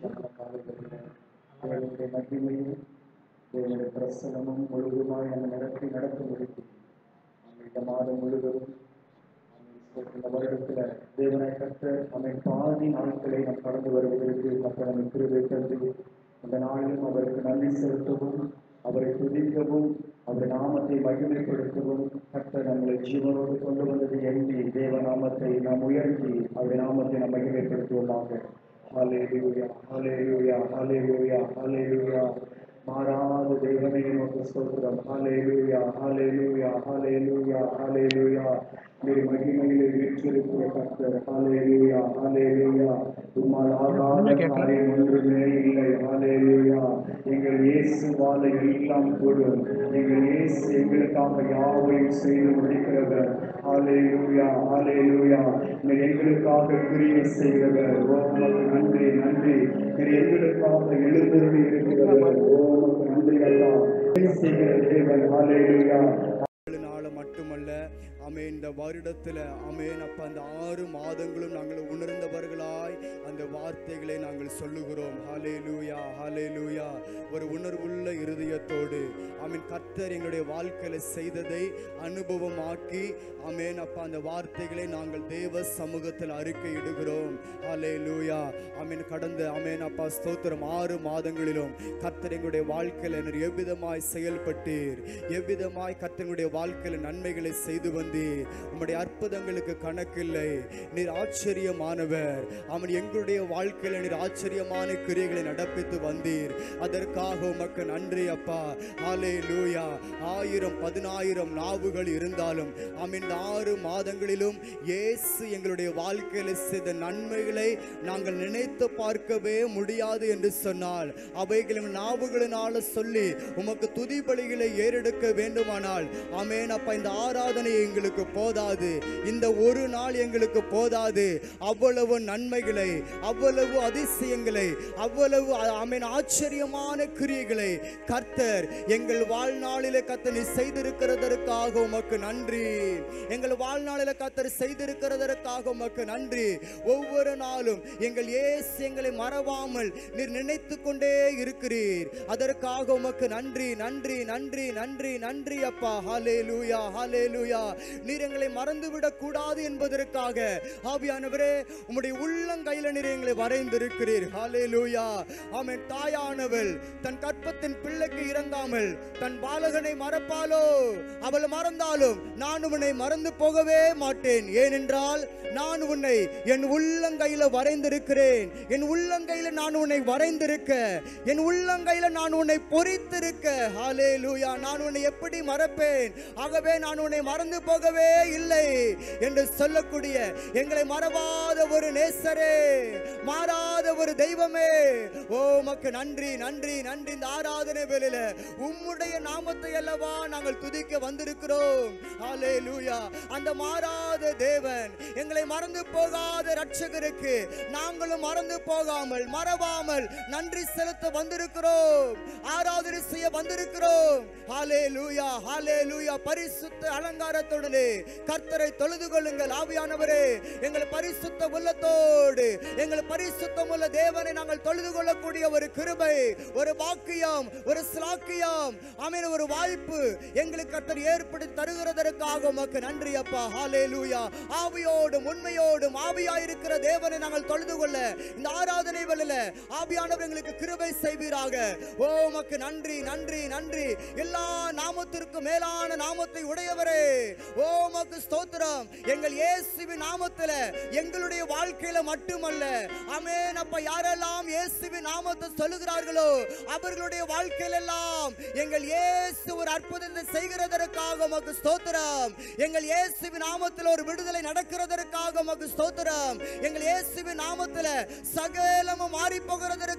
மகிழ்ச்சியான காலைகளில் தேவனுடைய மகிமையும் தேவனுடைய பிரசனமும் முழுவதுமாய் நம்ம நடத்தி நடத்த முடியும் நம்ம இந்த மாதம் முழுவதும் இந்த வருடத்துல தேவனை கற்று நம்மை பாதி நாட்களை நாம் கடந்து வருவதற்கு கற்று நம்மை கிருபை தந்து இந்த நாளிலும் அவருக்கு நன்றி செலுத்தவும் அவரை துதிக்கவும் அவர் நாமத்தை மகிமைப்படுத்தவும் கர்த்தர் நம்மளை ஜீவனோடு கொண்டு வந்தது எண்ணி தேவ நாமத்தை நாம் உயர்த்தி அவருடைய நாமத்தை நாம் மகிமைப்படுத்துவோமாக ஹalleluya ஹalleluya ஹalleluya ஹalleluya மாறாத தேவனை நமக்கு ஸ்தோத்திரம் ஹalleluya ஹalleluya ஹalleluya ஹalleluya நீர் மகிமையிலே வீற்றிருக்கிற கர்த்தர் ஹalleluya ஹalleluya உம்மால் ஆகாத காரியம் ஒன்றுமே இல்லை ஹalleluya எங்கள் இயேசுவால எல்லாம் கூடும் எங்கள் இயேசு எங்களுக்காக யாவையும் செய்து முடிக்கிறவர் ஹalleluya ஹalleluya நீர் எங்களுக்காக கிரியை செய்கிறவர் ஓ உமக்கு நன்றி நன்றி நீர் எங்களுக்காக எழுந்தருளி இருக்கிறவர் ஓ உமக்கு நன்றி அல்லா செய்கிற தேவன் ஹalleluya ஏழு நாள் மட்டுமல்ல ஆமே இந்த வருடத்துல ஆமேன் அப்ப அந்த ஆறு மாதங்களும் நாங்கள் உணர்ந்தவர்களாய் அந்த வார்த்தைகளை நாங்கள் சொல்லுகிறோம் ஹாலே லூயா ஹாலே லூயா ஒரு உணர்வுள்ள இருதயத்தோடு ஆமீன் கர்த்தர் எங்களுடைய வாழ்க்கையில செய்ததை அனுபவமாக்கி ஆமேன் அப்ப அந்த வார்த்தைகளை நாங்கள் தேவ சமூகத்தில் அறிக்கையிடுகிறோம் ஹாலே லூயா ஆமீன் கடந்த ஆமேன் அப்பா ஸ்தோத்திரம் ஆறு மாதங்களிலும் கர்த்தர் எங்களுடைய வாழ்க்கையில நீர் எவ்விதமாய் செயல்பட்டீர் எவ்விதமாய் கர்த்தனுடைய வாழ்க்கையில நன்மைகளை செய்து வந்தீர் உம்முடைய அற்புதங்களுக்கு கணக்கில்லை நீர் ஆச்சரியமானவர் அவன் எங்களுடைய வாழ்க்கையில நீர் ஆச்சரியமான கிரியைகளை நடப்பித்து வந்தீர் அதற்காக உமக்கு நன்றி அப்பா ஹாலே லூயா ஆயிரம் பதினாயிரம் நாவுகள் இருந்தாலும் ஆம் இந்த ஆறு மாதங்களிலும் இயேசு எங்களுடைய வாழ்க்கையில செய்த நன்மைகளை நாங்கள் நினைத்து பார்க்கவே முடியாது என்று சொன்னால் அவைகளும் நாவுகளினால சொல்லி உமக்கு துதி பலிகளை ஏறெடுக்க வேண்டுமானால் ஆமேன் அப்ப இந்த ஆராதனை எங்களுக்கு போதாது இந்த ஒரு நாள் எங்களுக்கு போதாது அவ்வளவு நன்மைகளை அவ்வளவு அதிசயங்களை அவ்வளவு ஆமேன் ஆச்சரியமான கிரியைகளை கர்த்தர் எங்கள் வாழ்நாளிலே கர்த்தர் நீ செய்திருக்கிறதற்காக உமக்கு நன்றி எங்கள் வாழ்நாளிலே கர்த்தர் செய்திருக்கிறதற்காக உமக்கு நன்றி ஒவ்வொரு நாளும் எங்கள் இயேசு எங்களை மறவாமல் நீர் நினைத்து கொண்டே இருக்கிறீர் அதற்காக உமக்கு நன்றி நன்றி நன்றி நன்றி நன்றி அப்பா ஹாலே லூயா ஹாலே லூயா நீர் எங்களை மறந்துவிடக் கூடாது என்பதற்காக ஆவியானவரே உம்முடைய உள்ளங்கையில நீர் எங்களை வரைந்திருக்கிறீர் ஹாலே லூயா ஆமென் தாயானவள் தன் கற்பத்தின் பிள்ளைக்கு இறங்காமல் தன் பாலகனை மறப்பாலோ அவள் மறந்தாலும் நான் உன்னை மறந்து போகவே மாட்டேன் ஏனென்றால் நான் உன்னை என் உள்ளங்கையில வரைந்திருக்கிறேன் என் உள்ளங்கையில நான் உன்னை வரைந்திருக்க என் உள்ளங்கையில நான் உன்னை பொறித்திருக்க ஹாலே லூயா நான் உன்னை எப்படி மறப்பேன் ஆகவே நான் உன்னை மறந்து போகவே இல்லை என்று சொல்லக்கூடிய எங்களை மறவாத ஒரு நேசரே மாறாத ஒரு தெய்வமே ஓ உமக்கு நன்றி நன்றி நன்றி இந்த ஆராதனை வேளையில உம்முடைய நாமத்தை அல்லவா நாங்கள் துதிக்க வந்திருக்கிறோம் ஹாலே லூயா அந்த மாறாத தேவன் எங்களை மறந்து போகாத ரட்சகருக்கு நாங்களும் மறந்து போகாமல் மறவாமல் நன்றி செலுத்த வந்திருக்கிறோம் ஆராதனை செய்ய வந்திருக்கிறோம் ஹாலே லூயா ஹாலே லூயா பரிசுத்த அலங்காரத்துடனே கர்த்தரை தொழுது கொள்ளுங்கள் ஆவியானவரே எங்கள் பரிசுத்த உள்ளத்தோடு எங்கள் பரிசுத்தம் உள்ள தேவனை நாங்கள் தொழுது கொள்ளக்கூடிய ஒரு கிருபை ஒரு வாக்கியம் ஒரு ஸ்லாக்கியம் ஆமென் ஒரு வாய்ப்பு எங்களுக்கு கர்த்தர் ஏற்படுத்தி தருகிறதற்காக உமக்கு நன்றி அப்பா ஹாலே லூயா ஆவியோடும் உண்மையோடும் ஆவியாயிருக்கிற தேவனை நாங்கள் தொழுது கொள்ள இந்த ஆராதனை வேளையில ஆவியானவர் எங்களுக்கு கிருபை செய்வீராக ஓ உமக்கு நன்றி நன்றி நன்றி எல்லா நாமத்திற்கும் மேலான நாமத்தை உடையவரே ஓ உமக்கு ஸ்தோத்திரம் எங்கள் இயேசுவின் நாமத்துல எங்களுடைய வாழ்க்கையில மட்டுமல்ல ஆமென் அப்ப யாரெல்லாம் இயேசுவின் நாமத்தை சொல்லுகிறார்களோ அவர்களுடைய வாழ்க்கையில எல்லாம் எங்கள் இயேசு ஒரு அற்புதத்தை செய்கிறதற்காக உமக்கு ஸ்தோத்திரம் எங்கள் இயேசுவின் நாமத்தில் ஒரு விடுதலை நடக்கிறதற்காக உமக்கு ஸ்தோத்திரம் எங்கள் இயேசுவின் நாமத்துல சகலமும் மாறி போகிறதற்காக உமக்கு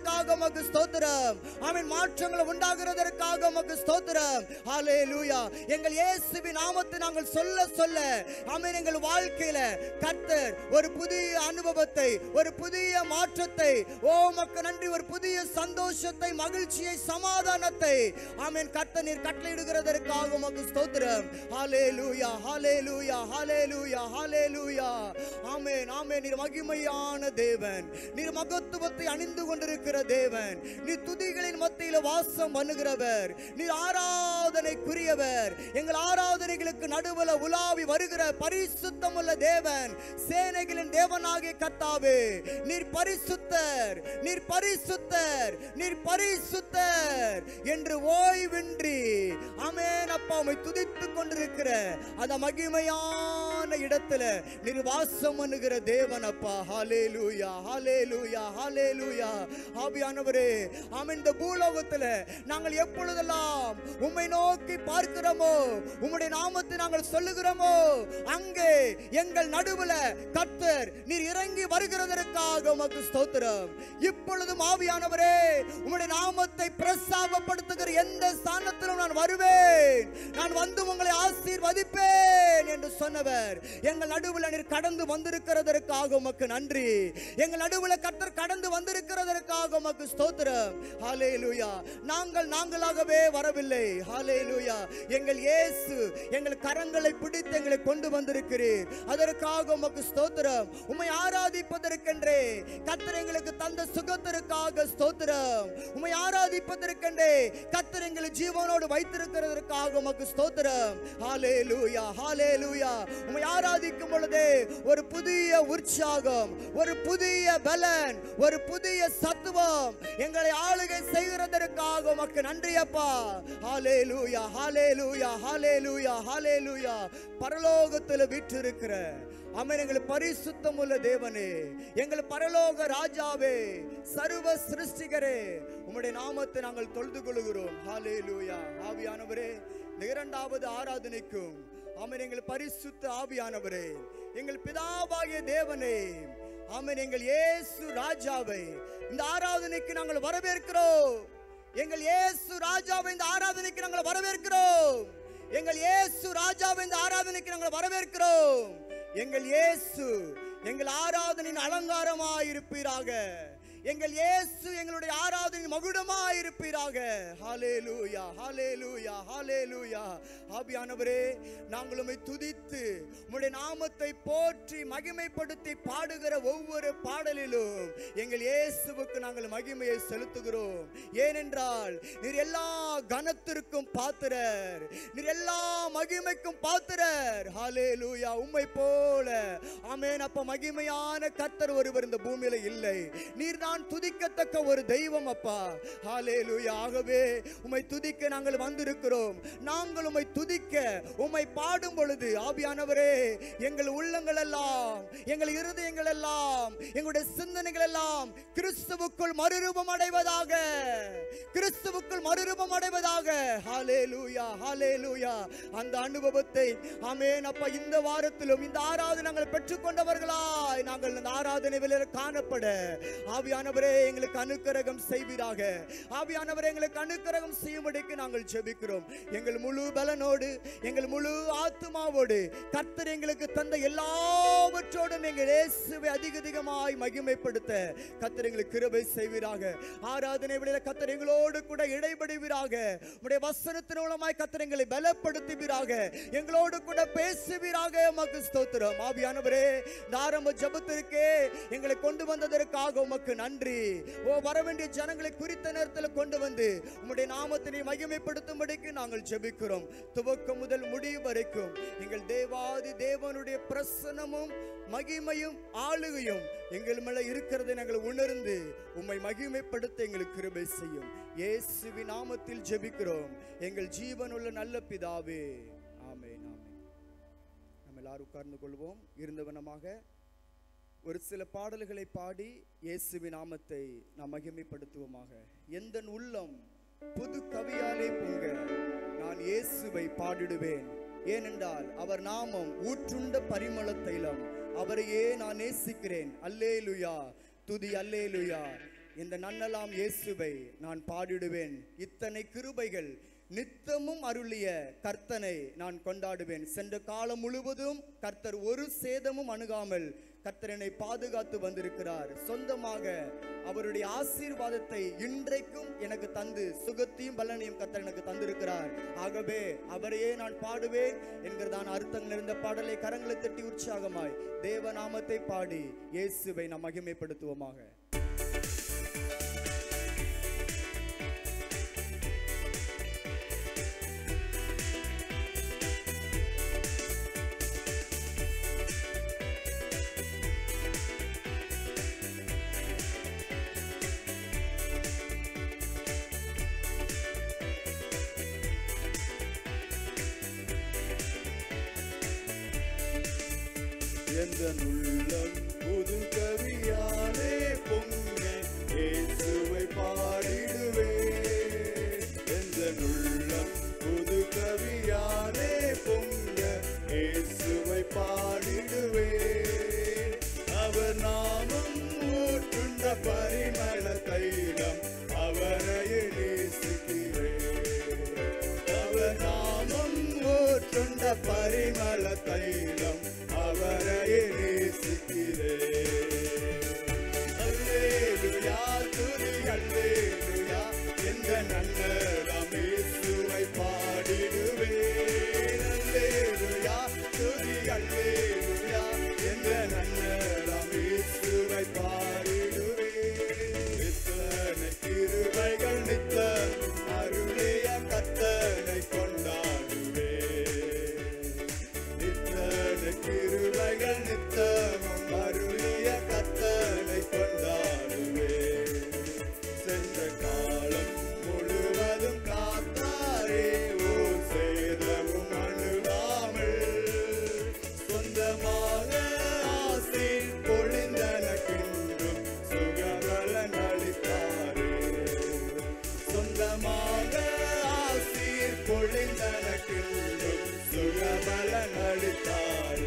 உமக்கு ஸ்தோத்திரம் ஆமென் மாற்றங்கள் உண்டாகிறதற்காக உமக்கு ஸ்தோத்திரம் ஹalleluya எங்கள் இயேசுவின் நாமத்தை நாங்கள் சொல்ல சொல்ல ஆமென் எங்கள் வாழ்க்கையில கர்த்தர் ஒரு புதிய அனுபவத்தை ஒரு புதிய மாற்றத்தை ஓ உமக்கு நன்றி ஒரு புதிய சந்தோஷத்தை மகிழ்ச்சியை சமாதானத்தை ஆமென் கர்த்தர் நீர் கட்டளையிடுகிறதற்காக உமக்கு ஸ்தோத்திரம் ஹalleluya ஹalleluya ஹalleluya ஹalleluya ஆமென் ஆமென் நீர் மகிமையான தேவன் நீர் மகத்துவத்தை அணிந்து கொண்டிருக்கிற தேவன் நீர் துதிகளின் மத்தியில வாசம் பண்ணுகிறவர் நீர் ஆராதனைக்குரியவர் எங்கள் ஆராதனைகளுக்கு நடுவுல உலாவி வருகிற பரிசுத்தமுள்ள தேவன் சேனைகளின் தேவனாகிய கர்த்தாவே நீர் பரிசுத்தர் நீர் பரிசுத்தர் நீர் பரிசுத்தர் என்று ஓய்வின்றி அமேன் அப்பா உம்மை துதித்துக் கொண்டிருக்கிற அந்த மகிமையான இடத்துல நீர் வாசம் பண்ணுகிற தேவன் அப்பா ஹalleluya ஹalleluya ஹalleluya ஆவியானவரே ஆமென் இந்த பூலோகத்துல நாங்கள் எப்பொழுதெல்லாம் உம்மை நோக்கி பார்க்கிறோமோ உம்முடைய நாமத்தை நாங்கள் சொல்லுகிறோமோ அங்கே எங்கள் நடுவுல கர்த்தர் நீர் இறங்கி வருகிறதற்காக உமக்கு ஸ்தோத்திரம் இப்பொழுதும் ஆவியானவரே உம்முடைய நாமத்தை பிரஸ்தாபப்படுத்துகிற எந்த ஸ்தானத்திலும் நான் வருவேன் நான் வந்து உங்களை ஆசீர்வதிப்பேன் என்று சொன்னவர் எங்கள் நடுவுல நீர் கடந்து வந்திருக்கிறதற்காக உமக்கு நன்றி எங்கள் நடுவுல கர்த்தர் கடந்து வந்திருக்கிறதற்காக உமக்கு ஸ்தோத்திரம் ஹalleluya நாங்கள் நாங்களாகவே வரவில்லை ஹalleluya எங்கள் இயேசு எங்கள் கரங்களை பிடித்து எங்களை கொண்டு வந்திருக்கிறீர் அதற்காக உமக்கு ஸ்தோத்திரம் உம்மை ஆராதிப்பதற்கென்றே கர்த்தர் எங்களுக்கு தந்த சுகத்திற்காக ஸ்தோத்திரம் உம்மை ஆராதிப்பதற்கென்றே கர்த்தர் எங்களை ஜீவனோடு வைத்திருக்கிறதற்காக உமக்கு ஸ்தோத்திரம் ஹalleluya ஹalleluya உம்மை ஆராதிக்கும் பொழுதே ஒரு புதிய உற்சாகம் ஒரு புதிய பலன் ஒரு புதிய சத்துவம் எங்களை ஆளுகை செய்கிறதற்காக உமக்கு நன்றி அப்பா ஹalleluya ஹalleluya ஹalleluya ஹalleluya பரலோகத்தில் வீற்றிருக்கிற அமன் எங்கள் பரிசுத்தம் உள்ள தேவனே எங்கள் பரலோக ராஜாவே சர்வ சிருஷ்டிகரே உம்முடைய நாமத்தை நாங்கள் தொழுது கொள்கிறோம் ஹalleluya ஆவியானவரே இந்த இரண்டாவது ஆராதனைக்கும் ஆமென் எங்கள் பரிசுத்த ஆவியானவரே எங்கள் பிதாவாகிய தேவனே ஆமென் எங்கள் இயேசு ராஜாவை இந்த ஆராதனைக்கு நாங்கள் வரவேற்கிறோம் எங்கள் இயேசு ராஜாவை இந்த ஆராதனைக்கு நாங்கள் வரவேற்கிறோம் எங்கள் இயேசு ராஜாவை இந்த ஆராதனைக்கு நாங்கள் வரவேற்கிறோம் எங்கள் இயேசு எங்கள் ஆராதனையின் அலங்காரமாயிருப்பீராக எங்கள் இயேசு எங்களுடைய ஆராதனை மகுடமாயிருப்பீராக ஹalleluya ஹalleluya ஹalleluya ஆவியானவரே நாங்கள் உம்மை துதித்து உம்முடைய நாமத்தை போற்றி மகிமைப்படுத்தி பாடுகிற ஒவ்வொரு பாடலிலும் எங்கள் இயேசுவுக்கு நாங்கள் மகிமையை செலுத்துகிறோம் ஏனென்றால் நீர் எல்லா கனத்திற்கும் பாத்திரர் நீர் எல்லா மகிமைக்கும் பாத்திரர் ஹalleluya உம்மை போல ஆமென் அப்ப மகிமையான கர்த்தர் ஒருவர் இந்த பூமியில இல்லை நீர் தான் துதிக்கத்தக்க ஒரு தெய்வம் அப்பா ஹalleluya ஆகவே உம்மை துதிக்க நாங்கள் வந்திருக்கிறோம் நாங்கள் உம்மை துதிக்க உம்மை பாடும் பொழுது ஆவியானவரே எங்கள் உள்ளங்கள் எல்லாம் எங்கள் இருதயங்கள் எல்லாம் எங்களுடைய சிந்தனைகள் எல்லாம் கிறிஸ்துவுக்குள் மறுரூபம் அடைவதாக கிறிஸ்துவுக்குள் மறுரூபம் அடைவதாக ஹalleluya ஹalleluya அந்த அனுபவத்தை ஆமென் அப்பா இந்த வாரத்திலும் இந்த ஆராதனை நாங்கள் பெற்றுக்கொண்டவர்களாய் நாங்கள் இந்த ஆராதனை வேளையில காணப்பட ஆவியானவரே எங்களுக்கு அனுக்கிரகம் செய்வீராக ஆவியானவரே எங்களுக்கு அனுக்கிரகம் செய்யும்படிக்கு நாங்கள் ஜெபிக்கிறோம் எங்கள் முழு பலனோடு எங்கள் முழு ஆத்துமாவோடு கர்த்தர் எங்களுக்கு தந்த எல்லாவற்றோடும் எங்கள் இயேசுவை அதிக அதிகமாய் மகிமைப்படுத்த கர்த்தர் எங்களுக்கு கிருபை செய்வீராக ஆராதனை விட கர்த்தர் எங்களோடு கூட இடைபடுவீராக உடைய வசனத்தின் மூலமாய் கர்த்தர் எங்களை பலப்படுத்துவீராக எங்களோடு கூட பேசுவீராக உமக்கு ஸ்தோத்திரம் ஆவியானவரே இந்த ஆரம்ப ஜெபத்திற்கே எங்களை கொண்டு வந்ததற்காக உமக்கு நன்றி ஓ வர வேண்டிய ஜனங்களை குறித்த நேரத்தில் கொண்டு வந்து உம்முடைய நாமத்தினை மகிமைப்படுத்தும்படிக்கு நாங்கள் ஜெபிக்கிறோம் துவக்கம் முதல் முடிவு வரைக்கும் எங்கள் தேவாதி தேவனுடைய பிரசன்னமும் மகிமையும் ஆளுகையும் எங்கள் மேல இருக்கிறதை நாங்கள் உணர்ந்து உம்மை மகிமைப்படுத்த எங்களுக்கு கிருபை செய்யும் இயேசுவின் நாமத்தில் ஜெபிக்கிறோம் எங்கள் ஜீவனுள்ள நல்ல பிதாவே ஆமென் ஆமென் நம்ம எல்லாரும் உட்கார்ந்து கொள்வோம் இருந்தவனமாக ஒரு சில பாடல்களை பாடி இயேசுவின் நாமத்தை நாம் மகிமைப்படுத்துவோமாக எந்த உள்ளம் புது கவியாலே பொங்க நான் இயேசுவை பாடிடுவேன் ஏனென்றால் அவர் நாமம் ஊற்றுண்ட பரிமள தைலம் அவரையே நான் நேசிக்கிறேன் அல்லேலுயா துதி அல்லேலுயா இந்த நன்னலாம் இயேசுவை நான் பாடிடுவேன் இத்தனை கிருபைகள் நித்தமும் அருளிய கர்த்தனை நான் கொண்டாடுவேன் சென்ற காலம் முழுவதும் கர்த்தர் ஒரு சேதமும் அணுகாமல் கர்த்தர் என்னை பாதுகாத்து வந்திருக்கிறார் சொந்தமாக அவருடைய ஆசீர்வாதத்தை இன்றைக்கும் எனக்கு தந்து சுகத்தையும் பலனையும் கர்த்தர் எனக்கு தந்திருக்கிறார் ஆகவே அவரையே நான் பாடுவேன் என்கிறதான அர்த்தங்கள் நிறைந்த பாடலை கரங்களை தட்டி உற்சாகமாய் தேவ நாமத்தை பாடி இயேசுவை நாம் மகிமைப்படுத்துவோமாக எந்த உள்ளம் புது கவியாலே பொங்க இயேசுவை பாடிடுவே எந்த உள்ளம் புது கவியாலே பொங்க இயேசுவை பாடிடுவே அவர் நாமம் ஊற்றுண்ட பரிமள தைலம் அவரையே நேசிக்கிறேன் அவர் நாமம் ஊற்றுண்ட பரிமள தைலம் அவரையே நேசிக்கிறேன் அல்லேலூயா துதி அல்லேலூயா எந்த நன்னலாம் இயேசுவை பாடிடுவேன் அல்லேலூயா துதி அல்லேலூயா எந்த நன்னலாம் இயேசுவை பாடிடுவேன் இத்தனை கிருபைகள் நித்தம் அருளிய கத்தனை கொண்டாடுவேன் நித்தனை கிருபைகள் நித்தமும் அருளிய கத்தனை கொண்டாடுவேன் சென்ற காலம் முழுவதும் காத்தாரே ஓர் சேதமும் அணுகாமல் சொந்தமாக ஆசை பொழிந்தனக்கென்றும் சுகபலன் அளித்தாரே சொந்தமாக ஆசீர் பொழிந்தனக்கென்றும் சுகபலன் அளித்தாரே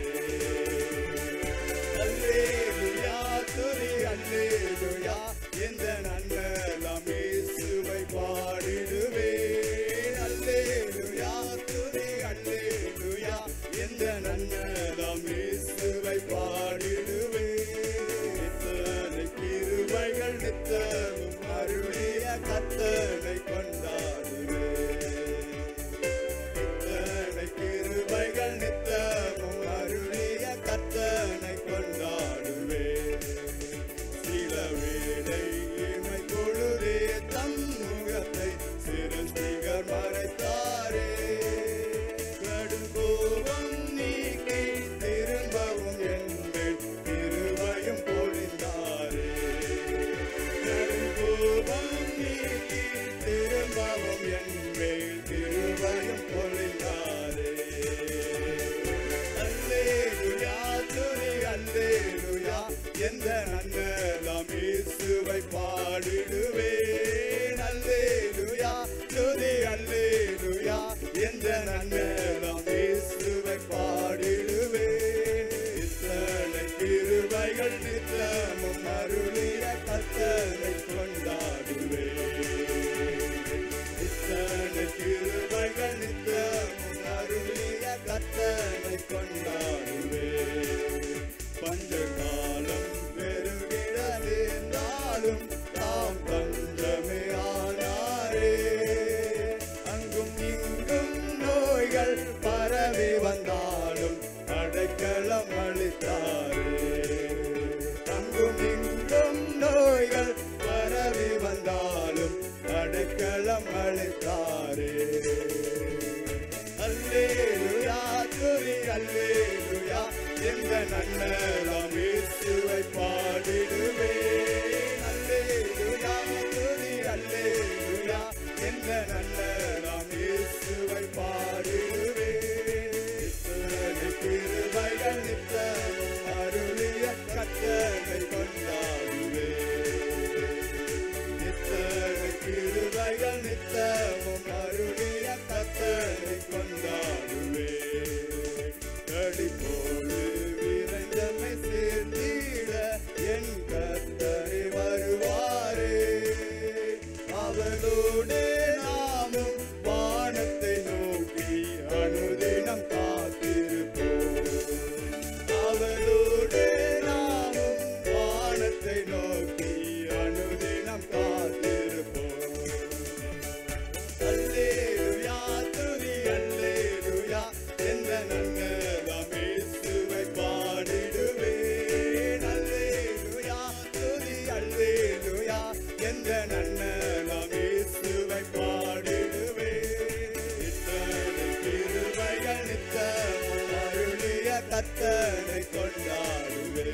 அல்லேலுயா துதி அல்லேலுயா இந்த நன்னலாம் இயேசுவை பாடிடுவேன் அல்லேலுயா துதி அல்லேலுயா இந்த நன்னலாம் இயேசுவை பாடிடுவேன் இத்தனை கிருபைகள் நித்தமும் அருளிய கத்தனை கொண்டாடுவேன் இத்தனை கிருபைகள் நித்தமும் அருளிய கத்தனை கொண்டாடுவேன் சில வேளை இமை பொழுதே தம் முகத்தை சிறுஸ்திகர் மறைத்தாரே கடுங்கோபம் நீக்கி திரும்பவும் என்பேன் திருவையும் பொழிந்தாரே கடுங்கோபம் நீக்கி திரும்பவும் என்பேன் திருவையும் பொழிந்தாரே அல்லேலுயா துதி அல்லேலுயா எந்த நன்னலாம் இயேசுவை பாடிடுவேன் அல்லேலுயா துதி அல்லேலுயா எந்த நன்னலாம் இயேசுவை பாடிடுவேன் இத்தனை கிருபைகள் நித்தமும் அருளிய கத்தனை கொண்டாடுவேன் இத்தனை கிருபைகள் நித்தமும் அருளிய கத்தனை கொண்டாடுவே பஞ்ச காலம் பெருகிட நேர்ந்தாலும் தாம் பஞ்சமே ஆனாரே அங்கும் இங்கும் நோய்கள் பரவி வந்தாலும் அடைக்கலம் அளித்தாரே அங்கும் இங்கும் நோய்கள் பரவி வந்தாலும் அடைக்கலம் அளித்தாரே அல்லேலுயா துதி அல்லேலுயா எந்த நன்னலாம் இயேசுவை பாடிடுவேன் அல்லேலுயா துதி அல்லேலுயா எந்த நன்னலாம் இயேசுவை பாடிடுவேன் இத்தனை கிருபைகள் நித்தமும் அருளிய கத்தனை கொண்டாடுவேன் இத்தனை கிருபைகள் நித்தமும் அருளிய கத்தனை கொண்டாடுவே கடி போடு விரைந்தமை சேர்த்திட என் கத்தரை வருவாரே நன்னலம் இயேசுவை பாடிடுவே இத்தனை கிருபைகள் நித்தமும் அருளிய கத்தனை கொண்டாடுவே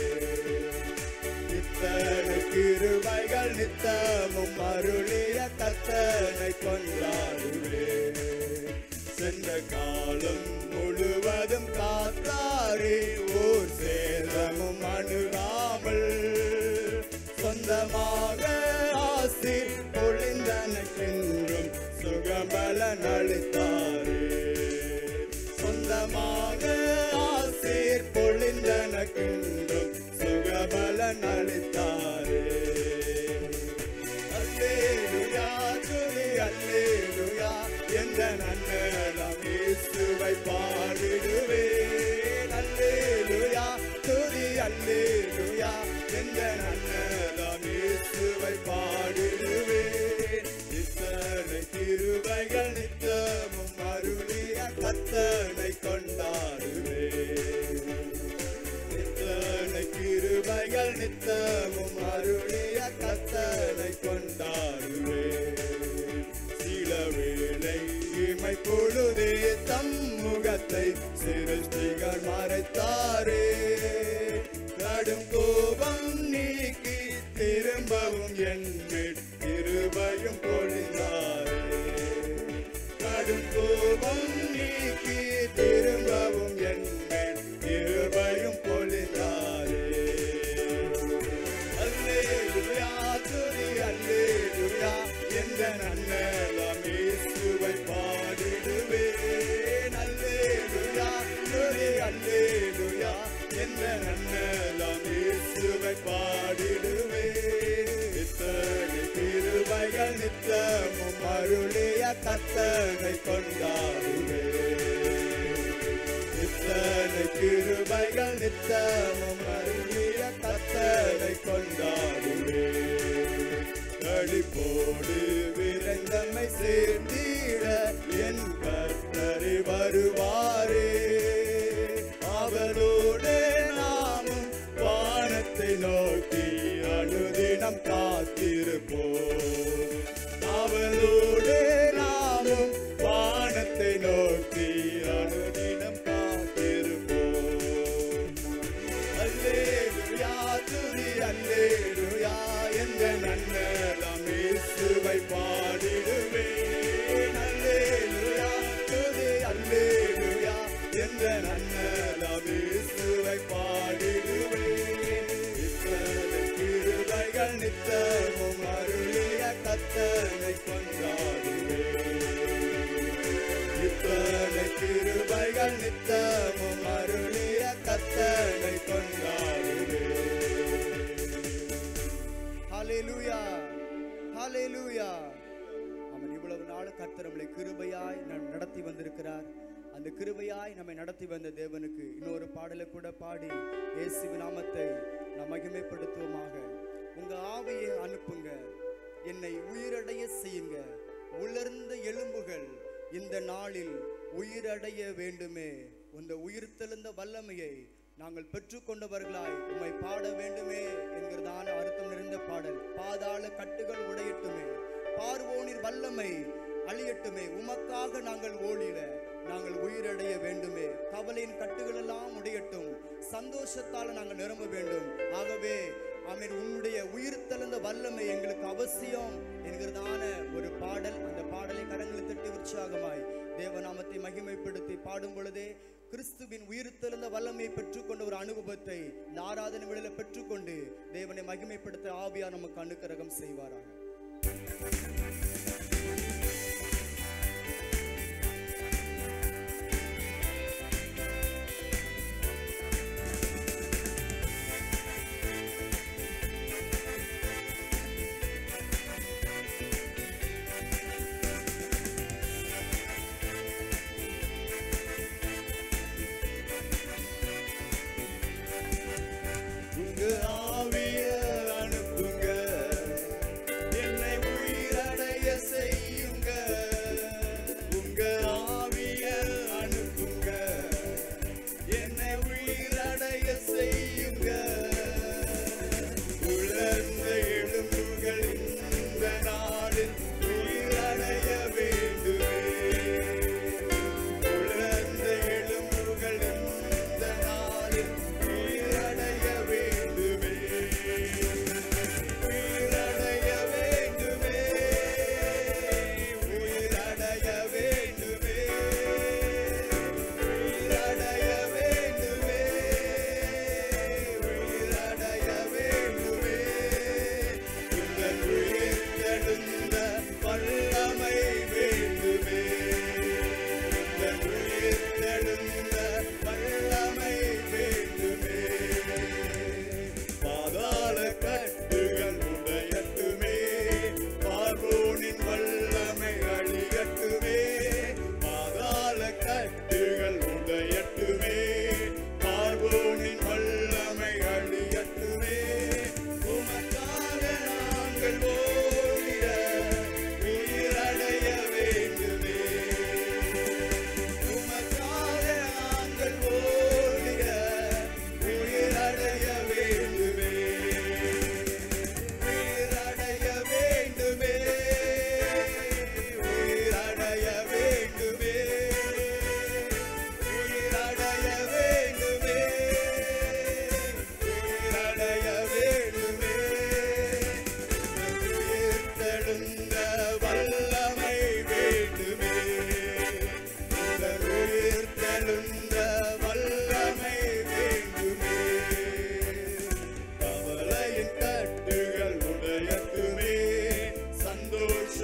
இத்தனை கிருபைகள் நித்தமும் அருளிய கத்தனை கொண்டாடுவே சென்ற காலம் முழுவதும் காத்தாரே ஓர் சேதமும் அணுகாமல் சொந்தமாக ஆசி பொழிந்தனக்கென்றும் சுகபலன் அளித்தாரே சொந்தமாக ஆசீர் பொழிந்தனக்கென்றும் சுகபலன் அளித்தாரே அல்லேலுயா துதி அல்லேலுயா என்ற நன்னலம் இயேசுவை பாடிடுவேன் அல்லேலுயா துதி அல்லேலுயா என்ற நன்னலம் இயேசுவை பாடிடுவேன் இத்தனை கிருபைகள் நித்தமும் அருளிய கத்தனை கொண்டாடுவேன் நித்தனை கிருபைகள் நித்தமும் அருளிய கத்தனை கொண்டாடுவே சில வேளை இமை பொழுதே தம் முகத்தை சிருஷ்டிகர் மறைத்தாரே கடும் கோபம் நீக்கி திரும்பவும் என்மேல் கிருபையும் பொழிந்தாரே கடும் கோபம் நீக்கி திரும்பவும் என்மேல் கிருபையும் பொழிந்தாரே அல்லேலுயா துதி அல்லேலுயா என்ற நன்னலம் இயேசுவை பாடிடுவேன் அல்லேலுயா துதி அல்லேலுயா என்ற நன்னலம் இயேசுவை பாடிடுவேன் இத்தனை கிருபைகள் நித்தமும் அருளிய கத்தனை கொண்டாடுவேன் இத்தனை கிருபைகள் நித்தமும் அருளிய கத்தனை கொண்டாடுவே களிப்போடு விரைந்தம்மை சேர்ந்திட என் கத்தரை வருவாரே அவரோடு நாமும் வானத்தை நோக்கி அனுதினம் காத்திருப்போம் அவளோடு நாமும் வானத்தை நோக்கி அனுதினம் காத்திருப்போம் அல்லேலுயா துதி அல்லேலுயா என்ற நன்னலம் இயேசுவை பாடிடுவேன் அல்லேலுயா துதி அல்லேலுயா என்ற நன்னலம் இயேசுவை பாடிடுவேன் இத்தனை கிருபைகள் நித்தமும் அருளிய கத்தனை கொண்டாடுவேன் இத்தனை கிருபைகள் நித்தமும் அருளிய கத்தனை கொண்டாடுவேன் ஹalleluya ஹalleluya அவன் இவ்வளவு நாள் கர்த்தர் நம்மளை கிருபையாய் ந- நடத்தி வந்திருக்கிறார் அந்த கிருபையாய் நம்மை நடத்தி வந்த தேவனுக்கு இன்னொரு பாடலை கூட பாடி இயேசுவின் நாமத்தை நாம் மகிமைப்படுத்துவோமாக உங்க ஆவியை அனுப்புங்க என்னை உயிரடைய செய்யுங்க உலர்ந்த எலும்புகள் இந்த நாளில் உயிரடைய வேண்டுமே இந்த உயிர்த்தெழுந்த வல்லமையை நாங்கள் பெற்றுக்கொண்டவர்களாய் உம்மை பாட வேண்டுமே என்கிறதான அர்த்தம் நிறைந்த பாடல் பாதாள கட்டுகள் உடையட்டுமே பார்வோனின் வல்லமை அழியட்டுமே உமக்காக நாங்கள் ஓடிட நாங்கள் உயிரடைய வேண்டுமே கவலையின் கட்டுகள் எல்லாம் உடையட்டும் சந்தோஷத்தால் நாங்கள் நிரம்ப வேண்டும் ஆகவே ஆமென் உன்னுடைய உயிர்த்தெழுந்த வல்லமை எங்களுக்கு அவசியம் என்கிறதான ஒரு பாடல் அந்த பாடலை கரங்களை தட்டி உற்சாகமாய் தேவநாமத்தை மகிமைப்படுத்தி பாடும் பொழுதே கிறிஸ்துவின் உயிர்த்தெழுந்த வல்லமையை பெற்றுக்கொண்ட ஒரு அனுபவத்தை இந்த ஆராதனை வேளையில பெற்றுக்கொண்டு தேவனை மகிமைப்படுத்த ஆவியார் நமக்கு அனுக்கிரகம் செய்வாராக உங்க ஆவிய அனுப்புங்க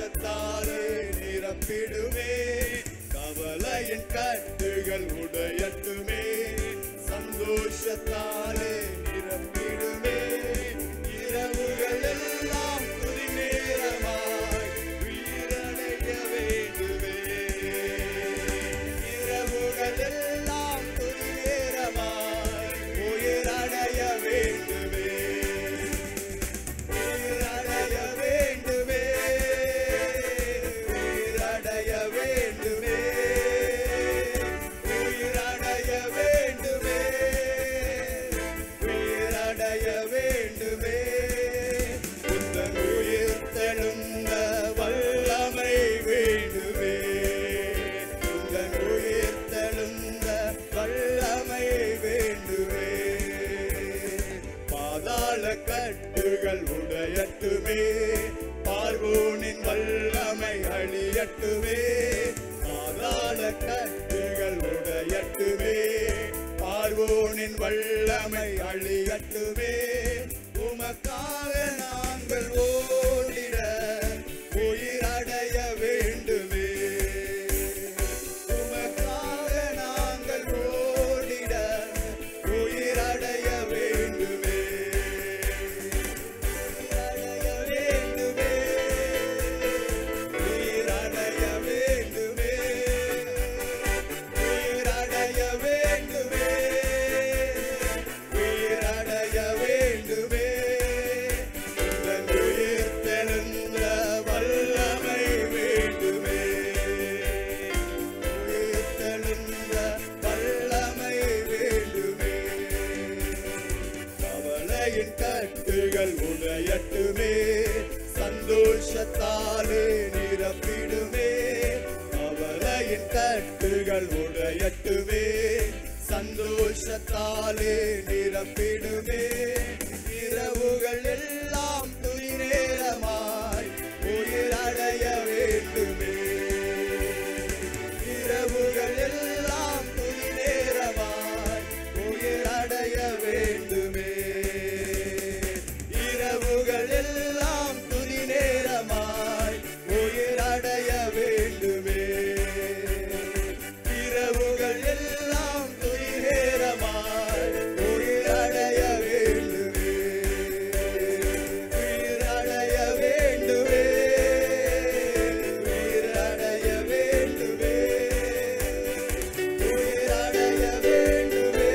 சந்தோஷத்தாலே நிரப்பிடுமே கவலையின் கட்டுகள் உடையட்டுமே சந்தோஷத்தாலே நிரப்பிடுமே இரவுகள் எல்லாம் துதி நேரமாய் உயிரடைய வேண்டுமே இரவுகள் எல்லாம் துதி நேரமாய் உயிரடைய வேண்டுமே உயிரடைய வேண்டுமே உயிரடைய வேண்டுமே உயிரடைய வேண்டுமே உயிரடைய வேண்டுமே உந்தன் உயிர் தெழுந்த வல்லமை வேண்டுமே உந்தன் உயிர் தெழுந்த வல்லமை வேண்டுமே பாதாள கட்டுகள் உடையட்டுமே பார்வோனின் வல்லமை அழியட்டுமே பாதாள கட்டுகள் உடையட்டுமே பார்வோனின் வல்லமை அழியட்டுமே உமக்காக நாங்கள் ஓடிட உயிரடைய வேண்டுமே உமக்காக நாங்கள் ஓடிட உயிரடைய வேண்டுமே உயிரடைய வேண்டுமே உயிரடைய வேண்டுமே உயிரடைய வேண்டுமே உயிரடைய வேண்டுமே உந்தன் உயிர் தெழுந்த வல்லமை வேண்டுமே உயிர் தெழுந்த வல்லமை வேண்டுமே கவலையின் கட்டுகள் உடையட்டுமே சந்தோஷத்தாலே நிரப்பிடுமே கவலையின் கட்டுகள் உடையட்டுமே சந்தோஷத்தாலே நிரப்பிடுமே இரவுகள் எல்லாம் துயிரேரமாய் உயிரடைய வேண்டுமே இரவுகள் எல்லாம் துதி நேரமாய் உயிரடைய வேண்டுமே இரவுகள் எல்லாம் துதி நேரமாய் உயிரடைய வேண்டுமே இரவுகள் எல்லாம் துதி நேரமாய் உயிரடைய வேண்டுமே உயிரடைய வேண்டுமே உயிரடைய வேண்டுமே உயிரடைய வேண்டுமே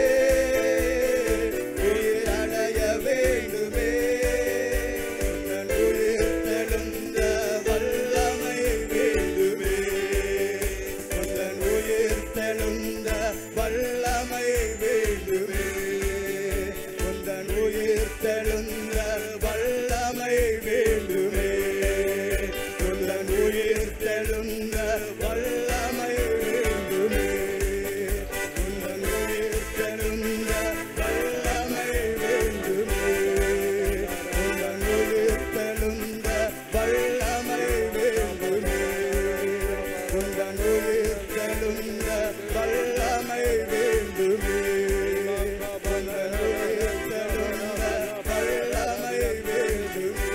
உயிரடைய வேண்டுமே உந்தன் உயிர் தெழுந்த வல்லமை வேண்டுமே உந்தன் உயிர் தெழுந்த வல்லமை வேண்டுமே உந்தன் உயிர் தெழுந்த வல்லமை வேண்டுமே உந்தன் உயிர் தெழுந்த வல்லமை வேண்டுமே உந்தன் உயிர் தெழுந்த வல்லமை வேண்டுமே உந்தன் உயிர் தெழுந்த வல்லமை வேண்டுமே உந்தன் உயிர் தெழுந்த வல்லமை வேண்டுமே உந்தன் உயிர் தெழுந்த வல்லமை வேண்டுமே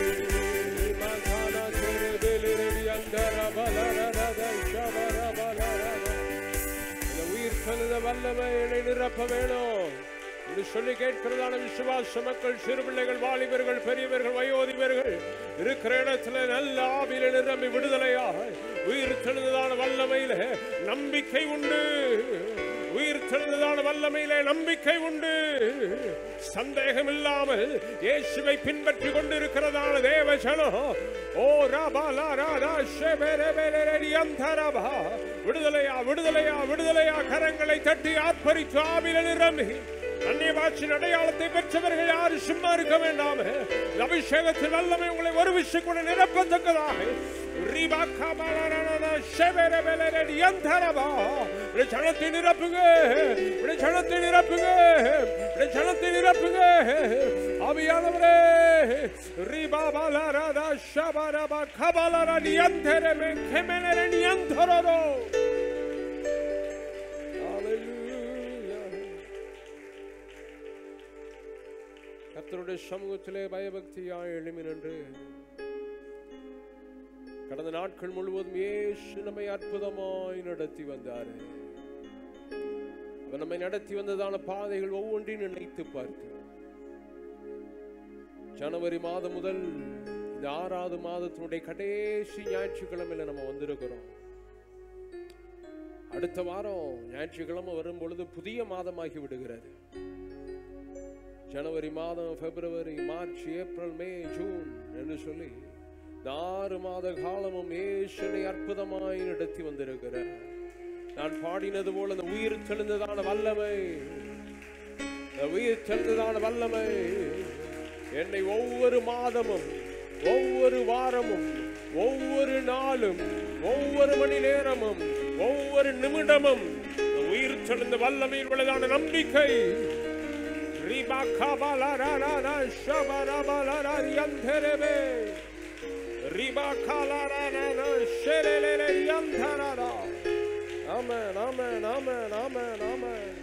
இந்த உயிர் தழுந்த வல்லமை என்னை நிரப்ப வேணும் என்று சொல்லி கேட்கிறதான விசுவாச மக்கள் சிறு பிள்ளைகள் வாலிபர்கள் பெரியவர்கள் வயோதிபர்கள் இருக்கிற இடத்துல நல்ல ஆவியில நிரம்பி விடுதலையாக உயிர் தெழுந்ததான வல்லமையில நம்பிக்கை உண்டு உயிர் தெழுந்ததான வல்லமையிலே நம்பிக்கை உண்டு சந்தேகம் இல்லாமல் இயேசுவை பின்பற்றி கொண்டிருக்கிறதான தேவ ஜனம் ஓ ராபா லா ராதா ஷெபெரெ பெரெரெ அந்தரபா விடுதலையா விடுதலையா விடுதலையா கரங்களை தட்டி ஆர்ப்பரித்து ஆவில நிரம்பி அந்நிய பாஷின் அடையாளத்தை பெற்றவர்கள் யாரு சும்மா இருக்க வேண்டாம் இந்த அபிஷேகத்தின் வல்லமை உங்களை ஒரு விஷயம் கூட நிரப்பத்தக்கதாக ரீபாக்கா பாலாரானா ஷெபெரெ பெரெரெ அந்தரபா இப்படி ஜனத்தை நிரப்புங்க இப்படி ஜனத்தை நிரப்புங்க இப்படி ஜனத்தை நிரப்புங்க ஆவியானவரே ரிபாபாலாராதா ஷபாரபா கபாலாரா நியந்தரே மே கெமெனரே நியந்தரரோ Hallelujah. கர்த்தருடைய சமூகத்திலே பயபக்தியாய் எழுமி நின்று கடந்த நாட்கள் முழுவதும் இயேசு நம்மை அற்புதமாய் நடத்தி வந்தார் அவர் நம்மை நடத்தி வந்ததான பாதைகள் ஒவ்வொன்றையும் நினைத்து பார்த்து ஜனவரி மாதம் முதல் இந்த ஆறாவது மாதத்தினுடைய கடைசி ஞாயிற்றுக்கிழமையில நம்ம வந்திருக்கிறோம் அடுத்த வாரம் ஞாயிற்றுக்கிழமை வரும் பொழுது புதிய மாதமாகி விடுகிறது ஜனவரி மாதம் பிப்ரவரி மார்ச் ஏப்ரல் மே ஜூன் என்று சொல்லி இந்த ஆறு மாத காலமும் ஏசுனை அற்புதமாய் நடத்தி வந்திருக்கிறார் நான் பாடினது போல அந்த உயிர் தெளிந்ததான வல்லமை இந்த உயிர் தெளிந்ததான வல்லமை என்னை ஒவ்வொரு மாதமும் ஒவ்வொரு வாரமும் ஒவ்வொரு நாளும் ஒவ்வொரு மணி நேரமும் ஒவ்வொரு நிமிடமும் இந்த உயிர் தெளிந்த வல்லமையில் உள்ளதான நம்பிக்கை ரிபாகாபாலாராரா ஷபரபாலாரியாந்தரவே. ரிபாகாலாராரா ஷெரெரெரெரியாந்தரரா. ஆமென், ஆமென், ஆமென், ஆமென், ஆமென்.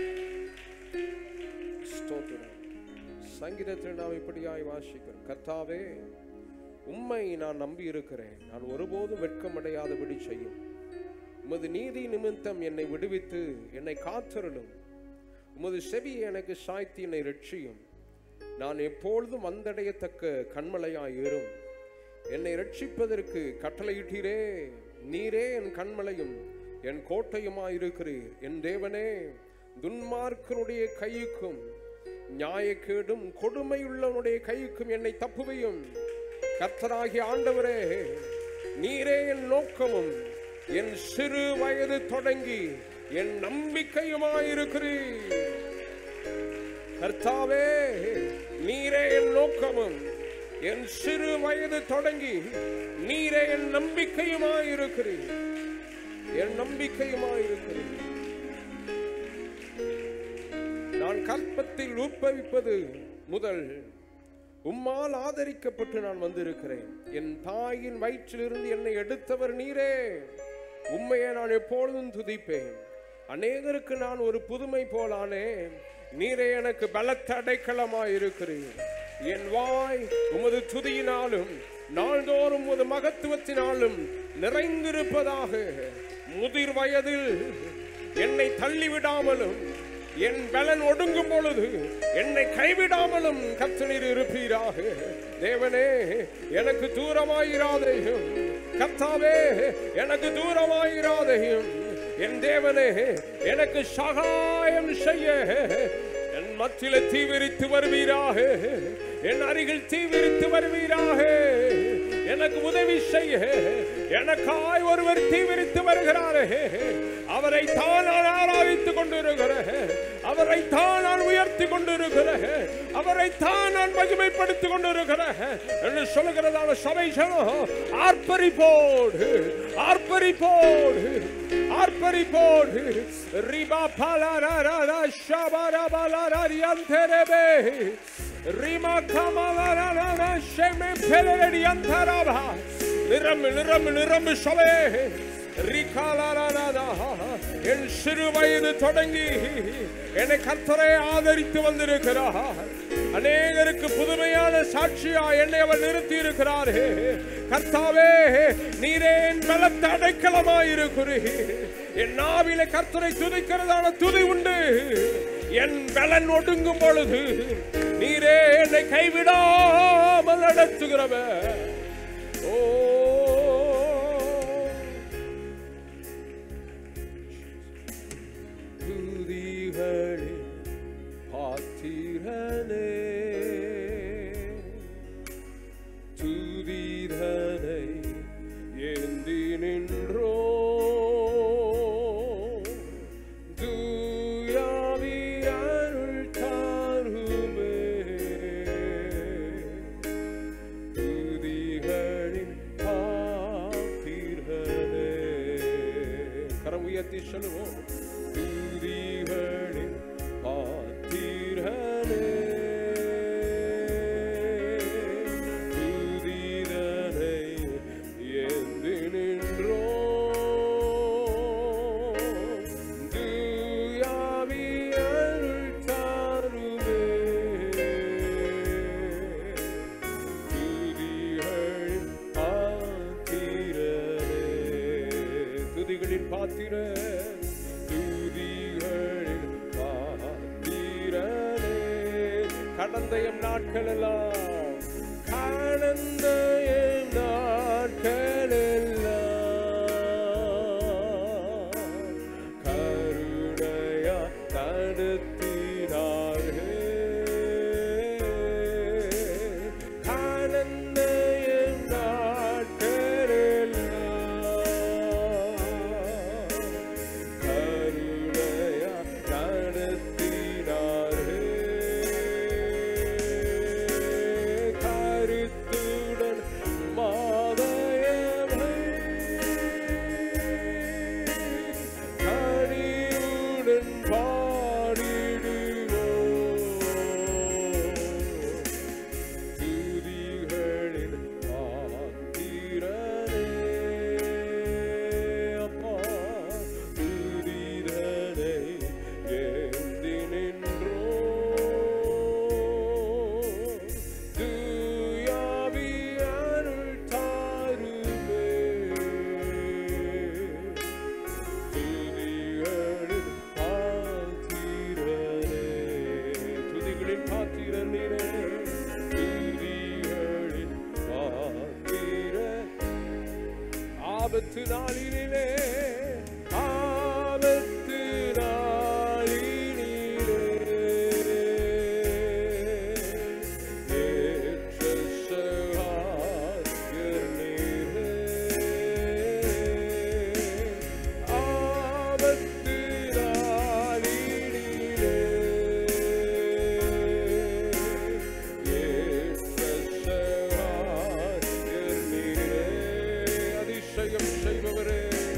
ஸ்தோத்திரம். சங்கீதத்தில் நாம் இப்படியாய் வாசிக்கிறோம் கர்த்தாவே உம்மை நான் நம்பி இருக்கிறேன் நான் ஒருபோதும் வெட்கமடையாதபடி செய்யும் உமது நீதி நிமித்தம் என்னை விடுவித்து என்னை காத்தருளும் உமது செவி எனக்கு சாய்த்தி என்னை ரட்சியும் நான் எப்பொழுதும் வந்தடையத்தக்க கண்மலையாய் ஏறும் என்னை ரட்சிப்பதற்கு கட்டளையிட்டீரே நீரே என் கண்மலையும் என் கோட்டையுமாய் இருக்கிறீர் என் தேவனே துன்மார்க்கனுடைய கையுக்கும் நியாயக்கேடும் கொடுமையுள்ளவனுடைய கையுக்கும் என்னை தப்புவையும் கர்த்தராகிய ஆண்டவரே நீரே என் நோக்கமும் என் சிறு வயது தொடங்கி என் நம்பிக்கையுமாயிருக்கிறீர் கர்த்தாவே நீரே என் நோக்கமும் என் சிறு வயது தொடங்கி நீரே என் நம்பிக்கையுமாயிருக்கிறீர் என் நம்பிக்கையுமாயிருக்கிறீர் நான் கல்பத்தில் உற்பவிப்பது முதல் உம்மால் ஆதரிக்கப்பட்டு நான் வந்திருக்கிறேன் என் தாயின் வயிற்றிலிருந்து என்னை எடுத்தவர் நீரே உம்மையை நான் எப்பொழுதும் துதிப்பேன் அநேகருக்கு நான் ஒரு புதுமை போலானே நீரே எனக்கு பலத்த அடைக்கலமாய் இருக்கிறீர் என் வாய் உமது துதியினாலும் நாள்தோறும் உமது மகத்துவத்தினாலும் நிறைந்திருப்பதாக முதிர் வயதில் என்னை தள்ளிவிடாமலும் என் பலன் ஒடுங்கும் பொழுது என்னை கைவிடாமலும் கத்தனீர் இருப்பீராக தேவனே எனக்கு தூரமாயிராதையும் கர்த்தாவே எனக்கு தூரமாயிராதையும் என் தேவனே எனக்கு சகாயம் செய்ய என் மத்தியில தீவிரித்து வருவீராக என் அருகில் தீவிரித்து வருவீராக எனக்கு உதவி செய்ய எனக்காய் ஒருவர் தீவிரித்து வருகிறாரே அவரை தான் நான் ஆராதித்துக் கொண்டிருக்கிறேன் அவரை தான் நான் உயர்த்தி கொண்டிருக்கிறேன் அவரை தான் நான் மகிமைப்படுத்திக் கொண்டிருக்கிறேன் என்று சொல்லுகிறதான சபை ஜனம் ஆர்ப்பரிப்போடு ஆர்ப்பரிப்போடு ஆர்ப்பரிப்போடு ரிபா பலரரர ஷபரபலரரியந்தரபே ரிமா கமலரரர ஷெமே பெலரடியந்தரபா நிரம்பு நிரம்பு நிரம்பு சபே ரிகாலரரரா. என் சிறு வயது தொடங்கி என்னை கர்த்தரை ஆதரித்து வந்திருக்கிறார் அநேகருக்கு புதுமையான சாட்சியா என்னை அவர் நிறுத்தி இருக்கிறாரே கர்த்தாவே நீரே என் பலத்த அடைக்கலமாயிருக்கிறீர் என் நாவிலே கர்த்தரை துதிக்கிறதான துதி உண்டு என் பலன் ஒடுங்கும் பொழுது நீரே என்னை கைவிடாமல் நடத்துகிறவர் ஓ துதிகளே பாத்திரனே துதிதனை ஏந்தி நின்றோ தூயாவி அருள் தாருமே துதிகளின் பாத்திரனே கரம் உயர்த்தி சொல்லுவோம் துதிகளின் பாத்திரனே துதிதனை ஏந்தி நின்றோ தூயாவி அருள் தாருமே துதிகளின் பாத்திரனே துதிகளின் பாத்திர துதிகளின் பாத்திரனே கடந்த எம் நாட்கள் எல்லாம் கடந்த எம் நாட்கள் எல்லாம் கருணையா நடத்தினாரே கடந்த எம் நாட்கள் எல்லாம் கருணையா நடத்தினாரே கருத்துடன் மாதயமை கனியுடன் பாடிடுவோம் துதிகளின் பாத்திரனே அப்பா துதிதனை ஏந்தி நின்றோம் தூயாவி அருள் தாருமே துதிகளின் பாத்திரனே துதிகளின் பாத்திரனே துதிகளின் பாத்திர ஆபத்து நாளினிலே ஆபத்து நாளினிலே ஏற்ற சகாயர் நீரே ஆபத்து நாளினிலே ஏற்ற சகாயர் நீரே அதிசயம் செய்பவரே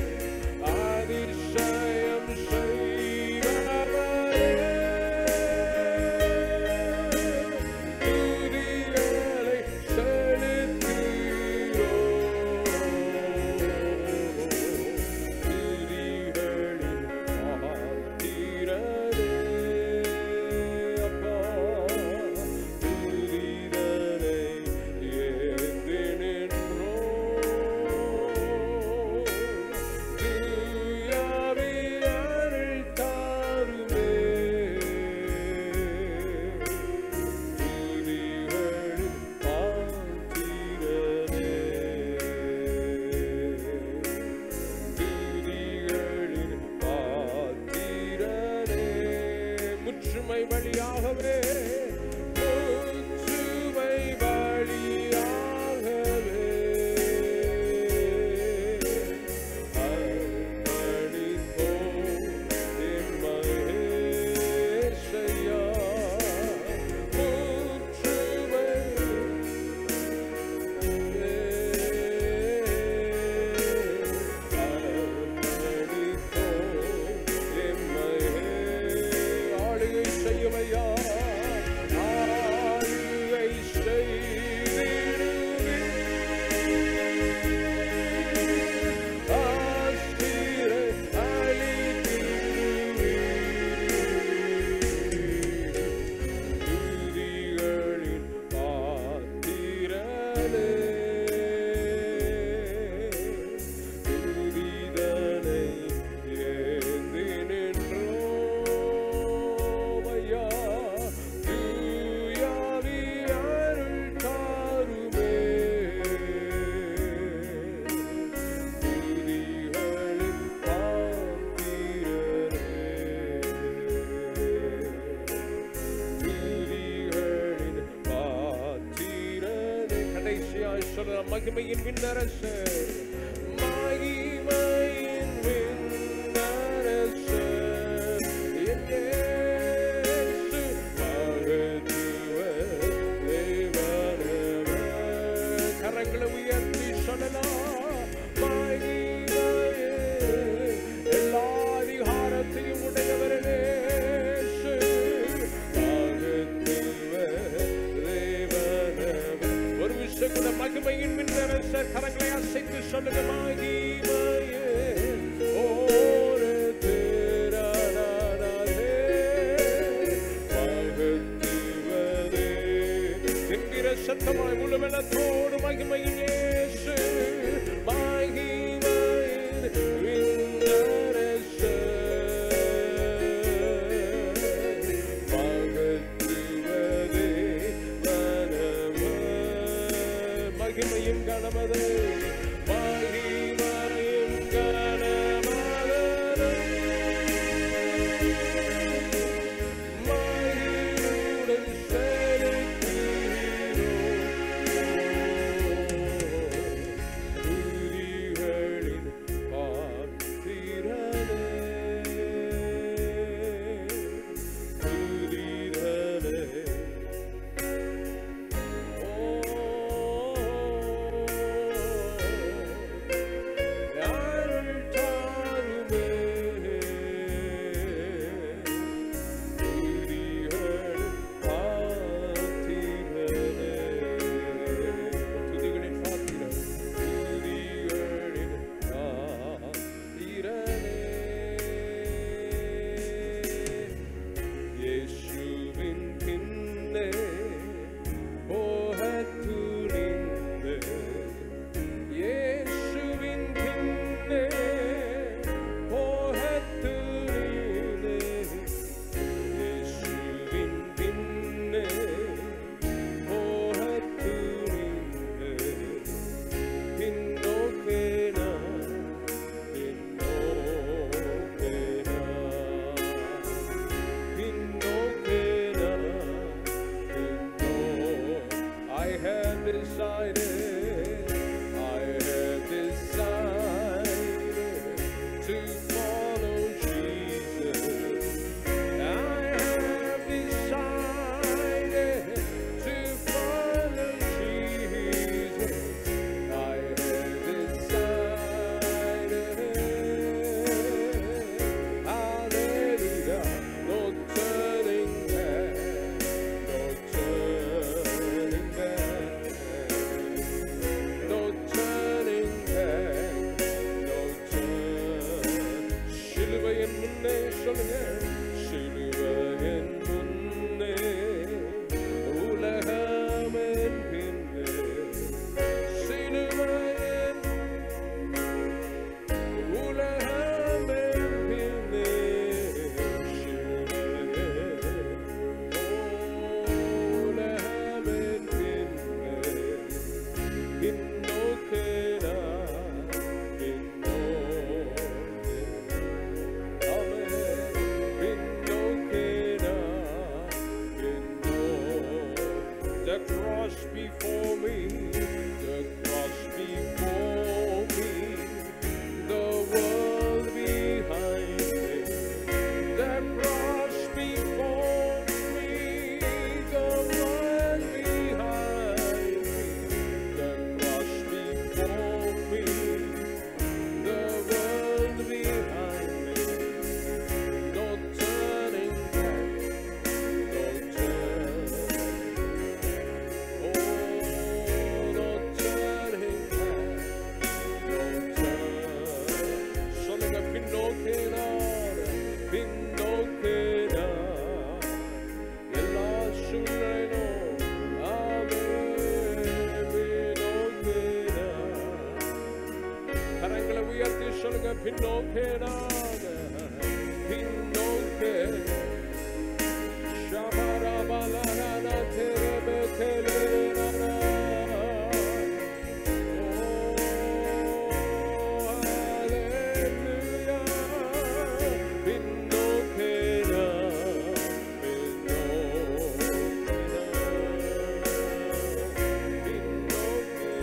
அதிசயம் செய்பவரே துதிகளை செலுத்துகிறோம் துதிகளின் பாத்திரரே அப்பா துதிதனை ஏந்தி நின்றோம் தூயாவி அருள் தாருமே துதிகளின் பாத்திரரே துதிகளின் பாத்திரரே முற்றுமை வழியாகவே முற்றுமை வழியாகவே அர்ப்பணிப்போம் என் மகேசையா முற்றுமை ஆளுகை செய்யமையா ஆளுகை செய்திடுவே ஆசிரை அளித்திடுவே துதிகளின் பாத்திரனே துதிதனை ஏந்தி நின்றோம் ஐயா தூயாவி அருள் தாருமே துதிகளின் பாத்திரனே துதிகளின் பாத்திரனே கடைசியாய் சொல்ற மகிமையின் விண்ணரசர் மகிமையின் விண்ணரசர் என் இயேசு மகத்துவ தேவனவர். கரங்களை உயர்த்தி சொல்லலாம் மகிமையே எல்லா அதிகாரத்தையும் உடையவரே இயேசு. மகத்துவ தேவனவர். ஒரு விஷயம் கூட மகிமையின் மின்னரசர் கரங்களை அசைத்து சொல்லுங்க மகிமையே ஓரு திரளானதே. மகத்துவதே. என்கிற சத்தமாய் முழுவலத்தோடு மகிமையின் இயேசு மகிமையின் விண்ணரசர் உயர்த்தி சொல்லுங்க பின்னோக்கே நான் பின்னோக்கே ஷபரபலரன தெரபெகலேரன. ஓ, ஹalleluya. பின்னோக்கே நான், பின்னோக்கே நான், பின்னோக்கே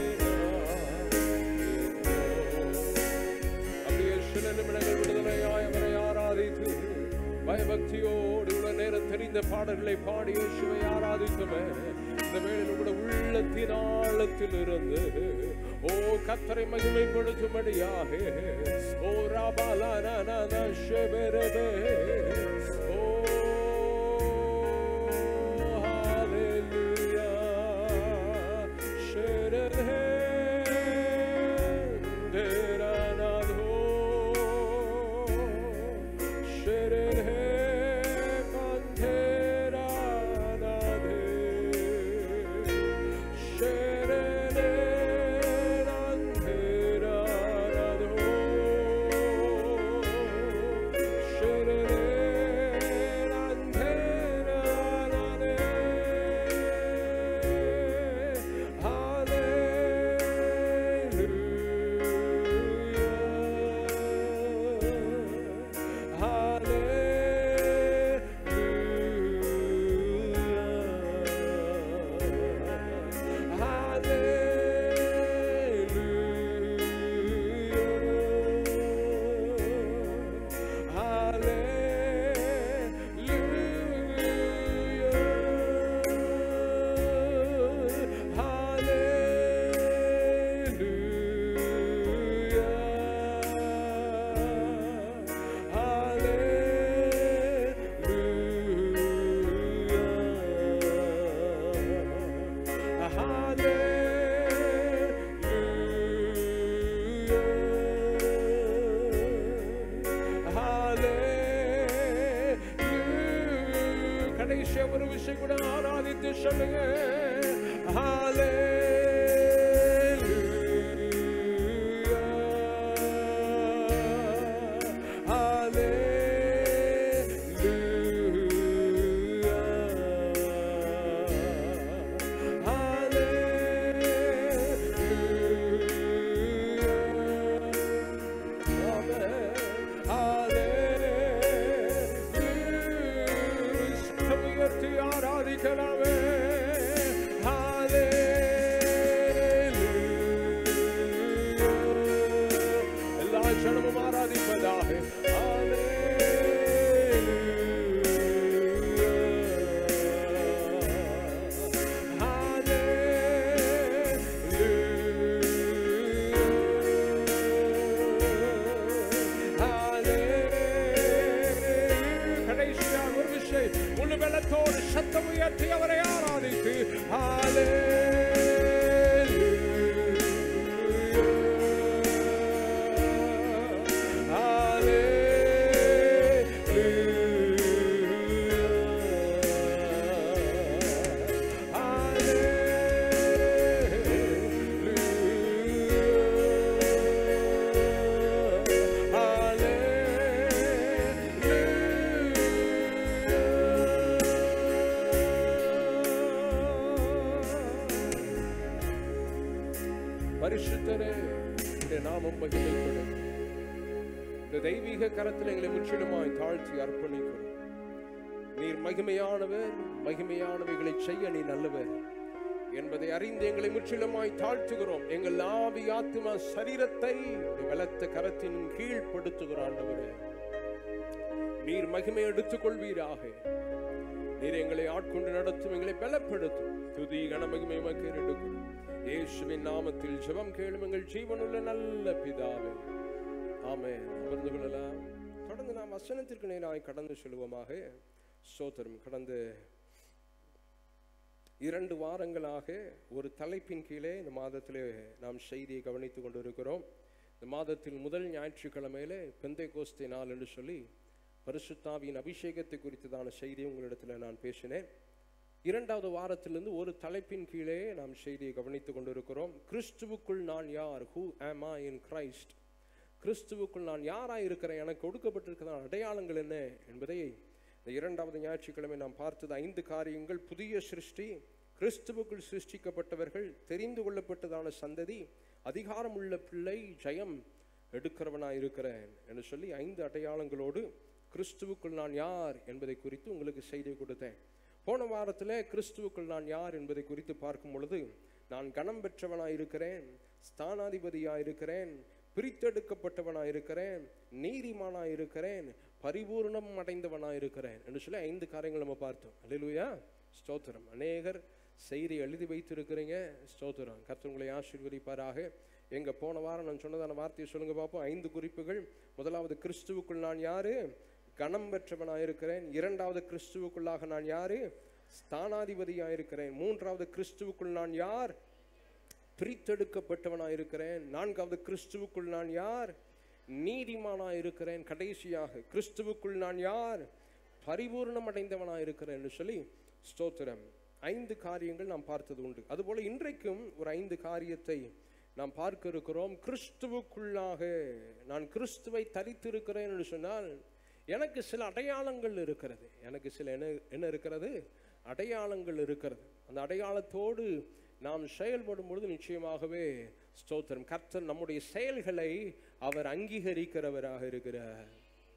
நான். அப்படியே சில நிமிடங்கள் விடுதலையாய் அவரை ஆராதித்து பயபக்தியோடு உள்ள நேரம் தெரிந்த பாடல்களை பாடி இயேசுவை ஆராதித்தமே இந்த வேளையில் கூட உள்ளத்தின் ஆழத்தில் இருந்து ஓ கத்தரை மகிமைப்படுத்தும்படியாக ஓ ராபாலான ஷெபெரபே ஓ ஹalleluya ஷெரஹே தேரானாதோ ஷெரஹே கந்தேரானாதே ஷெரஹே நந்தேரானாதோ ஷெரஹே நந்தேரானாதே கடைசியா ஒரு விஷயம் கூட ஆராதித்து சொல்லுங்க உயர்த்தி ஆராதிக்கலாமே எல்லா க்ஷணமும் ஆராதிப்பதாக கடைசியாக ஒரு விஷயம் முழு வெள்ளத்தோடு சத்தம் உயர்த்தி அவரை ஆராதித்து பரிசுத்தரே உடைய நாமம் மகிமைப்படும் இந்த தெய்வீக கரத்தில் எங்களை முற்றிலுமாய் தாழ்த்தி அர்ப்பணிக்கிறோம் நீர் மகிமையானவர் மகிமையானவைகளை செய்ய நீ நல்லவர் என்பதை அறிந்து எங்களை முற்றிலுமாய் தாழ்த்துகிறோம் எங்கள் ஆவி ஆத்துமா சரீரத்தை உடைய பலத்த கரத்தின் கீழ் படுத்துகிறோம் ஆண்டவரே நீர் மகிமை எடுத்துக் கொள்வீராக நீர் எங்களை ஆட்கொண்டு நடத்தும் எங்களை பலப்படுத்தும் துதி கனமகிமை உமக்கு எடுக்கும் இயேசுவின் நாமத்தில் ஜெபம் கேளும் எங்கள் ஜீவனுள்ள நல்ல பிதாவே ஆமென் அமர்ந்து கொள்ளலாம் தொடர்ந்து நாம் வசனத்திற்கு நேராய் கடந்து செல்வோமாக சோதரம் கடந்த இரண்டு வாரங்களாக ஒரு தலைப்பின் கீழே இந்த மாதத்திலே நாம் செய்தியை கவனித்துக் கொண்டிருக்கிறோம் இந்த மாதத்தில் முதல் ஞாயிற்றுக்கிழமையில பெந்தை கோஸ்தை நாள் என்று சொல்லி பரிசுத்தாவியின் அபிஷேகத்தை குறித்ததான செய்தியை உங்களிடத்தில் நான் பேசினேன் இரண்டாவது வாரத்திலிருந்து ஒரு தலைப்பின் கீழே நாம் செய்தியை கவனித்துக் கொண்டிருக்கிறோம் கிறிஸ்துவுக்குள் நான் யார் who am I in Christ கிறிஸ்துவுக்குள் நான் யாராய் இருக்கிறேன் எனக்கு கொடுக்கப்பட்டிருக்கிறதான அடையாளங்கள் என்ன என்பதை இந்த இரண்டாவது ஞாயிற்றுக்கிழமை நாம் பார்த்தது ஐந்து காரியங்கள் புதிய சிருஷ்டி கிறிஸ்துவுக்குள் சிருஷ்டிக்கப்பட்டவர்கள் தெரிந்து கொள்ளப்பட்டதான சந்ததி அதிகாரம் உள்ள பிள்ளை ஜெயம் எடுக்கிறவனாய் இருக்கிறேன் என்று சொல்லி ஐந்து அடையாளங்களோடு கிறிஸ்துவுக்குள் நான் யார் என்பதை குறித்து உங்களுக்கு செய்தி கொடுத்தேன் போன வாரத்தில் கிறிஸ்துவுக்குள் நான் யார் என்பதை குறித்து பார்க்கும் பொழுது நான் கணம் பெற்றவனாய் இருக்கிறேன் ஸ்தானாதிபதியாய் இருக்கிறேன் பிரித்தெடுக்கப்பட்டவனாய் இருக்கிறேன் நீதிமானாய் இருக்கிறேன் பரிபூர்ணம் அடைந்தவனாய் இருக்கிறேன் என்று சொல்லி ஐந்து காரியங்கள் நம்ம பார்த்தோம் அல்லேலூயா ஸ்தோத்திரம் அநேகர் செய்தி எழுதி வைத்திருக்கிறீங்க ஸ்தோத்திரம் கர்த்தர் உங்களை ஆசீர்வதிப்பாராக எங்க போன வாரம் நான் சொன்னதான வார்த்தையை சொல்லுங்க பார்ப்போம் ஐந்து குறிப்புகள் முதலாவது கிறிஸ்துவுக்குள் நான் யாரு கணம் பெற்றவனாய் இருக்கிறேன் இரண்டாவது கிறிஸ்துவுக்குள்ளாக நான் யாரு ஸ்தானாதிபதியாய் இருக்கிறேன் மூன்றாவது கிறிஸ்துவுக்குள் நான் யார் பிரித்தெடுக்கப்பட்டவனாய் இருக்கிறேன் நான்காவது கிறிஸ்துவுக்குள் நான் யார் நீதிமானாய் இருக்கிறேன் கடைசியாக கிறிஸ்துவுக்குள் நான் யார் பரிபூர்ணம் அடைந்தவனாய் இருக்கிறேன் என்று சொல்லி ஸ்தோத்திரம் ஐந்து காரியங்கள் நாம் பார்த்தது உண்டு அதுபோல இன்றைக்கும் ஒரு ஐந்து காரியத்தை நாம் பார்க்க இருக்கிறோம் கிறிஸ்துவுக்குள்ளாக நான் கிறிஸ்துவை தரித்திருக்கிறேன் என்று சொன்னால் எனக்கு சில அடையாளங்கள் இருக்கிறது எனக்கு சில என்ன என்ன இருக்கிறது அடையாளங்கள் இருக்கிறது அந்த அடையாளத்தோடு நாம் செயல்படும் பொழுது நிச்சயமாகவே ஸ்தோத்திரம் கர்த்தர் நம்முடைய செயல்களை அவர் அங்கீகரிக்கிறவராக இருக்கிறார்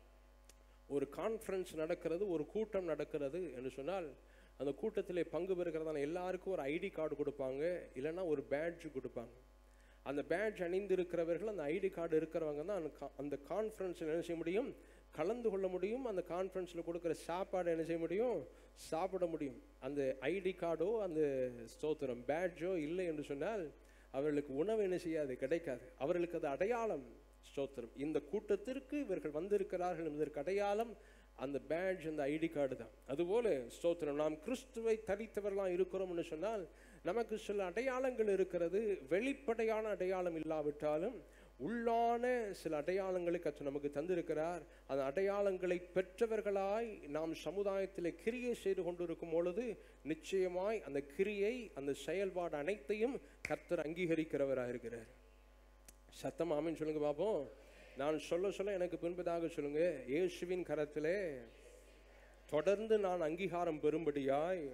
ஒரு கான்ஃபரன்ஸ் நடக்கிறது ஒரு கூட்டம் நடக்கிறது என்று சொன்னால் அந்த கூட்டத்திலே பங்கு பெறுகிறதான எல்லாருக்கும் ஒரு ஐடி கார்டு கொடுப்பாங்க இல்லைன்னா ஒரு பேட்ஜ் கொடுப்பாங்க அந்த பேட்ஜ் அணிந்திருக்கிறவர்கள் அந்த ஐடி கார்டு இருக்கிறவங்க தான் அந்த கா- அந்த கான்ஃபரன்ஸில் என்ன செய்ய முடியும் கலந்து கொள்ள முடியும் அந்த கான்ஃபரன்ஸில் கொடுக்குற சாப்பாடு என்ன செய்ய முடியும் சாப்பிட முடியும் அந்த ஐடி கார்டோ அந்த ஸ்தோத்திரம் பேட்ஜோ இல்லை என்று சொன்னால் அவர்களுக்கு உணவு என்ன செய்யாது கிடைக்காது அவர்களுக்கு அது அடையாளம் ஸ்தோத்திரம் இந்த கூட்டத்திற்கு இவர்கள் வந்திருக்கிறார்கள் என்பதற்கு அடையாளம் அந்த பேட்ஜ் அந்த ஐடி கார்டு தான் அதுபோல ஸ்தோத்திரம் நாம் கிறிஸ்துவை தரித்தவர்களாக இருக்கிறோம்னு சொன்னால் நமக்கு சில அடையாளங்கள் இருக்கிறது வெளிப்படையான அடையாளம் இல்லாவிட்டாலும் உள்ளான சில அடையாளங்களை கற்று நமக்கு தந்திருக்கிறார் அந்த அடையாளங்களை பெற்றவர்களாய் நாம் சமுதாயத்தில் கிரியை செய்து கொண்டிருக்கும் பொழுது நிச்சயமாய் அந்த கிரியை அந்த செயல்பாடு அனைத்தையும் கர்த்தர் அங்கீகரிக்கிறவராக இருக்கிறார் சத்தம் ஆமின்னு சொல்லுங்க பாப்போம் நான் சொல்ல சொல்ல எனக்கு பின்பதாக சொல்லுங்க இயேசுவின் கரத்திலே தொடர்ந்து நான் அங்கீகாரம் பெறும்படியாய்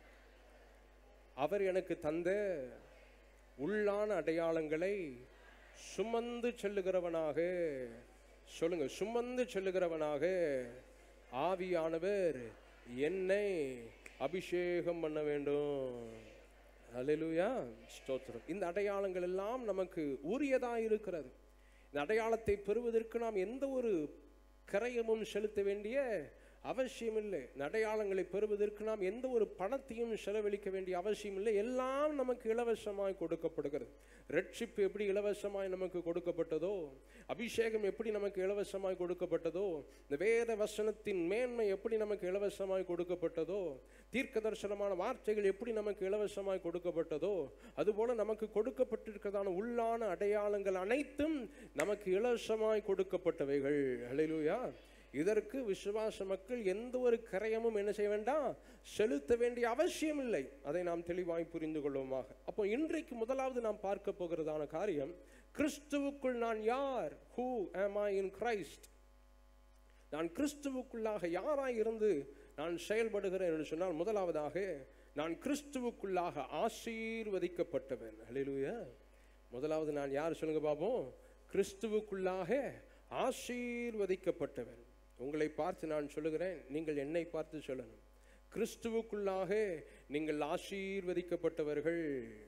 அவர் எனக்கு தந்த உள்ளான அடையாளங்களை சுமந்து செல்லுகிறவனாக சொல்லுங்க சுமந்து செல்லுகிறவனாக ஆவியானவர் என்னை அபிஷேகம் பண்ண வேண்டும் அல்லேலூயா ஸ்தோத்திரம் இந்த அடையாளங்கள் எல்லாம் நமக்கு உரியதா இருக்கிறது இந்த அடையாளத்தை பெறுவதற்கு நாம் எந்த ஒரு கரையமும் செலுத்த வேண்டிய அவசியம் இல்லை இந்த அடையாளங்களை பெறுவதற்கு நாம் எந்த ஒரு பணத்தையும் செலவழிக்க வேண்டிய அவசியம் இல்லை எல்லாம் நமக்கு இலவசமாய் கொடுக்கப்படுகிறது ரட்சிப்பு எப்படி இலவசமாய் நமக்கு கொடுக்கப்பட்டதோ அபிஷேகம் எப்படி நமக்கு இலவசமாய் கொடுக்கப்பட்டதோ இந்த வேத வசனத்தின் மேன்மை எப்படி நமக்கு இலவசமாய் கொடுக்கப்பட்டதோ தீர்க்க தரிசனமான வார்த்தைகள் எப்படி நமக்கு இலவசமாய் கொடுக்கப்பட்டதோ அதுபோல நமக்கு கொடுக்கப்பட்டிருக்கிறதான உள்ளான அடையாளங்கள் அனைத்தும் நமக்கு இலவசமாய் கொடுக்கப்பட்டவைகள் ஹalleluya இதற்கு விசுவாச மக்கள் எந்த ஒரு கரையமும் என்ன செய்ய வேண்டாம் செலுத்த வேண்டிய அவசியம் இல்லை அதை நாம் தெளிவாய் புரிந்து கொள்வோமாக அப்போ இன்றைக்கு முதலாவது நாம் பார்க்க போகிறதான காரியம் கிறிஸ்துவுக்குள் நான் யார் who am I in Christ நான் கிறிஸ்துவுக்குள்ளாக யாராய் இருந்து நான் செயல்படுகிறேன் என்று சொன்னால் முதலாவதாக நான் கிறிஸ்துவுக்குள்ளாக ஆசீர்வதிக்கப்பட்டவன் ஹalleluya முதலாவது நான் யார் சொல்லுங்க பாப்போம் கிறிஸ்துவுக்குள்ளாக ஆசீர்வதிக்கப்பட்டவன் உங்களை பார்த்து நான் சொல்லுகிறேன் நீங்கள் என்னை பார்த்து சொல்லணும் கிறிஸ்துவுக்குள்ளாக நீங்கள் ஆசீர்வதிக்கப்பட்டவர்கள்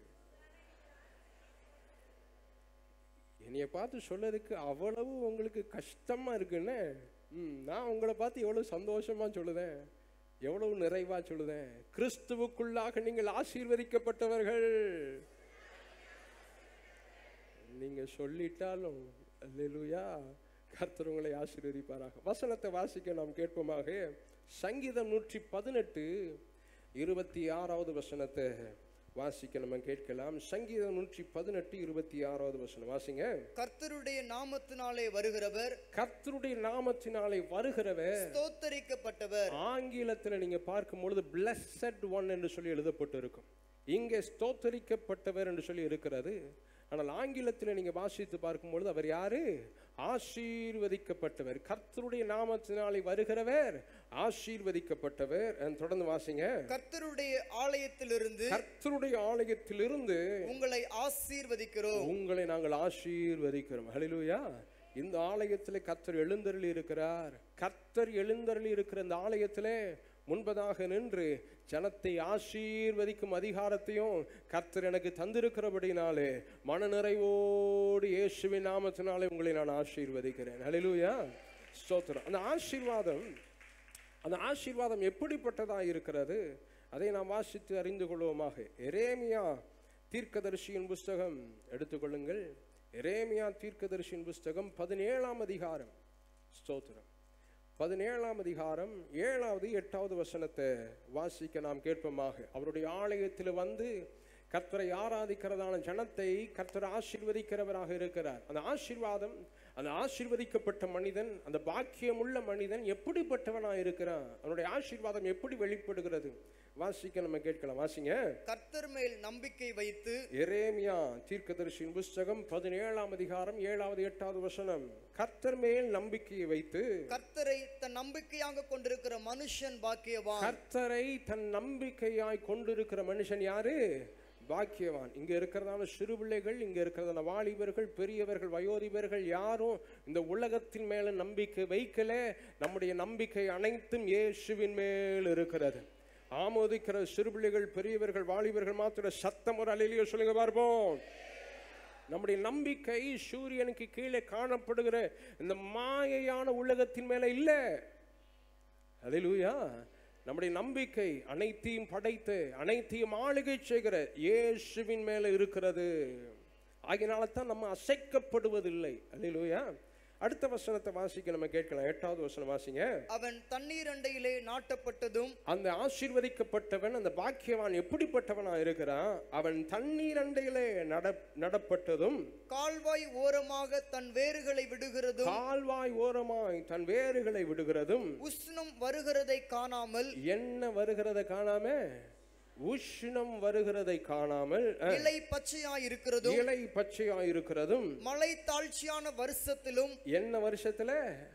என்னைய பார்த்து சொல்லதுக்கு அவ்வளவு உங்களுக்கு கஷ்டமா இருக்குன்னு ம், நான் உங்களை பார்த்து எவ்வளவு சந்தோஷமா சொல்லுதேன் எவ்வளவு நிறைவா சொல்லுதேன் கிறிஸ்துவுக்குள்ளாக நீங்கள் ஆசீர்வதிக்கப்பட்டவர்கள் நீங்க சொல்லிட்டாலும் அல்லேலூயா கர்த்தர் உங்களை ஆசீர்வதிப்பாராக வசனத்தை வாசிக்க நாம் கேட்போமாக சங்கீதம் நூற்றி பதினெட்டு இருபத்தி ஆறாவது வசனத்தை வாசிக்க நம்ம கேட்கலாம் சங்கீதம் நூற்றி பதினெட்டு இருபத்தி ஆறாவது வசனம் வாசிங்க கர்த்தருடைய நாமத்தினாலே வருகிறவர் கர்த்தருடைய நாமத்தினாலே வருகிறவர் ஸ்தோத்தரிக்கப்பட்டவர் ஆங்கிலத்துல நீங்க பார்க்கும் பொழுது பிளஸட் ஒன் என்று சொல்லி எழுதப்பட்டு இருக்கும் இங்கே ஸ்தோத்தரிக்கப்பட்டவர் என்று சொல்லி இருக்கிறது ஆனால் ஆங்கிலத்தில் நீங்க வாசித்து பார்க்கும் பொழுது அவர் யாரு ஆசீர்வதிக்கப்பட்டவர் கர்த்தருடைய நாமத்தினாலே வருகிறவர் ஆசீர்வதிக்கப்பட்டவர் அஹ் தொடர்ந்து வாசிங்க கர்த்தருடைய ஆலயத்திலிருந்து கர்த்தருடைய ஆலயத்திலிருந்து உங்களை ஆசீர்வதிக்கிறோம் உங்களை நாங்கள் ஆசீர்வதிக்கிறோம் ஹalleluya இந்த ஆலயத்தில் கர்த்தர் எழுந்தருளி இருக்கிறார் கர்த்தர் எழுந்தருளி இருக்கிற இந்த ஆலயத்திலே முன்பதாக நின்று ஜனத்தை ஆசீர்வதிக்கும் அதிகாரத்தையும் கர்த்தர் எனக்கு தந்திருக்கிறபடினாலே மனநிறைவோடு இயேசுவின் நாமத்தினாலே உங்களை நான் ஆசீர்வதிக்கிறேன் ஹalleluya ஸ்தோத்திரம் அந்த ஆசீர்வாதம் அந்த ஆசீர்வாதம் எப்படிப்பட்டதாக இருக்கிறது அதை நாம் வாசித்து அறிந்து கொள்வோமாக எரேமியா தீர்க்கதரிசியின் புஸ்தகம் எடுத்துக்கொள்ளுங்கள் எரேமியா தீர்க்கதரிசியின் புஸ்தகம் பதினேழாம் அதிகாரம் ஸ்தோத்திரம் பதினேழாம் அதிகாரம் ஏழாவது எட்டாவது வசனத்தை வாசிக்க நாம் கேட்போமாக அவருடைய ஆலயத்தில் வந்து கர்த்தரை ஆராதிக்கிறதான ஜனத்தை கர்த்தர் ஆசீர்வதிக்கிறவராக இருக்கிறார் அந்த ஆசீர்வாதம் அந்த ஆசீர்வதிக்கப்பட்ட மனிதன் அந்த பாக்கியமுள்ள மனிதன் எப்படிப்பட்டவனாக இருக்கிறான் அவனுடைய ஆசீர்வாதம் எப்படி வெளிப்படுகிறது வாசிக்க நம்ம கேட்கலாம் வாசிங்க கர்த்தர் மேல் நம்பிக்கை வைத்து எரேமியா தீர்க்கதரிசியின் புஸ்தகம் பதினேழாம் அதிகாரம் ஏழாவது எட்டாவது வசனம் கர்த்தர் மேல் நம்பிக்கையை வைத்து கர்த்தரை தன் நம்பிக்கையாக கொண்டிருக்கிற மனுஷன் பாக்கியவான் கர்த்தரை தன் நம்பிக்கையாய் கொண்டிருக்கிற மனுஷன் யாரு பாக்கியவான் இங்க இருக்கிறதான சிறு பிள்ளைகள் இங்க இருக்கிறதான வாலிபர்கள் பெரியவர்கள் வயோதிபர்கள் யாரும் இந்த உலகத்தின் மேல நம்பிக்கை வைக்கல நம்முடைய நம்பிக்கை அனைத்தும் இயேசுவின் மேல் இருக்கிறது ஆமோதிக்கிற சிறு பிள்ளைகள் பெரியவர்கள் வாலிபர்கள் மாத்திர சத்தம் ஒரு அலையிலேயே சொல்லுங்க பார்ப்போம் நம்முடைய நம்பிக்கை சூரியனுக்கு கீழே காணப்படுகிற இந்த மாயையான உலகத்தின் மேல இல்லை ஹalleluya நம்முடைய நம்பிக்கை அனைத்தையும் படைத்து அனைத்தையும் ஆளுகை செய்கிற இயேசுவின் மேல இருக்கிறது ஆகினால தான் நம்ம அசைக்கப்படுவதில்லை ஹalleluya அடுத்த வசனத்தை வாசிக்க நம்ம கேட்கலாம் எட்டாவது வசனம் வாசிங்க அவன் தண்ணீர் அண்டையிலே நாட்டப்பட்டதும் அந்த ஆசீர்வதிக்கப்பட்டவன் அந்த பாக்கியவான் எப்படிப்பட்டவனா இருக்கிறான் அவன் தண்ணீர் அண்டையிலே நட நடப்பட்டதும் கால்வாய் ஓரமாக தன் வேர்களை விடுகிறதும் கால்வாய் ஓரமாய் தன் வேர்களை விடுகிறதும் உஷ்ணம் வருகிறதை காணாமல் என்ன வருகிறதை காணாம உஷ்ணம் வருகிறதை காணாமல் அஹ், இலை பச்சையாய் இருக்கிறதும் இலை பச்சையாய் இருக்கிறதும் மழை தாழ்ச்சியான வருஷத்திலும் என்ன வருஷத்துல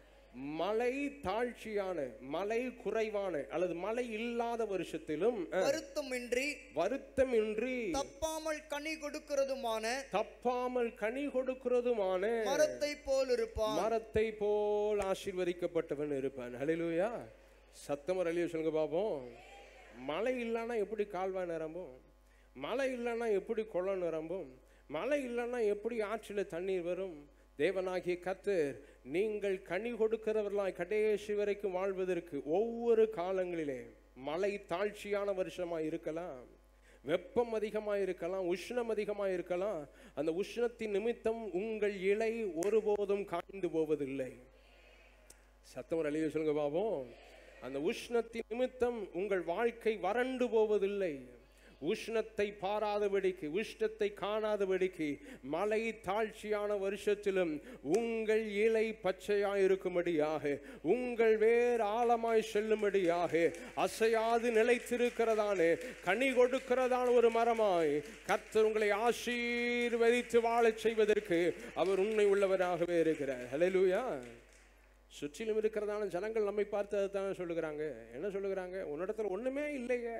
மழை தாழ்ச்சியான மழை குறைவான அல்லது மழை இல்லாத வருஷத்திலும் அஹ், வருத்தமின்றி வருத்தமின்றி தப்பாமல் கனி கொடுக்கிறதுமான தப்பாமல் கனி கொடுக்கிறதுமான மரத்தை போல் இருப்பான் மரத்தை போல் ஆசீர்வதிக்கப்பட்டவன் இருப்பான் ஹalleluya சத்தம் ஒரு அழிய சொல்லுங்க பாப்போம் மழை இல்லைன்னா எப்படி கால்வாய் நிரம்பும் மழை இல்லைன்னா எப்படி குளம் நிரம்பும் மழை இல்லைன்னா எப்படி ஆற்றில் தண்ணீர் வரும் தேவனாகிய கத்தர் நீங்கள் கனி கொடுக்கிறவர்களாய் கடைசி வரைக்கும் வாழ்வதற்கு ஒவ்வொரு காலங்களிலே மழை தாழ்ச்சியான வருஷமா இருக்கலாம் வெப்பம் அதிகமாக இருக்கலாம் உஷ்ணம் அதிகமாக இருக்கலாம் அந்த உஷ்ணத்தின் நிமித்தம் உங்கள் இலை ஒருபோதும் காய்ந்து போவதில்லை சத்தம் ஒரு அழிய சொல்லுங்க பாபோம் அந்த உஷ்ணத்தின் நிமித்தம் உங்கள் வாழ்க்கை வறண்டு போவதில்லை உஷ்ணத்தை பாராதபடிக்கு உஷ்ணத்தை காணாதபடிக்கு மழை தாழ்ச்சியான வருஷத்திலும் உங்கள் இலை பச்சையாய் இருக்கும்படியாக உங்கள் வேர் ஆழமாய் செல்லும்படியாக அசையாது நிலைத்திருக்கிறதானே கனி கொடுக்கிறதான ஒரு மரமாய் கர்த்தர் உங்களை ஆசீர்வதித்து வாழச் செய்வதற்கு அவர் உண்மை உள்ளவராகவே இருக்கிறார் ஹalleluya சுற்றிலும் இருக்கிறதான ஜனங்கள் நம்மை பார்த்து அதுதான் சொல்லுகிறாங்க என்ன சொல்லுகிறாங்க உன்னிடத்துல ஒண்ணுமே இல்லையே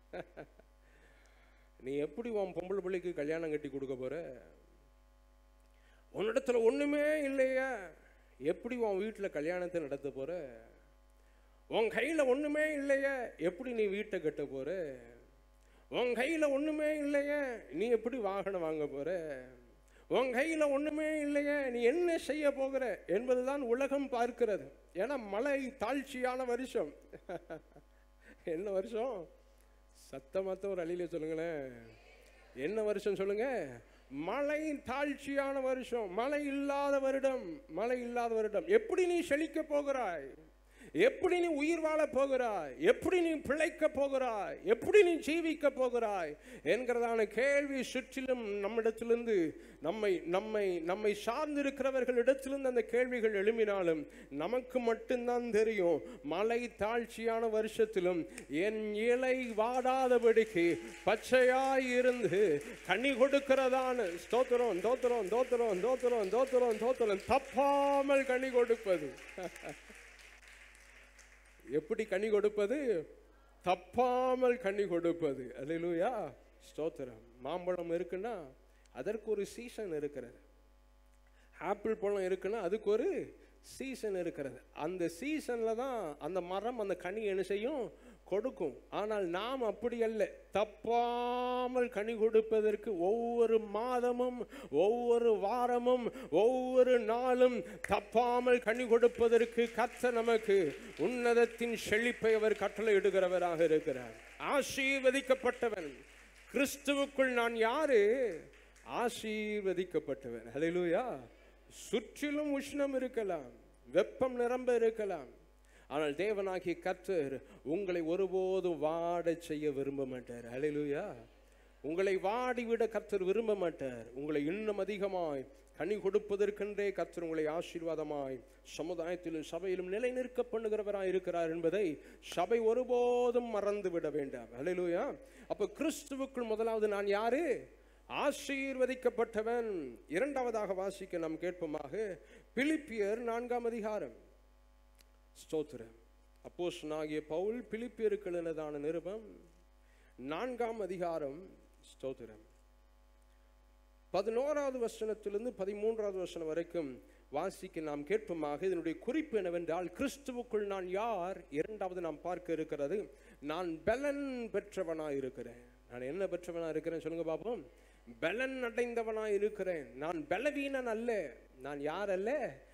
நீ எப்படி உன் பொம்பளை பிள்ளைக்கு கல்யாணம் கட்டி கொடுக்க போற உன்னிடத்துல ஒண்ணுமே இல்லையா எப்படி உன் வீட்டுல கல்யாணத்தை நடத்த போற உன் கையில ஒண்ணுமே இல்லையா எப்படி நீ வீட்டை கட்ட போற உன் கையில ஒண்ணுமே இல்லையா நீ எப்படி வாகனம் வாங்க போற உன் கையில ஒண்ணுமே இல்லையே நீ என்ன செய்ய போகிற என்பதுதான் உலகம் பார்க்கிறது ஏன்னா மழை தாழ்ச்சியான வருஷம் என்ன வருஷம் சத்தமாத்த ஒரு அழியில சொல்லுங்களேன் என்ன வருஷம் சொல்லுங்க மழை தாழ்ச்சியான வருஷம் மழை இல்லாத வருடம் மழை இல்லாத வருடம் எப்படி நீ செழிக்க போகிறாய் எப்படி நீ உயிர் வாழ போகிறாய் எப்படி நீ பிழைக்க போகிறாய் எப்படி நீ ஜீவிக்க போகிறாய் என்கிறதான கேள்வி சுற்றிலும் நம்மிடத்திலிருந்து நம்மை நம்மை நம்மை சார்ந்திருக்கிறவர்களிடத்திலிருந்து அந்த கேள்விகள் எழும்பினாலும் நமக்கு மட்டும்தான் தெரியும் மலை தாழ்ச்சியான வருஷத்திலும் என் இலை வாடாதபடிக்கு பச்சையாய் இருந்து கனி கொடுக்கிறதான ஸ்தோத்திரம் தோத்திரம் தோத்திரம் தோத்திரம் தோத்திரம் தோத்திரம் தப்பாமல் கனி கொடுப்பது எப்படி கனி கொடுப்பது தப்பாமல் கனி கொடுப்பது அல்லேலூயா ஸ்தோத்திரம் மாம்பழம் இருக்குன்னா அதற்கு ஒரு சீசன் இருக்கிறது ஆப்பிள் பழம் இருக்குன்னா அதுக்கு ஒரு சீசன் இருக்கிறது அந்த சீசனில் தான் அந்த மரம் அந்த கனி என்ன செய்யும் கொடுக்கும் ஆனால் நாம் அப்படி அல்ல தப்பாமல் கனி கொடுப்பதற்கு ஒவ்வொரு மாதமும் ஒவ்வொரு வாரமும் ஒவ்வொரு நாளும் தப்பாமல் கனி கொடுப்பதற்கு கத்த நமக்கு உன்னதத்தின் செழிப்பை அவர் கட்டளையிடுகிறவராக இருக்கிறார் ஆசீர்வதிக்கப்பட்டவன் கிறிஸ்துவுக்குள் நான் யாரு ஆசீர்வதிக்கப்பட்டவன் ஹalleluya சுற்றிலும் உஷ்ணம் இருக்கலாம் வெப்பம் நிரம்ப இருக்கலாம் ஆனால் தேவனாகிய கர்த்தர் உங்களை ஒருபோதும் வாடச் செய்ய விரும்ப மாட்டார் ஹalleluya உங்களை வாடிவிட கர்த்தர் விரும்ப மாட்டார் உங்களை இன்னும் அதிகமாய் கனி கொடுப்பதற்கென்றே கர்த்தர் உங்களை ஆசீர்வாதமாய் சமுதாயத்திலும் சபையிலும் நிலை நிற்க பண்ணுகிறவராய் இருக்கிறார் என்பதை சபை ஒருபோதும் மறந்து விட வேண்டாம் ஹalleluya அப்ப கிறிஸ்துவுக்குள் முதலாவது நான் யாரு ஆசீர்வதிக்கப்பட்டவன் இரண்டாவதாக வாசிக்க நாம் கேட்போமாக பிலிப்பியர் நான்காம் அதிகாரம் ஸ்தோத்திரம் அப்போஸ்தலனாகிய பவுல் பிலிப்பியருக்கு எழுதினதான நிருபம் நான்காம் அதிகாரம் ஸ்தோத்திரம் பதினோராவது வசனத்திலிருந்து பதிமூன்றாவது வசனம் வரைக்கும் வாசிக்க நாம் கேட்போமாக இதனுடைய குறிப்பு என்னவென்றால் கிறிஸ்துவுக்குள் நான் யார் இரண்டாவது நாம் பார்க்க இருக்கிறது நான் பலன் பெற்றவனாய் இருக்கிறேன் நான் என்ன பெற்றவனா இருக்கிறேன் சொல்லுங்க பாப்போம் பலன் அடைந்தவனாய் இருக்கிறேன் நான் பலவீனன் அல்ல நான் யார் அல்ல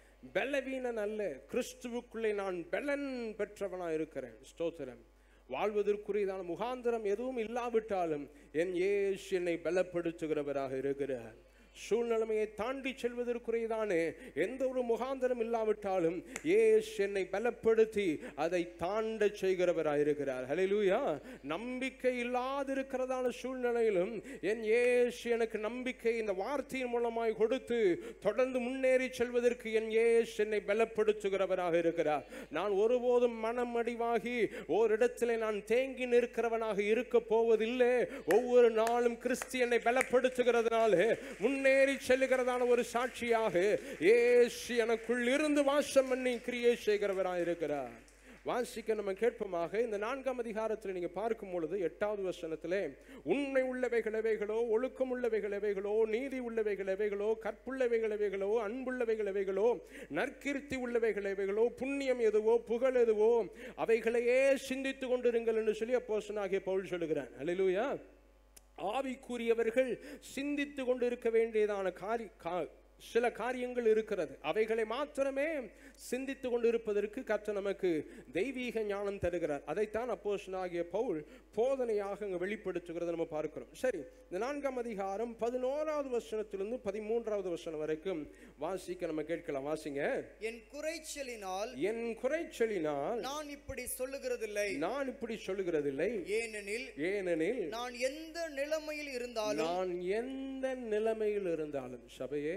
பலவீனன் அல்ல கிறிஸ்துவுக்குள்ளே நான் பலன் பெற்றவனாய் இருக்கிறேன் ஸ்தோத்திரம் வாழ்வதற்குரியதான முகாந்திரம் எதுவும் இல்லாவிட்டாலும் என் இயேசு என்னை பலப்படுத்துகிறவராக இருக்கிறார் சூழ்நிலைமையை தாண்டி செல்வதற்குரியதானே எந்த ஒரு முகாந்திரம் இல்லாவிட்டாலும் ஏசு என்னை பலப்படுத்தி அதை தாண்ட செய்கிறவராயிருக்கிறார் ஹalleluya நம்பிக்கை இல்லாதிருக்கிறதான சூழ்நிலையிலும் என் ஏசு எனக்கு நம்பிக்கை இந்த வார்த்தையின் மூலமாய் கொடுத்து தொடர்ந்து முன்னேறி செல்வதற்கு என் ஏசு என்னை பலப்படுத்துகிறவராக இருக்கிறார் நான் ஒருபோதும் மனம் அடிவாகி ஓரிடத்திலே நான் தேங்கி நிற்கிறவனாக இருக்க போவதில்லை ஒவ்வொரு நாளும் கிறிஸ்தியனை பலப்படுத்துகிறதுனால முன்னேறி செல்லுகிறதான ஒரு சாட்சியாக ஏசு எனக்குள் இருந்து வாசம் பண்ணி கிரியை செய்கிறவராக இருக்கிறார் வாசிக்க நம்ம கேட்போமாக இந்த நான்காம் அதிகாரத்தில் நீங்க பார்க்கும் பொழுது எட்டாவது வசனத்திலே உண்மை உள்ளவைகள் எவைகளோ ஒழுக்கம் உள்ளவைகள் எவைகளோ நீதி உள்ளவைகள் எவைகளோ கற்புள்ளவைகள் எவைகளோ அன்புள்ளவைகள் எவைகளோ நற்கீர்த்தி உள்ளவைகள் எவைகளோ புண்ணியம் எதுவோ புகழ் எதுவோ அவைகளையே சிந்தித்து கொண்டிருங்கள் என்று சொல்லி அப்போஸ்தலனாகிய பவுல் சொல்லுகிறான் அல்லேலூயா ஆவிக்குரியவர்கள் சிந்தித்து கொண்டிருக்க வேண்டியதான காரி கா- சில காரியங்கள் இருக்கிறது அவைகளை மாத்திரமே சிந்தித்து கொண்டிருப்பதற்கு கர்த்தர் நமக்கு தெய்வீக ஞானம் தருகிறார் அதைத்தான் அப்போஸ்தலனாகிய பவுல் போதனையாக அங்கு வெளிப்படுத்துகிறதை நம்ம பார்க்கிறோம் சரி இந்த நான்காம் அதிகாரம் பதினோராவது வசனத்திலிருந்து பதிமூன்றாவது வசனம் வரைக்கும் வாசிக்க நம்ம கேட்கலாம் வாசிங்க என் குறைச்சலினால் என் குறைச்சலினால் நான் இப்படி சொல்லுகிறதில்லை நான் இப்படி சொல்லுகிறதில்லை ஏனெனில் ஏனெனில் நான் எந்த நிலைமையில் இருந்தாலும் நான் எந்த நிலைமையில் இருந்தாலும் சபையே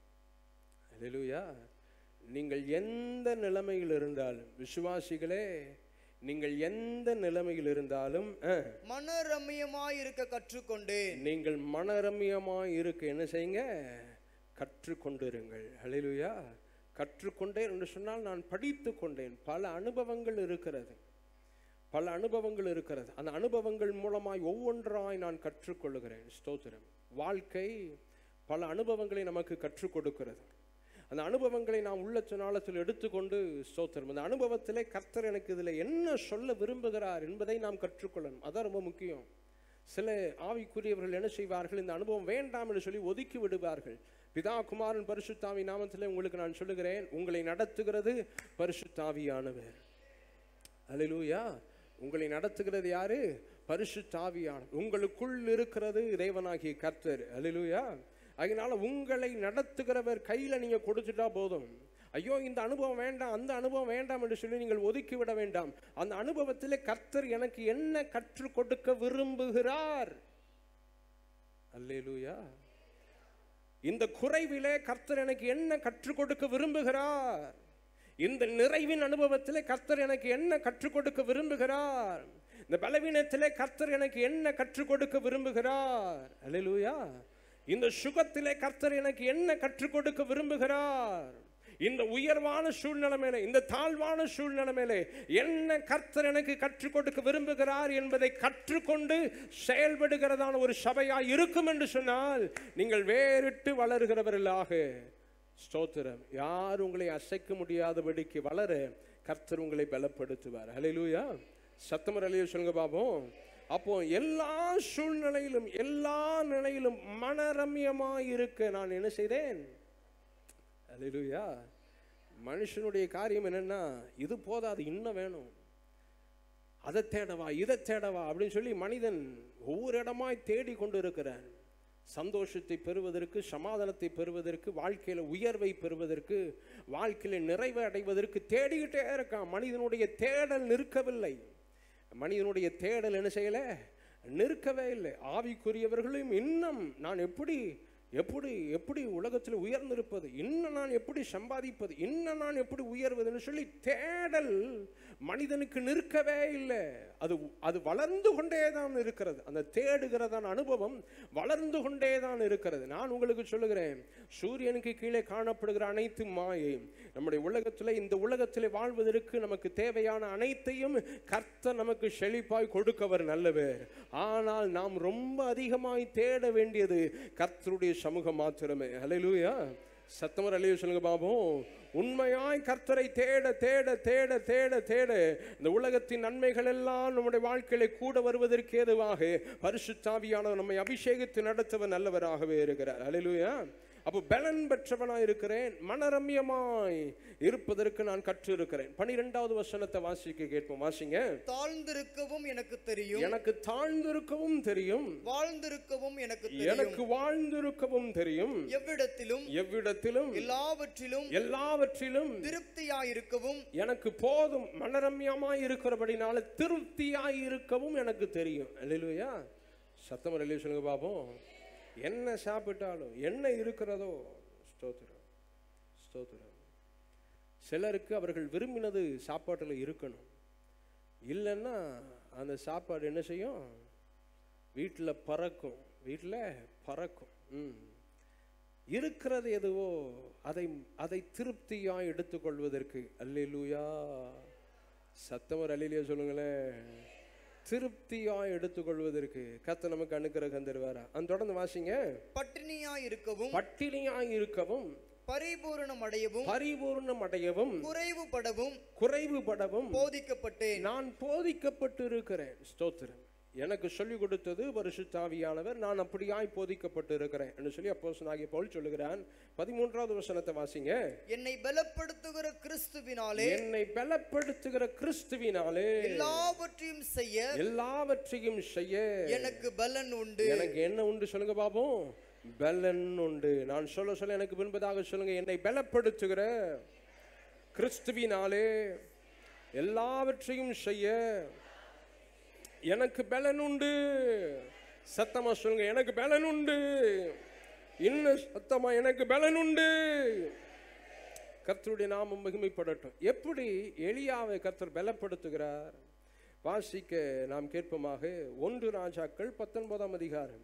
அல்லேலூயா நீங்கள் எந்த நிலைமையில் இருந்தாலும் விசுவாசிகளே நீங்கள் எந்த நிலைமையில் இருந்தாலும் அஹ், மனரம்யமாய் இருக்க கற்றுக்கொண்டேன் நீங்கள் மனரம்யமாய் இருக்க என்ன செய்யுங்க கற்றுக்கொண்டிருங்கள் ஹalleluya கற்றுக்கொண்டேன் என்று சொன்னால் நான் படித்து கொண்டேன் பல அனுபவங்கள் இருக்கிறது பல அனுபவங்கள் இருக்கிறது அந்த அனுபவங்கள் மூலமாய் ஒவ்வொன்றாய் நான் கற்றுக்கொள்ளுகிறேன் ஸ்தோத்திரம் வாழ்க்கை பல அனுபவங்களை நமக்கு கற்றுக் கொடுக்கிறது அந்த அனுபவங்களை நாம் உள்ளத்து நாளத்தில் எடுத்துக்கொண்டு ஸ்தோத்திரம் அந்த அனுபவத்திலே கர்த்தர் எனக்கு இதில் என்ன சொல்ல விரும்புகிறார் என்பதை நாம் கற்றுக்கொள்ளணும் அதான் ரொம்ப முக்கியம் சில ஆவிக்குரியவர்கள் என்ன செய்வார்கள் இந்த அனுபவம் வேண்டாம் என்று சொல்லி ஒதுக்கி விடுவார்கள் பிதா குமாரன் பரிசுத்தாவி நாமத்திலே உங்களுக்கு நான் சொல்லுகிறேன் உங்களை நடத்துகிறது பரிசுத்தாவியானவர் அல்லேலூயா உங்களை நடத்துகிறது யாரு பரிசுத்தாவியானவர் உங்களுக்குள் இருக்கிறது இறைவனாகிய கர்த்தர் அல்லேலூயா அதனால உங்களை நடத்துகிறவர் கையில நீங்க கொடுத்துட்டா போதும் ஐயோ இந்த அனுபவம் வேண்டாம் அந்த அனுபவம் வேண்டாம் என்று சொல்லி நீங்கள் ஒதுக்கி விட வேண்டாம் அந்த அனுபவத்திலே கர்த்தர் எனக்கு என்ன கற்றுக் கொடுக்க விரும்புகிறார் அல்லேலூயா இந்த குறைவிலே கர்த்தர் எனக்கு என்ன கற்றுக் கொடுக்க விரும்புகிறார் இந்த நிறைவின் அனுபவத்திலே கர்த்தர் எனக்கு என்ன கற்றுக் கொடுக்க விரும்புகிறார் இந்த பலவீனத்திலே கர்த்தர் எனக்கு என்ன கற்றுக் கொடுக்க விரும்புகிறார் அல்லேலூயா இந்த சுகத்திலே கர்த்தர் எனக்கு என்ன கற்றுக் கொடுக்க விரும்புகிறார் இந்த உயர்வான சூழ்நிலைமையில இந்த தாழ்வான சூழ்நிலைமையில என்ன கர்த்தர் எனக்கு கற்றுக் கொடுக்க விரும்புகிறார் என்பதை கற்றுக்கொண்டு செயல்படுகிறதான ஒரு சபையாய் இருக்கும் என்று சொன்னால் நீங்கள் வேறிட்டு வளருகிறவர்களாக ஸ்தோத்திரம் யார் உங்களை அசைக்க முடியாதபடிக்கு வளர கர்த்தர் உங்களை பலப்படுத்துவார் ஹalleluya சத்தமர் அலைய சொல்லுங்க பாப்போம் அப்போ எல்லா சூழ்நிலையிலும் எல்லா நிலையிலும் மனரம்யமாய் இருக்க நான் என்ன செய்தேன் அல்லேலூயா மனுஷனுடைய காரியம் என்னன்னா இது போதாது இன்னும் வேணும் அதை தேடவா இதை தேடவா அப்படின்னு சொல்லி மனிதன் ஒவ்வொரு இடமாய் தேடி கொண்டு இருக்கிறான் சந்தோஷத்தை பெறுவதற்கு சமாதானத்தை பெறுவதற்கு வாழ்க்கையில உயர்வை பெறுவதற்கு வாழ்க்கையில நிறைவை அடைவதற்கு தேடிக்கிட்டே இருக்கான் மனிதனுடைய தேடல் நிற்கவில்லை மனிதனுடைய தேடல் என்ன செய்யல நிற்கவே இல்லை ஆவிக்குரியவர்களும் இன்னும் நான் எப்படி எப்படி எப்படி உலகத்தில் உயர்ந்திருப்பது இன்னும் நான் எப்படி சம்பாதிப்பது இன்னும் நான் எப்படி உயர்வதுன்னு சொல்லி தேடல் மனிதனுக்கு நிற்கவே இல்லை அது அது வளர்ந்து கொண்டே தான் இருக்கிறது அந்த தேடுகிறதான அனுபவம் வளர்ந்து கொண்டே தான் இருக்கிறது நான் உங்களுக்கு சொல்லுகிறேன் சூரியனுக்கு கீழே காணப்படுகிற அனைத்து மாயை நம்முடைய உலகத்தில் இந்த உலகத்தில் வாழ்வதற்கு நமக்கு தேவையான அனைத்தையும் கர்த்தர் நமக்கு செழிப்பாய் கொடுக்கவர் நல்லவர் ஆனால் நாம் ரொம்ப அதிகமாய் தேட வேண்டியது கர்த்தருடைய சமூகம் மாத்திரமே ஹalleluya சத்தமர் அலைய சொல்லுங்க பாபோம் உண்மையாய் கர்த்தரை தேட தேட தேட தேட தேட இந்த உலகத்தின் நன்மைகள் எல்லாம் நம்முடைய வாழ்க்கையில கூட வருவதற்கு ஏதுவாக பரிசுத்தாவியானவர் நம்மை அபிஷேகித்து நடத்தவர் நல்லவராகவே இருக்கிறார் ஹalleluya அப்போ பலன் பெற்றவனாய் இருக்கிறேன் மனரம்யமாய் இருப்பதற்கு நான் கற்று இருக்கிறேன் பனிரெண்டாவது வசனத்தை வாசிக்க கேட்போம் வாசிங்க தாழ்ந்திருக்கவும் எனக்கு தெரியும் எனக்கு தாழ்ந்திருக்கவும் தெரியும் வாழ்ந்திருக்கவும் எனக்கு தெரியும் எனக்கு வாழ்ந்திருக்கவும் தெரியும் எவ்விடத்திலும் எவ்விடத்திலும் எல்லாவற்றிலும் எல்லாவற்றிலும் திருப்தியாயிருக்கவும் எனக்கு போதும் மனரம்யமாய் இருக்கிறபடினால திருப்தியாய் இருக்கவும் எனக்கு தெரியும் அல்லேலூயா சத்தம் அல்லையா சொல்லுங்க பாப்போம் என்ன சாப்பிட்டாலும் என்ன இருக்கிறதோ ஸ்தோத்திரம் ஸ்தோத்திரம் சிலருக்கு அவர்கள் விரும்பினது சாப்பாட்டில் இருக்கணும் இல்லைன்னா அந்த சாப்பாடு என்ன செய்யும் வீட்டில் பறக்கும் வீட்டில் பறக்கும் ம் இருக்கிறது எதுவோ அதை அதை திருப்தியாய் எடுத்துக்கொள்வதற்கு அல்லேலூயா சத்தமர் அல்லையிலேயே சொல்லுங்களேன் திருப்தியாய் எடுத்துக்கொள்வதற்கு கத்த நமக்கு அனுக்கிரகம் தருவாரா அந்த தொடர்ந்து வாசிங்க பட்டினியாயிருக்கவும் பட்டினியாய் இருக்கவும் பரிபூரணம் அடையவும் பரிபூர்ணம் அடையவும் குறைவுபடவும் குறைவுபடவும் போதிக்கப்பட்டேன் நான் போதிக்கப்பட்டு இருக்கிறேன் ஸ்தோத்திரம் எனக்கு சொல்லிக் கொடுத்தது பரிசுத்தாவியானவர் நான் அப்படியாய் போதிக்கப்பட்டு இருக்கிறேன் என்று சொல்லி அப்போ ஆகிய பவுல் சொல்லுகிறான் பதிமூன்றாவது வசனத்தை வாசிங்க என்னை பலப்படுத்துகிற கிறிஸ்துவினாலே என்னை பலப்படுத்துகிற கிறிஸ்துவினாலே எல்லாவற்றையும் செய்ய எல்லாவற்றையும் செய்ய எனக்கு பலன் உண்டு எனக்கு என்ன உண்டு சொல்லுங்க பாப்போம் பலன் உண்டு நான் சொல்ல சொல்ல எனக்கு பின்பதாக சொல்லுங்க என்னை பலப்படுத்துகிற கிறிஸ்துவினாலே எல்லாவற்றையும் செய்ய எனக்கு பலன் உண்டு சத்தமா சொல்லுங்க எனக்கு பலன் உண்டு இன்னும் சத்தமா எனக்கு பலன் உண்டு கர்த்தருடைய நாமம் மகிமைப்படட்டும் எப்படி எலியாவை கர்த்தர் பலப்படுத்துகிறார் வாசிக்க நாம் கேட்போமாக ஒன்று ராஜாக்கள் பத்தொன்பதாம் அதிகாரம்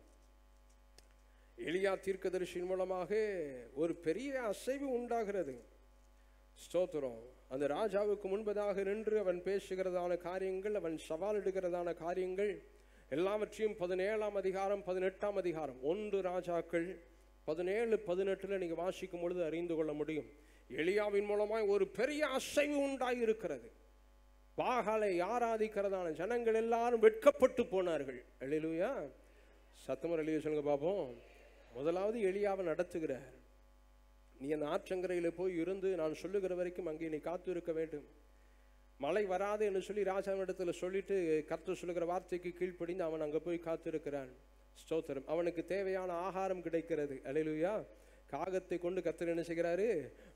எலியா தீர்க்கதரிசியின் மூலமாக ஒரு பெரிய அசைவு உண்டாகிறது ஸ்தோத்திரம் அந்த ராஜாவுக்கு முன்பதாக நின்று அவன் பேசுகிறதான காரியங்கள் அவன் சவாலிடுகிறதான காரியங்கள் எல்லாவற்றையும் பதினேழாம் அதிகாரம் பதினெட்டாம் அதிகாரம் ஒன்று ராஜாக்கள் பதினேழு பதினெட்டுல நீங்க வாசிக்கும் பொழுது அறிந்து கொள்ள முடியும் எலியாவின் மூலமாய் ஒரு பெரிய அசைவு உண்டாகி இருக்கிறது பாகாலை ஆராதிக்கிறதான ஜனங்கள் எல்லாரும் வெட்கப்பட்டு போனார்கள் எழிலுயா சத்தமர் எளிய சொல்லுங்க பாப்போம் முதலாவது எளியாவை நடத்துகிறார் நீ அந்த ஆற்றங்கரையில் போய் இருந்து நான் சொல்லுகிற வரைக்கும் அங்கே நீ காத்து இருக்க வேண்டும் மழை வராது என்று சொல்லி ராஜாவிடத்துல சொல்லிட்டு கர்த்தர் சொல்லுகிற வார்த்தைக்கு கீழ்ப்படிந்து அவன் அங்கே போய் காத்திருக்கிறான் ஸ்தோத்திரம் அவனுக்கு தேவையான ஆகாரம் கிடைக்கிறது அலையிலுயா காகத்தை கொண்டு கர்த்தர் என்ன செய்கிறாரு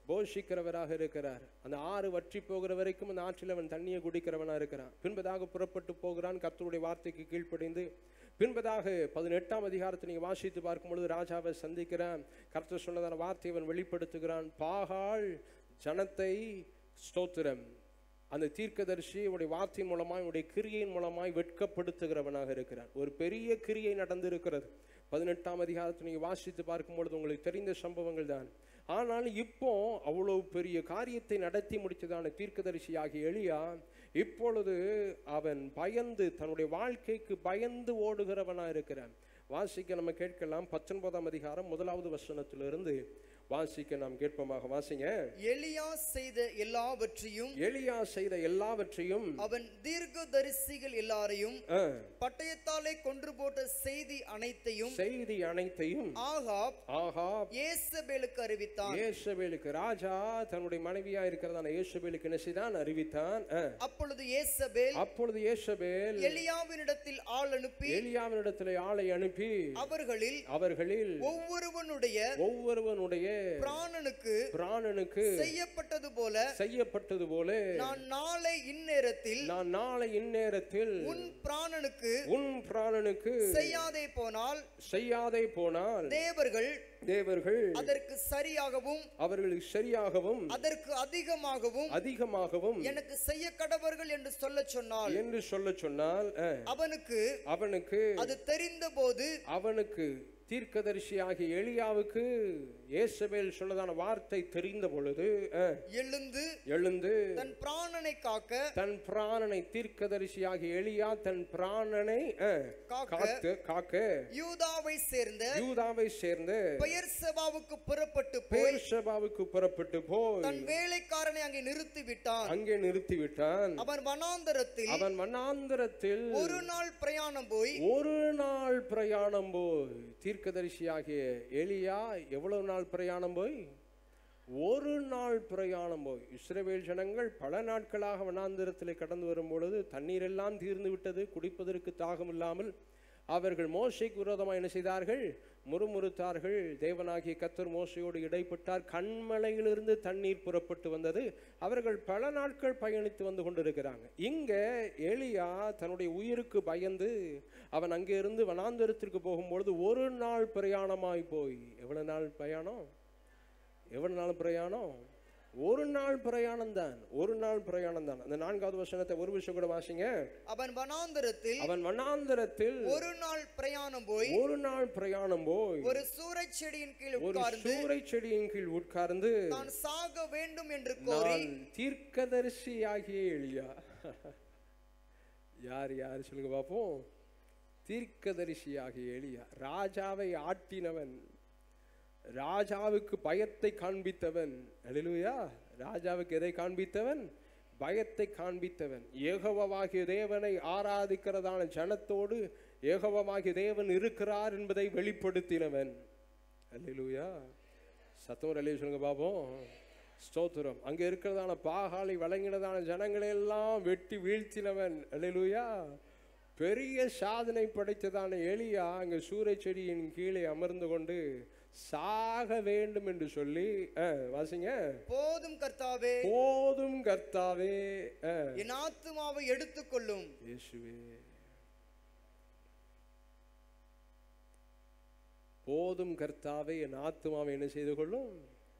போஷிக்கிறவராக இருக்கிறார் அந்த ஆறு வற்றி போகிற வரைக்கும் அந்த ஆற்றில் அவன் தண்ணியை குடிக்கிறவனா இருக்கிறான் பின்பதாக புறப்பட்டு போகிறான் கர்த்தருடைய வார்த்தைக்கு கீழ்ப்படிந்து பின்பதாக பதினெட்டாம் அதிகாரத்தை நீங்கள் வாசித்து பார்க்கும் பொழுது ராஜாவை சந்திக்கிறான் கர்த்தர் சொன்னதான வார்த்தையை அவன் வெளிப்படுத்துகிறான் பாகால் ஜனத்தை ஸ்தோத்திரம் அந்த தீர்க்கதரிசி உடைய வார்த்தையின் மூலமாய் உடைய கிரியையின் மூலமாய் வெட்கப்படுத்துகிறவனாக இருக்கிறான் ஒரு பெரிய கிரியை நடந்திருக்கிறது பதினெட்டாம் அதிகாரத்தை நீங்கள் வாசித்து பார்க்கும் பொழுது உங்களுக்கு தெரிந்த சம்பவங்கள் தான் ஆனால் இப்போ அவ்வளவு பெரிய காரியத்தை நடத்தி முடித்ததான தீர்க்கதரிசியாகிய எளியா இப்பொழுது அவன் பயந்து தன்னுடைய வாழ்க்கைக்கு பயந்து ஓடுகிறவனா இருக்கிறான் வாசிக்க நம்ம கேட்கலாம் பத்தொன்பதாம் அதிகாரம் முதலாவது வசனத்திலிருந்து வாசிக்க நாம் கேட்போமாக வாசிங்க எலியா செய்த எல்லாவற்றையும் எலியா செய்த எல்லாவற்றையும் அவன் தீர்க்கதரிசிகள் எல்லாரையும் ஆ, பட்டயத்தாலே கொன்று போட்ட செய்தி அனைத்தையும் செய்தி அனைத்தையும் ஆகாப் ஆகாப் ஏசபேலுக்கு அறிவித்தான் இயேசபேலுக்கு ராஜா தன்னுடைய மனைவியா இருக்கிறதான இயேசபேலுக்கு என்ன செய்தான் அறிவித்தான் ஆ. அப்பொழுது ஏசபேல் அப்பொழுது இயேசபேல் எலியாவினிடத்தில் ஆள் அனுப்பி எலியாவினிடத்திலே ஆளை அனுப்பி அவர்களில் அவர்களில் ஒவ்வொருவனுடைய ஒவ்வொருவனுடைய பிராணனுக்கு பிராணனுக்கு செய்யப்பட்டது போல செய்யப்பட்டது போல நான் நாளை இந்நேரத்தில் நான் நாளை இந்நேரத்தில் உன் பிராணனுக்கு உன் பிராணனுக்கு செய்யாதே போனால் செய்யாதே போனால் தேவர்கள் தேவர்கள் அதற்கு சரியாகவும் அவர்களுக்கு சரியாகவும் அதற்கு அதிகமாகவும் அதிகமாகவும் எனக்கு செய்ய கடவர்கள் என்று சொல்லச் சொன்னால் என்று சொல்ல சொன்னால் அஹ், அவனுக்கு அவனுக்கு அது தெரிந்தபோது அவனுக்கு தீர்க்கதரிசியாகிய எலியாவுக்கு இயேசபேல் சொன்னதான வார்த்தை தெரிந்த பொழுது அஹ், எழுந்து எழுந்து தன் பிராணனை காக்க தன் பிராணனை தீர்க்கதரிசியாகிய எலியா தன் பிராணனை அஹ், காக்க காத்து காக்க யூதாவை சேர்ந்த யூதாவை சேர்ந்து பெயர் செபாவுக்கு புறப்பட்டு போய் பேர்ஷபாவுக்கு புறப்பட்டு போய் தன் வேலைக்காரனை அங்கே நிறுத்தி விட்டான் அங்கே நிறுத்திவிட்டான் அவன் வனாந்தரத்தில் அவன் வனாந்தரத்தில் ஒரு நாள் பிரயாணம் போய் ஒரு நாள் பிரயாணம் போய் தீர்க்கதரிசியாகிய எலியா எவ்வளவு நாள் பிரயாணம் போய் ஒரு நாள் பிரயாணம் போய் இஸ்ரவேல் ஜனங்கள் பல நாட்களாக வனாந்திரத்திலே கடந்து வரும் பொழுது தண்ணீர் எல்லாம் தீர்ந்து விட்டது குடிப்பதற்கு தாகம் இல்லாமல் அவர்கள் மோசைக்கு விரோதமாக என்ன செய்தார்கள் முறுமுறுத்தார்கள் தேவனாகிய கத்தர் மோசையோடு இடைப்பட்டார் கண்மலையிலிருந்து தண்ணீர் புறப்பட்டு வந்தது அவர்கள் பல நாட்கள் பயணித்து வந்து கொண்டிருக்கிறாங்க இங்க எலியா தன்னுடைய உயிருக்கு பயந்து அவன் அங்கே இருந்து வனாந்தரத்திற்கு போகும்பொழுது ஒரு நாள் பிரயாணமாய் போய் எவ்வளவு நாள் பிரயாணம் எவ்வளவு நாள் பிரயாணம் ஒரு நாள் பிரயாணம் தான் ஒரு நாள் பிரயாணம் தான் அந்த நான்காவது வசனத்தை ஒரு விஷயம் கூட வாசிங்க அவன் வனாந்தரத்தில் அவன் வனாந்தரத்தில் ஒரு நாள் பிரயாணம் போய் ஒரு நாள் பிரயாணம் போய் ஒரு சூறைச் செடியின் கீழ் ஒரு உட்கார்ந்து சூறை செடியின் கீழ் உட்கார்ந்து தான் சாக வேண்டும் என்று கோரி நான் தீர்க்கதரிசியாகிய எலியா யார் யார் சொல்லுங்க பார்ப்போம் தீர்க்கதரிசியாகிய எலியா ராஜாவை ஆட்டினவன் ராஜாவுக்கு பயத்தை காண்பித்தவன் அல்லேலூயா ராஜாவுக்கு எதை காண்பித்தவன் பயத்தை காண்பித்தவன் ஏகவமாகிய தேவனை ஆராதிக்கிறதான ஜனத்தோடு ஏகவமாகிய தேவன் இருக்கிறார் என்பதை வெளிப்படுத்தினவன் அல்லேலூயா சத்தம் அல்லே சொல்லுங்க பாப்போம் ஸ்தோத்திரம் அங்க இருக்கிறதான பாகாலை வழங்கினதான ஜனங்களை எல்லாம் வெட்டி வீழ்த்தினவன் அல்லேலூயா பெரிய சாதனை படைத்ததான எலியா அங்க சூறை செடியின் கீழே அமர்ந்து கொண்டு சாக வேண்டும் என்று சொல்லி அஹ், வாசிங்க போதும் கர்த்தாவே போதும் கர்த்தாவே அஹ், என் ஆத்துமாவை எடுத்துக்கொள்ளும் இயேசுவே போதும் கர்த்தாவே என் ஆத்துமாவை என்ன செய்து கொள்ளும்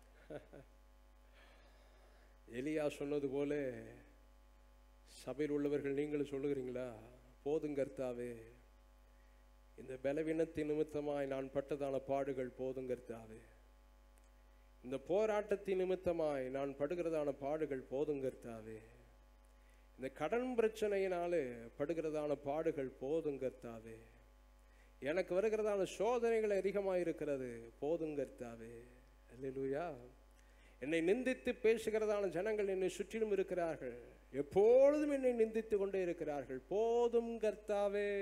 எலியா சொன்னது போல சபையில் உள்ளவர்கள் நீங்களும் சொல்லுகிறீங்களா போதும் கர்த்தாவே இந்த பலவீனத்தின் நிமித்தமாய் நான் பட்டதான பாடுகள் போதும் கர்த்தாவே இந்த போராட்டத்தின் நிமித்தமாய் நான் படுகிறதான பாடுகள் போதும் கர்த்தாவே இந்த கடன் பிரச்சனையினாலே படுகிறதான பாடுகள் போதும் கர்த்தாவே எனக்கு வருகிறதான சோதனைகள் அதிகமாக இருக்கிறது போதும் கர்த்தாவே அல்லேலூயா என்னை நிந்தித்து பேசுகிறதான ஜனங்கள் என்னை சுற்றிலும் இருக்கிறார்கள் எப்பொழுதும் என்னை நிந்தித்து கொண்டே இருக்கிறார்கள் போதும் கர்த்தாவே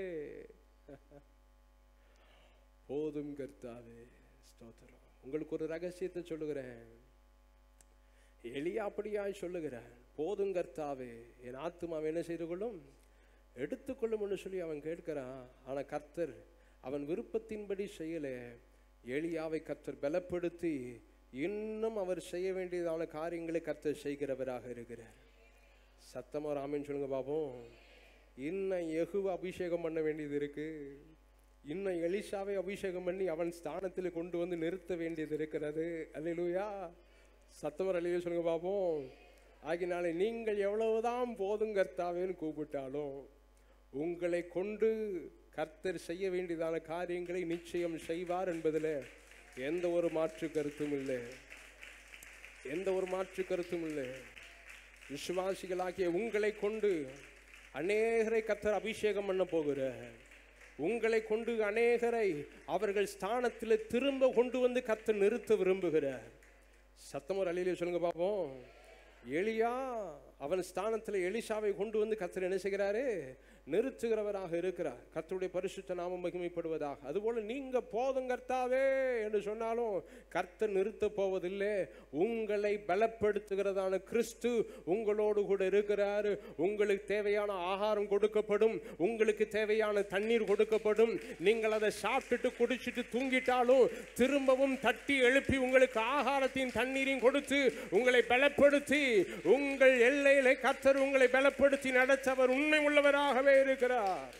போதும் கர்த்தாவே ஸ்தோத்திரம் உங்களுக்கு ஒரு ரகசியத்தை சொல்லுகிறேன் எளிய அப்படியாய் சொல்லுகிறான் போதும் கர்த்தாவே என் ஆத்துமாவை என்ன செய்து கொள்ளும் எடுத்துக்கொள்ளும்னு சொல்லி அவன் கேட்கிறான் ஆனா கர்த்தர் அவன் விருப்பத்தின்படி செய்யல எலியாவை கர்த்தர் பலப்படுத்தி இன்னும் அவர் செய்ய வேண்டியதான காரியங்களை கர்த்தர் செய்கிறவராக இருக்கிறார் சத்தமா ராமன் சொல்லுங்க பாப்போம் இன்னும் எகுவை அபிஷேகம் பண்ண வேண்டியது இருக்கு இன்னும் எலிசாவை அபிஷேகம் பண்ணி அவன் ஸ்தானத்தில் கொண்டு வந்து நிறுத்த வேண்டியது இருக்கிறது அல்லேலூயா சத்தமர் அலையில சொல்லுங்க பாப்போம் ஆகினாலே நீங்கள் எவ்வளவுதான் போதும் கர்த்தாவேன்னு கூப்பிட்டாலும் உங்களை கொண்டு கர்த்தர் செய்ய வேண்டியதான காரியங்களை நிச்சயம் செய்வார் என்பதில் எந்த ஒரு மாற்று கருத்தும் இல்லை எந்த ஒரு மாற்று கருத்தும் இல்லை விசுவாசிகளாகிய உங்களை கொண்டு அநேகரை கர்த்தர் அபிஷேகம் பண்ண போகிறார் உங்களை கொண்டு அநேகரை அவர்கள் ஸ்தானத்தில் திரும்ப கொண்டு வந்து கர்த்தர் நிறுத்த விரும்புகிறார் சத்தமர் அலையிலே சொல்லுங்க பாப்போம் எலியா அவன் ஸ்தானத்தில் எலிசாவை கொண்டு வந்து கர்த்தர் என்ன செய்கிறாரு நிறுத்துகிறவராக இருக்கிறார் கர்த்தருடைய பரிசுத்த நாமம் மகிமைப்படுவதாக அதுபோல நீங்க போதும் கர்த்தாவே என்று சொன்னாலும் கர்த்தர் நிறுத்த போவதில்லை உங்களை பலப்படுத்துகிறதான கிறிஸ்து உங்களோடு கூட இருக்கிறார் உங்களுக்கு தேவையான ஆகாரம் கொடுக்கப்படும் உங்களுக்கு தேவையான தண்ணீர் கொடுக்கப்படும் நீங்கள் அதை சாப்பிட்டுட்டு குடிச்சிட்டு தூங்கிட்டாலும் திரும்பவும் தட்டி எழுப்பி உங்களுக்கு ஆகாரத்தையும் தண்ணீரையும் கொடுத்து உங்களை பலப்படுத்தி உங்கள் எல்லையிலே கர்த்தர் உங்களை பலப்படுத்தி நடத்தவர் உண்மை உள்ளவராகவே இருக்கிறார்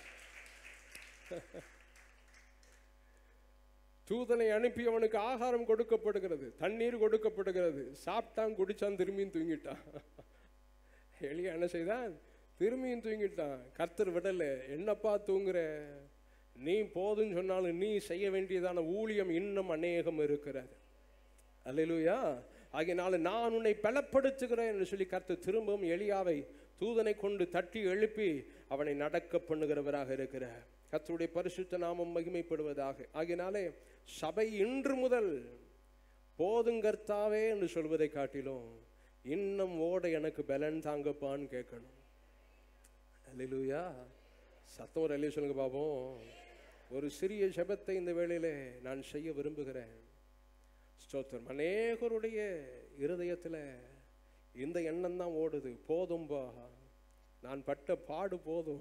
தூதனை அனுப்பி அவனுக்கு ஆகாரம் கொடுக்கப்படுகிறது தண்ணீர் கொடுக்கப்படுகிறது சாப்பிட்டான் குடிச்சான் திரும்பியும் தூங்கிட்டான் எளிய என்ன செய்தான் திரும்பியும் தூங்கிட்டான் கர்த்தர் விடல என்னப்பா தூங்குற நீ போதுன்னு சொன்னாலும் நீ செய்ய வேண்டியதான ஊழியம் இன்னும் அநேகம் இருக்கிறது அல்லேலூயா ஆகையினால நான் உன்னை பலப்படுத்துகிறேன் என்று சொல்லி கர்த்தர் திரும்பவும் எலியாவை தூதனை கொண்டு தட்டி எழுப்பி அவனை நடக்க பண்ணுகிறவராக இருக்கிறார் கர்த்தருடைய பரிசுத்த நாமம் மகிமைப்படுவதாக ஆகையினாலே சபை இன்று முதல் போதுங்கர்த்தாவே என்று சொல்வதை காட்டிலும் இன்னும் ஓட எனக்கு பலன் தாங்கப்பான்னு கேட்கணும் அல்லேலூயா சத்தம் ஒரு அல்லையா சொல்லுங்க பாப்போம் ஒரு சிறிய ஜெபத்தை இந்த வேளையிலே நான் செய்ய விரும்புகிறேன் ஸ்தோத்திரம் அநேகருடைய இருதயத்தில் இந்த எண்ணம் தான் ஓடுது போதும்பா நான் பட்ட பாடு போதும்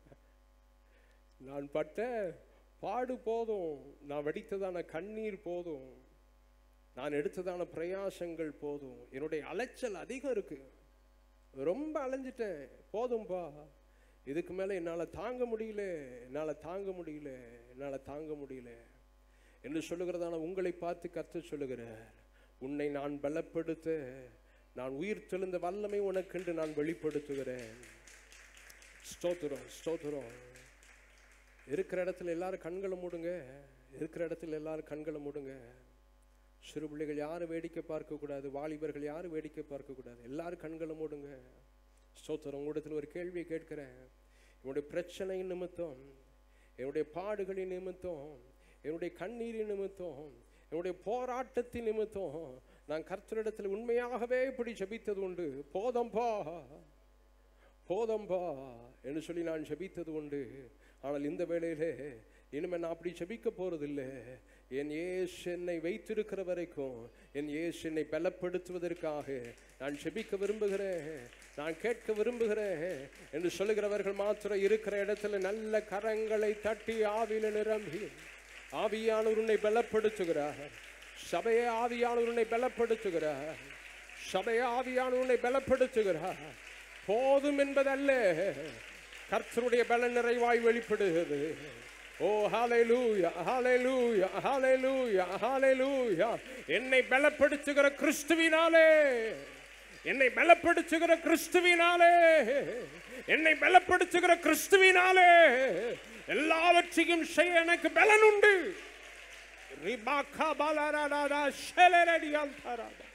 நான் பட்ட பாடு போதும் நான் வெடித்ததான கண்ணீர் போதும் நான் எடுத்ததான பிரயாசங்கள் போதும் என்னுடைய அலைச்சல் அதிகம் இருக்கு ரொம்ப அலைஞ்சிட்டேன் போதும்பா இதுக்கு மேலே என்னால் தாங்க முடியல என்னால் தாங்க முடியல என்னால் தாங்க முடியல என்று சொல்லுகிறதான உங்களை பார்த்து கர்த்தர் சொல்லுகிறார் உன்னை நான் பலப்படுத்த நான் உயிர் தெழுந்த வல்லமை உனக்கென்று நான் வெளிப்படுத்துகிறேன் ஸ்தோத்திரம் ஸ்தோத்திரம் இருக்கிற இடத்துல எல்லாரும் கண்களை மூடுங்க இருக்கிற இடத்துல எல்லாரும் கண்களை மூடுங்க சிறு பிள்ளைகள் யாரும் வேடிக்கை பார்க்க கூடாது வாலிபர்கள் யாரும் வேடிக்கை பார்க்க கூடாது எல்லாரும் கண்களை மூடுங்க ஸ்தோத்திரம் உங்களிடத்தில் ஒரு கேள்வியை கேட்கிறேன் என்னுடைய பிரச்சனை நிமித்தம் என்னுடைய பாடுகளின் நிமித்தம் என்னுடைய கண்ணீரின் நிமித்தம் என்னுடைய போராட்டத்தின் நிமித்தம் நான் கர்த்தரிடத்தில் உண்மையாகவே இப்படி ஜெபித்தது உண்டு போதம்பா போதம்பா என்று சொல்லி நான் ஜெபித்தது உண்டு ஆனால் இந்த வேளையிலே இனிமே நான் அப்படி ஜெபிக்க போறதில்லை என் இயேசு என்னை வைத்திருக்கிற வரைக்கும் என் இயேசு என்னை பலப்படுத்துவதற்காக நான் ஜெபிக்க விரும்புகிறேன் நான் கேட்க விரும்புகிறேன் என்று சொல்லுகிறவர்கள் மாத்திரம் இருக்கிற இடத்துல நல்ல கரங்களை தட்டி ஆவியில நிரம்பி ஆவியானவர் உன்னை பலப்படுத்துகிறார் சபையை ஆவியானவர் உன்னை பலப்படுத்துகிறார் சபையை ஆவியானவர் உன்னை பலப்படுத்துகிறார் போதும் என்பதல்ல கர்த்தருடைய பல நிறைவாய் வெளிப்படுகிறது ஓ ஹalleluya ஹalleluya ஹalleluya ஹalleluya என்னை பலப்படுத்துகிற கிறிஸ்துவினாலே என்னை பலப்படுத்துகிற கிறிஸ்துவினாலே என்னை பலப்படுத்துகிற கிறிஸ்துவினாலே எல்லாவற்றையும் செய்ய எனக்கு பலன் உண்டு ரிபாக்கா பாலாராடா ஷெலரடியால் தாராடா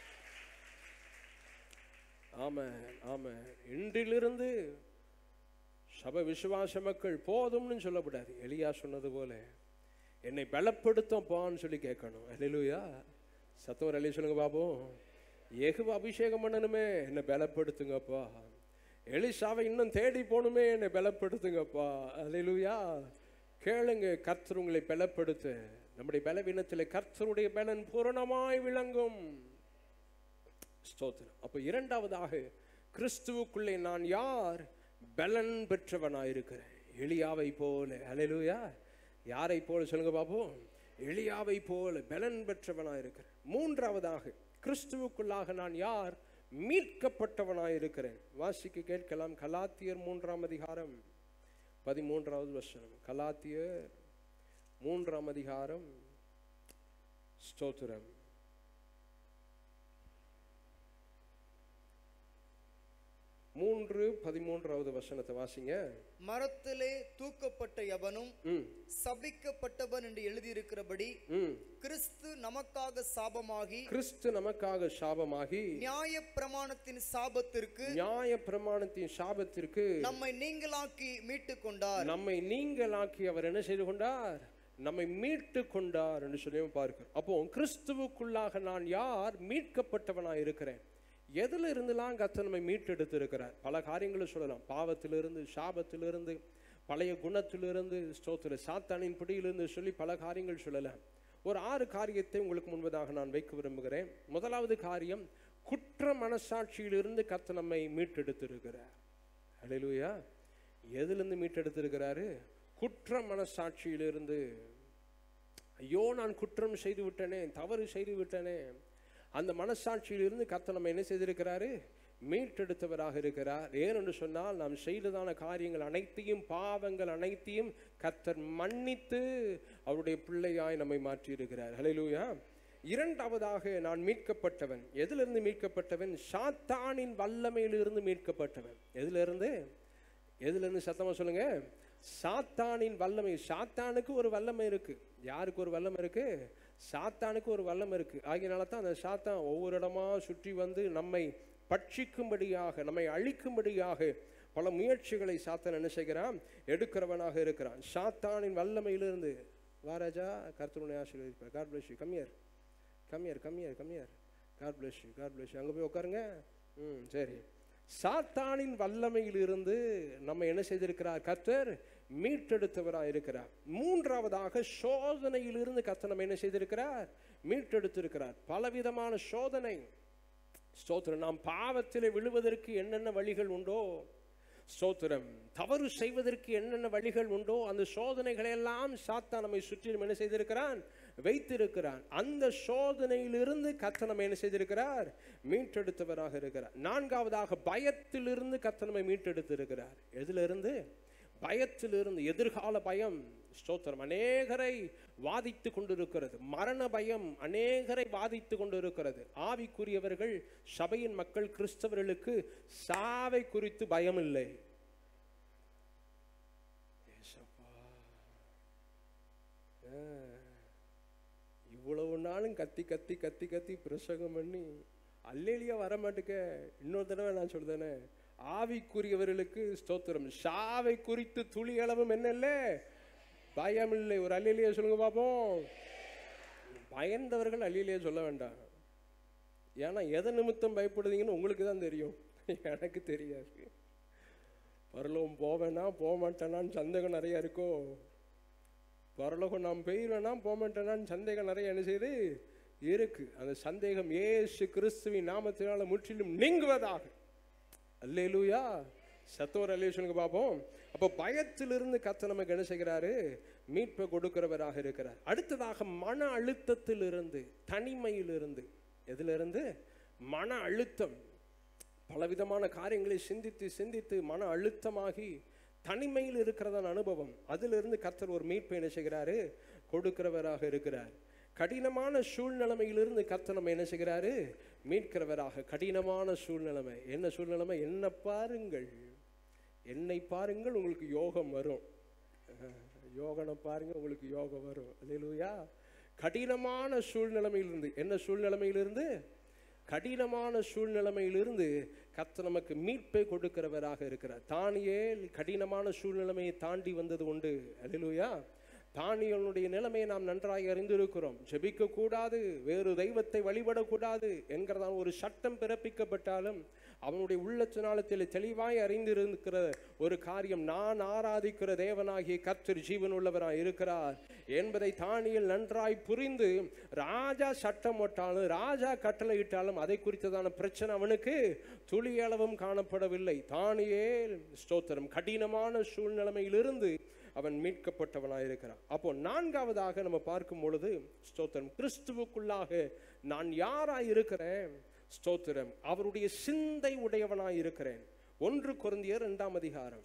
ஆமென் ஆமென் இன்றிலிருந்து சபை விசுவாச மக்கள் போதும்னு சொல்லக்கூடாது எலியா சொன்னது போல என்னை பலப்படுத்தப்பான்னு சொல்லி கேட்கணும் அல்லேலூயா சத்தவர் அலி சொல்லுங்க பாப்போம் எகுவ அபிஷேகம் பண்ணணுமே என்னை பலப்படுத்துங்கப்பா எலிசாவை இன்னும் தேடி போகணுமே என்னை பலப்படுத்துங்கப்பா அல்லேலூயா கேளுங்க கர்த்தர் உங்களை பலப்படுத்த நம்முடைய பலவீனத்தில் கர்த்தருடைய பலன் பூரணமாய் விளங்கும் ஸ்தோத்திரம் அப்போ இரண்டாவதாக கிறிஸ்துவுக்குள்ளே நான் யார் பலன் பெற்றவனாயிருக்கிறேன் எளியாவை போல அலையிலுயா யாரை போல சொல்லுங்க பாப்போம் எளியாவை போல பலன் பெற்றவனாயிருக்கிறேன் மூன்றாவதாக கிறிஸ்துவுக்குள்ளாக நான் யார் மீட்கப்பட்டவனாய் இருக்கிறேன் வாசிக்க கேட்கலாம் கலாத்தியர் மூன்றாம் அதிகாரம் பதிமூன்றாவது வசனம் கலாத்தியர் மூன்றாம் அதிகாரம் ஸ்தோத்திரம் மூன்று பதிமூன்றாவது வசனத்தை வாசிங்க மரத்திலே தூக்கப்பட்ட எவனும் ம் சபிக்கப்பட்டவன் என்று எழுதியிருக்கிறபடி ம் கிறிஸ்து நமக்காக சாபமாகி கிறிஸ்து நமக்காக சாபமாகி நியாய பிரமாணத்தின் சாபத்திற்கு நியாய பிரமாணத்தின் சாபத்திற்கு நம்மை நீங்களாக்கி மீட்டு கொண்டார் நம்மை நீங்களாக்கி அவர் என்ன செய்து கொண்டார் நம்மை மீட்டு கொண்டார் என்று சொல்லி பார்க்கிறோம் அப்போ கிறிஸ்துவுக்குள்ளாக நான் யார் மீட்கப்பட்டவனாய் இருக்கிறேன் எதுல இருந்துலாம் கத்த நம்மை மீட்டெடுத்து இருக்கிறார் பல காரியங்களை சொல்லலாம் பாவத்திலிருந்து சாபத்திலிருந்து பழைய குணத்திலிருந்து ஸ்தோத்திர சாத்தானின் பிடியிலிருந்து சொல்லி பல காரியங்கள் சொல்லலாம் ஒரு ஆறு காரியத்தை உங்களுக்கு முன்பதாக நான் வைக்க விரும்புகிறேன் முதலாவது காரியம் குற்ற மனசாட்சியிலிருந்து கத்த நம்மை மீட்டெடுத்திருக்கிறார் ஹalleluya எதிலிருந்து மீட்டெடுத்திருக்கிறாரு குற்ற மனசாட்சியிலிருந்து ஐயோ நான் குற்றம் செய்து விட்டனே தவறு செய்து விட்டனே அந்த மனசாட்சியிலிருந்து கர்த்தர் நம்ம என்ன செய்திருக்கிறாரு மீட்டெடுத்தவராக இருக்கிறார் ஏனென்று சொன்னால் நாம் செய்ததான காரியங்கள் அனைத்தையும் பாவங்கள் அனைத்தையும் கர்த்தர் மன்னித்து அவருடைய பிள்ளையாய் நம்மை மாற்றி இருக்கிறார் ஹalleluya இரண்டாவதாக நான் மீட்கப்பட்டவன் எதிலிருந்து மீட்கப்பட்டவன் சாத்தானின் வல்லமையிலிருந்து மீட்கப்பட்டவன் எதிலிருந்து எதிலிருந்து சத்தமா சொல்லுங்க சாத்தானின் வல்லமை சாத்தானுக்கு ஒரு வல்லமை இருக்கு யாருக்கு ஒரு வல்லமை இருக்கு சாத்தானுக்கு ஒரு வல்லமை இருக்கு ஆகியனால தான் அந்த சாத்தான் ஒவ்வொரு இடமா சுற்றி வந்து நம்மை பட்சிக்கும்படியாக நம்மை அழிக்கும்படியாக பல முயற்சிகளை சாத்தான் என்ன செய்கிறான் எடுக்கிறவனாக இருக்கிறான் சாத்தானின் வல்லமையிலிருந்து வாராஜா கர்த்தருடைய ஆசீர்வதிப்பார் God bless you come here come here come here come here God bless you God bless you அங்கே போய் உட்காருங்க ம் சரி சாத்தானின் வல்லமையிலிருந்து நம்ம என்ன செய்திருக்கிறார் கர்த்தர் மீட்டெடுத்தவராக இருக்கிறார் மூன்றாவதாக சோதனையிலிருந்து கர்த்தர் நம்ம என்ன செய்திருக்கிறார் மீட்டெடுத்திருக்கிறார் பலவிதமான சோதனை ஸ்தோத்திரம் நாம் பாவத்திலே விழுவதற்கு என்னென்ன வழிகள் உண்டோ ஸ்தோத்திரம் தவறு செய்வதற்கு என்னென்ன வழிகள் உண்டோ அந்த சோதனைகளை எல்லாம் சாத்தான் நம்மை சுற்றிலும் என்ன செய்திருக்கிறான் வைத்திருக்கிறான் அந்த சோதனையிலிருந்து கத்த நம்ம என்ன செய்திருக்கிறார் மீட்டெடுத்தவராக இருக்கிறார் நான்காவதாக பயத்திலிருந்து கத்த நம்மை மீட்டெடுத்திருக்கிறார் எதிலிருந்து பயத்திலிருந்து எதிர்கால பயம் ஸ்தோத்திரம் அநேகரை வாதித்து கொண்டிருக்கிறது மரண பயம் அநேகரை வாதித்து கொண்டிருக்கிறது ஆவிக்குரியவர்கள் சபையின் மக்கள் கிறிஸ்தவர்களுக்கு சாவை குறித்து பயம் இல்லை ஏசப்பா. ஆ. இவ்வளவு நாளும் கத்தி கத்தி கத்தி கத்தி பிரசங்கம் பண்ணி அல்லேலியா வர மாட்டுக்க இன்னொரு தடவை நான் சொல்றேனே ஆவிக்குரியவர்களுக்கு ஸ்தோத்திரம் சாவை குறித்து துளி அளவும் என்ன இல்லை பயம் இல்லை ஒரு அல்லேலியா சொல்லுங்க பாப்போம் பயந்தவர்கள் அல்லேலியா சொல்ல வேண்டாம் ஏன்னா எதை நிமித்தம் பயப்படுதீங்கன்னு உங்களுக்கு தான் தெரியும் எனக்கு தெரியாது பரலோகம் போவேனா போக மாட்டேனான்னு சந்தேகம் நிறைய இருக்கோ பரலோகம் நாம் பெய்வேனா போக மாட்டேனான்னு சந்தேகம் நிறைய என்ன செய்யுது இருக்கு அந்த சந்தேகம் ஏசு கிறிஸ்துவின் நாமத்தினால முற்றிலும் நீங்குவதாக அல்லேலூயா சத்தோர் அல்லே சொல்லுங்க பார்ப்போம் அப்போ பயத்திலிருந்து கத்த நமக்கு என்ன செய்கிறாரு மீட்பை கொடுக்கிறவராக இருக்கிறார் அடுத்ததாக மன அழுத்தத்திலிருந்து தனிமையிலிருந்து எதிலிருந்து மன அழுத்தம் பலவிதமான காரியங்களை சிந்தித்து சிந்தித்து மன அழுத்தமாகி தனிமையில் இருக்கிறதான அனுபவம் அதிலிருந்து கர்த்தர் ஒரு மீட்பை என்ன செய்கிறாரு கொடுக்கிறவராக இருக்கிறார் கடினமான சூழ்நிலைமையிலிருந்து கர்த்தர் நம்ம என்ன செய்கிறாரு மீட்கிறவராக கடினமான சூழ்நிலைமை என்ன சூழ்நிலைமை என்ன பாருங்கள் என்னை பாருங்கள் உங்களுக்கு யோகம் வரும் அஹ், யோகனை பாருங்க உங்களுக்கு யோகம் வரும் அல்லேலூயா கடினமான சூழ்நிலைமையிலிருந்து என்ன சூழ்நிலைமையிலிருந்து கடினமான சூழ்நிலைமையிலிருந்து கர்த்தர் நமக்கு மீட்பை கொடுக்கிறவராக இருக்கிறார் தானியேல் கடினமான சூழ்நிலைமையை தாண்டி வந்தது உண்டு அல்லேலூயா தானியனுடைய நிலைமையை நாம் நன்றாக அறிந்திருக்கிறோம் ஜெபிக்க கூடாது வேறு தெய்வத்தை வழிபடக்கூடாது என்கிறதான ஒரு சட்டம் பிறப்பிக்கப்பட்டாலும் அவனுடைய உள்ளத்தினாலத்தில் தெளிவாய் அறிந்திருக்கிற ஒரு காரியம் நான் ஆராதிக்கிற தேவனாகிய கர்த்தர் ஜீவன் உள்ளவராய் இருக்கிறார் என்பதை தானியல் நன்றாய் புரிந்து ராஜா சட்டம் போட்டாலும் ராஜா கட்டளையிட்டாலும் அதை குறித்ததான பிரச்சனை அவனுக்கு துளியளவும் காணப்படவில்லை தானியேல் ஸ்தோத்திரம் கடினமான சூழ்நிலைமையிலிருந்து அவன் மீட்கப்பட்டவனாய் இருக்கிறான் அப்போ நான்காவதாக நம்ம பார்க்கும் பொழுது ஸ்தோத்திரம் கிறிஸ்துவுக்குள்ளாக நான் யாராய் இருக்கிறேன் ஸ்தோத்திரம் அவருடைய சிந்தை உடையவனாய் இருக்கிறேன் ஒன்று குருந்தியர் இரண்டாம் அதிகாரம்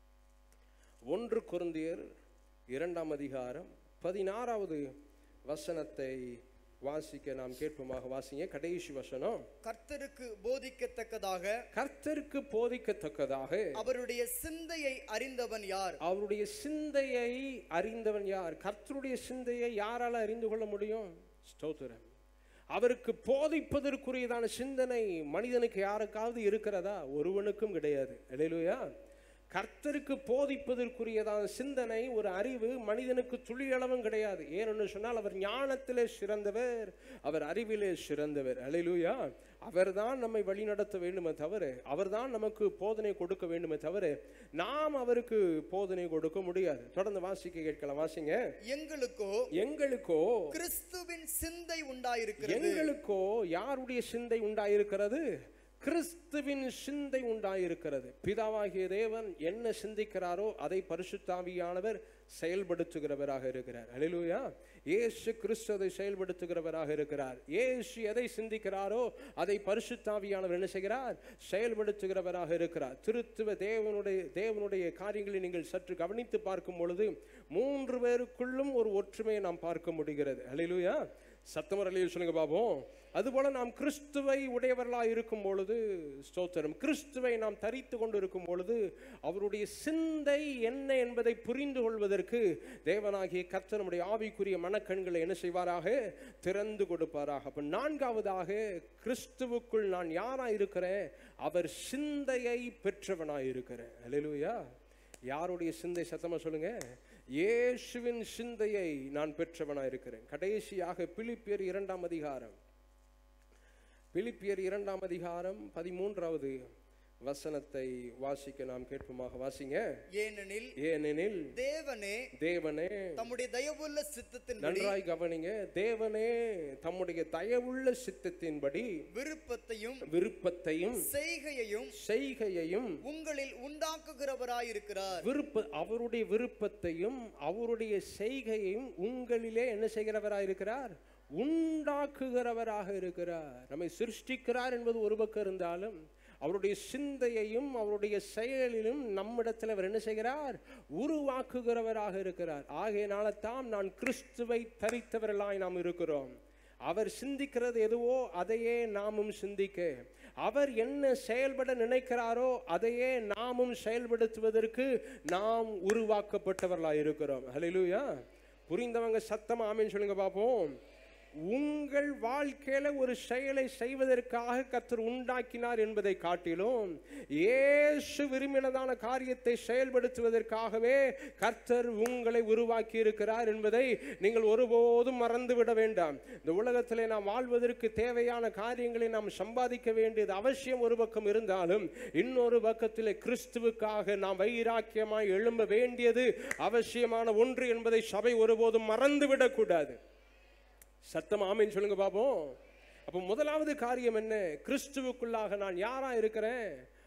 ஒன்று குருந்தியர் இரண்டாம் அதிகாரம் பதினாறாவது வசனத்தை வாசிக்க நாம் கேட்போமாக வாசிங்க கடைசி வசனம் கர்த்தருக்கு போதிக்கத்தக்கதாக கர்த்தருக்கு போதிக்கத்தக்கதாக அவருடைய சிந்தையை அறிந்தவன் யார் அவருடைய சிந்தையை அறிந்தவன் யார் கர்த்தருடைய சிந்தையை யாரால அறிந்து கொள்ள முடியும் ஸ்தோத்திரம் அவருக்கு போதிப்பதற்குரியதான சிந்தனை மனிதனுக்கு யாருக்காவது இருக்கிறதா ஒருவனுக்கும் கிடையாது இல்லையா கர்த்தருக்கு போதிப்பதற்குரியதான சிந்தனை ஒரு அறிவு மனிதனுக்கு துளியளவும் கிடையாது ஏன்னு சொன்னால் அவர் ஞானத்திலே சிறந்தவர் அவர் அறிவிலே சிறந்தவர் அலையிலுயா அவர்தான் நம்மை வழிநடத்த வேண்டுமே தவிர அவர்தான் நமக்கு போதனை கொடுக்க வேண்டுமே தவிர நாம் அவருக்கு போதனை கொடுக்க முடியாது தொடர்ந்து வாசிக்க கேட்கலாம் வாசிங்க எங்களுக்கோ எங்களுக்கோ கிறிஸ்துவின் சிந்தை உண்டாயிருக்கிறது எங்களுக்கோ யாருடைய சிந்தை உண்டாயிருக்கிறது கிறிஸ்துவின் சிந்தை உண்டாயிருக்கிறது பிதாவாகிய தேவன் என்ன சிந்திக்கிறாரோ அதை பரிசுத்தாவியானவர் செயல்படுத்துகிறவராக இருக்கிறார் அல்லேலூயா இயேசு கிறிஸ்து அதை செயல்படுத்துகிறவராக இருக்கிறார் இயேசு எதை சிந்திக்கிறாரோ அதை பரிசுத்தாவியானவர் என்ன செய்கிறார் செயல்படுத்துகிறவராக இருக்கிறார் திருத்துவ தேவனுடைய தேவனுடைய காரியங்களை நீங்கள் சற்று கவனித்து பார்க்கும் பொழுது மூன்று பேருக்குள்ளும் ஒரு ஒற்றுமையை நாம் பார்க்க முடிகிறது அல்லேலூயா சத்தமர் அலையில் சொல்லுங்க பாப்போம் அதுபோல நாம் கிறிஸ்துவை உடையவர்களாக இருக்கும் பொழுது ஸ்தோத்திரம் கிறிஸ்துவை நாம் தரித்து கொண்டு இருக்கும் பொழுது அவருடைய சிந்தை என்ன என்பதை புரிந்து கொள்வதற்கு தேவனாகிய கர்த்தர் நம்முடைய ஆவிக்குரிய மனக்கண்களை என்ன செய்வாராக திறந்து கொடுப்பாராக அப்ப நான்காவதாக கிறிஸ்துவுக்குள் நான் யாரா இருக்கிறேன் அவர் சிந்தையை பெற்றவனாய் இருக்கிறேன் அல்லேலூயா யாருடைய சிந்தை சத்தமா சொல்லுங்க இயேசுவின் சிந்தையை நான் பெற்றவனாய் இருக்கிறேன் கடைசியாக பிலிப்பியர் இரண்டாம் அதிகாரம் பிலிப்பியர் இரண்டாம் அதிகாரம் பதிமூன்றாவது வசனத்தை வாசிக்க நாம் கேட்போமாக வாசிங்க ஏனெனில் ஏனெனில் தேவனே தேவனே தம்முடைய தயவுள்ள சித்தத்தின்படி நன்றாய் கவனிங்க தேவனே தம்முடைய தயவுள்ள சித்தத்தின்படி விருப்பத்தையும் விருப்பத்தையும் செய்கையையும் செய்கையையும் உங்களில் உண்டாக்குகிறவராயிருக்கிறார் விருப்ப அவருடைய விருப்பத்தையும் அவருடைய செய்கையையும் உங்களிலே என்ன செய்கிறவராக இருக்கிறார் உண்டாக்குகிறவராக இருக்கிறார் நம்மை சிருஷ்டிக்கிறார் என்பது ஒரு பக்கம் இருந்தாலும் அவருடைய சிந்தையையும் அவருடைய செயலிலும் நம்மிடத்தில் அவர் என்ன செய்கிறார் உருவாக்குகிறவராக இருக்கிறார் ஆகையினால தான் நான் கிறிஸ்துவை தரித்தவர்களாய் நாம் இருக்கிறோம் அவர் சிந்திக்கிறது எதுவோ அதையே நாமும் சிந்திக்க அவர் என்ன செயல்பட நினைக்கிறாரோ அதையே நாமும் செயல்படுத்துவதற்கு நாம் உருவாக்கப்பட்டவர்களாக இருக்கிறோம் ஹalleluya புரிந்தவங்க சத்தமா ஆமென் சொல்லுங்க பார்ப்போம் உங்கள் வாழ்க்கையில ஒரு செயலை செய்வதற்காக கர்த்தர் உண்டாக்கினார் என்பதை காட்டிலும் இயேசு விரும்பினதான காரியத்தை செயல்படுத்துவதற்காகவே கர்த்தர் உங்களை உருவாக்கி இருக்கிறார் என்பதை நீங்கள் ஒருபோதும் மறந்துவிட வேண்டாம் இந்த உலகத்திலே நாம் வாழ்வதற்கு தேவையான காரியங்களை நாம் சம்பாதிக்க வேண்டியது அவசியம் ஒரு பக்கம் இருந்தாலும் இன்னொரு பக்கத்திலே கிறிஸ்துவுக்காக நாம் வைராக்கியமாய் எழும்ப வேண்டியது அவசியமான ஒன்று என்பதை சபை ஒருபோதும் மறந்துவிடக் கூடாது சத்தம் ஆமீன் சொல்லுங்க பாப்போம் அப்போ முதலாவது காரியம் என்ன கிறிஸ்துவுக்குள்ளாக நான் யாரா இருக்கிறேன்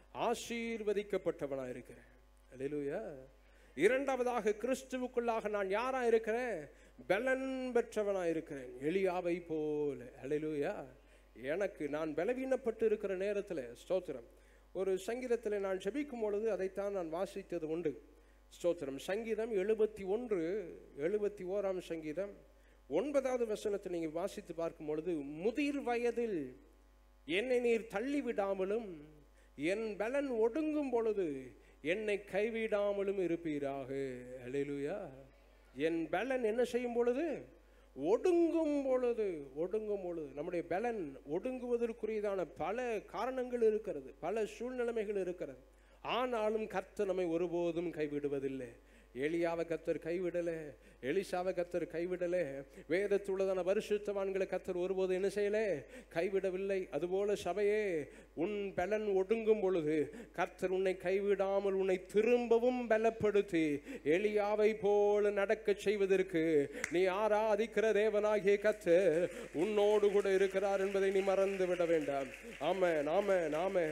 ஆசீர்வதிக்கப்பட்டவனா இருக்கிறேன் அல்லேலூயா இரண்டாவதாக கிறிஸ்துவுக்குள்ளாக நான் யாரா இருக்கிறேன் பலன் பெற்றவனா இருக்கிறேன் எலியாவை போல அல்லேலூயா எனக்கு நான் பலவீனப்பட்டு இருக்கிற நேரத்தில் ஸ்தோத்திரம் ஒரு சங்கீதத்தில் நான் ஜெபிக்கும் பொழுது அதைத்தான் நான் வாசித்தது உண்டு ஸ்தோத்திரம் சங்கீதம் எழுபத்தி ஒன்று எழுபத்தி ஓராம் சங்கீதம் ஒன்பதாவது வசனத்தை நீங்கள் வாசித்து பார்க்கும் பொழுது முதிர் வயதில் என்னை நீர் தள்ளி விடாமலும் என் பலன் ஒடுங்கும் பொழுது என்னை கைவிடாமலும் இருப்பீராக அல்லேலூயா என் பலன் என்ன செய்யும் பொழுது ஒடுங்கும் பொழுது ஒடுங்கும் பொழுது நம்முடைய பலன் ஒடுங்குவதற்குரியதான பல காரணங்கள் இருக்கிறது பல சூழ்நிலைமைகள் இருக்கிறது ஆனாலும் கர்த்தர் நம்மை ஒருபோதும் கைவிடுவதில்லை எலியாவை கத்தர் கைவிடல எலிசாவை கத்தர் கைவிடல வேதத்துள்ளதான பரிசுத்தவான்களை கத்தர் ஒருபோது என்ன செய்யல கைவிடவில்லை அதுபோல சபையே உன் பலன் ஒடுங்கும் பொழுது கர்த்தர் உன்னை கைவிடாமல் உன்னை திரும்பவும் பலப்படுத்தி எலியாவை போல நடக்க செய்வதற்கு நீ ஆராதிக்கிற தேவனாகிய கத்தர் உன்னோடு கூட இருக்கிறார் என்பதை நீ மறந்து விட வேண்டாம் ஆமென் ஆமென் ஆமென்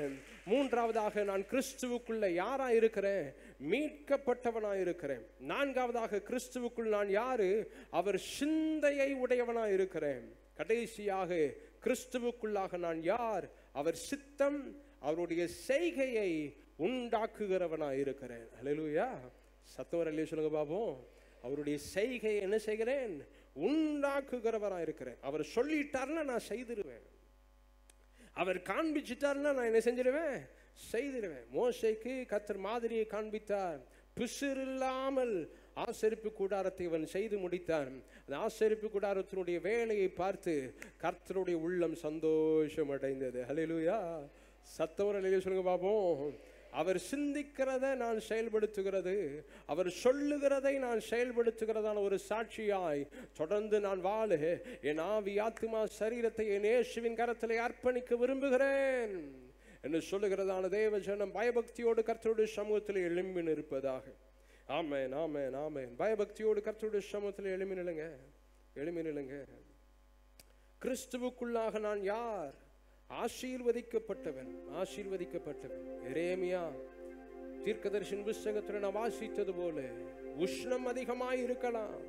மூன்றாவதாக நான் கிறிஸ்துவுக்குள்ள யாரா இருக்கிறேன் மீட்கப்பட்டவனா இருக்கிறேன் நான்காவதாக கிறிஸ்துவுக்குள் நான் யாரு அவர் சிந்தையை உடையவனா இருக்கிறேன் கடைசியாக கிறிஸ்துவுக்குள்ளாக நான் யார் அவர் சித்தம் அவருடைய செய்கையை உண்டாக்குகிறவனா இருக்கிறேன் ஹalleluya சத்தவர் இல்லையா சொல்லுங்க பாப்போம் அவருடைய செய்கையை என்ன செய்கிறேன் உண்டாக்குகிறவரா இருக்கிறேன் அவர் சொல்லிட்டாருன்னா நான் செய்திருவேன் அவர் காண்பிச்சிட்டாருன்னா நான் என்ன செஞ்சிருவேன் செய்திருவேன் மோசைக்கு கத்தர் மாதிரியை காண்பித்தார் பிசுறு இல்லாமல் ஆசரிப்பு கூடாரத்தை அவன் செய்து முடித்தான் அந்த ஆசரிப்பு கூடாரத்தினுடைய வேலையை பார்த்து கர்த்தருடைய உள்ளம் சந்தோஷம் அடைந்தது ஹalleluya சத்தவர் ஹalleluya சொல்லுங்க பாப்போம் அவர் சிந்திக்கிறத நான் செயல்படுத்துகிறது அவர் சொல்லுகிறதை நான் செயல்படுத்துகிறதான ஒரு சாட்சியாய் தொடர்ந்து நான் வாழ என் ஆவி ஆத்மா சரீரத்தை என் இயேசுவின் கரத்திலே அர்ப்பணிக்க விரும்புகிறேன் என்று சொல்லுகிறதான தேவ ஜனம் பயபக்தியோடு கர்த்தருடைய சமூகத்தில் எழும்பி நிற்பதாக ஆமென் ஆமென் ஆமென் பயபக்தியோடு கர்த்தருடைய சமூகத்தில் எழும்பி நிலுங்க எழும்பி நிலுங்க கிறிஸ்துவுக்குள்ளாக நான் யார் ஆசீர்வதிக்கப்பட்டவன் ஆசீர்வதிக்கப்பட்டவன் எரேமியா தீர்க்கதரிசன புஸ்தகத்தில் நான் வாசித்தது போல உஷ்ணம் அதிகமாய் இருக்கலாம்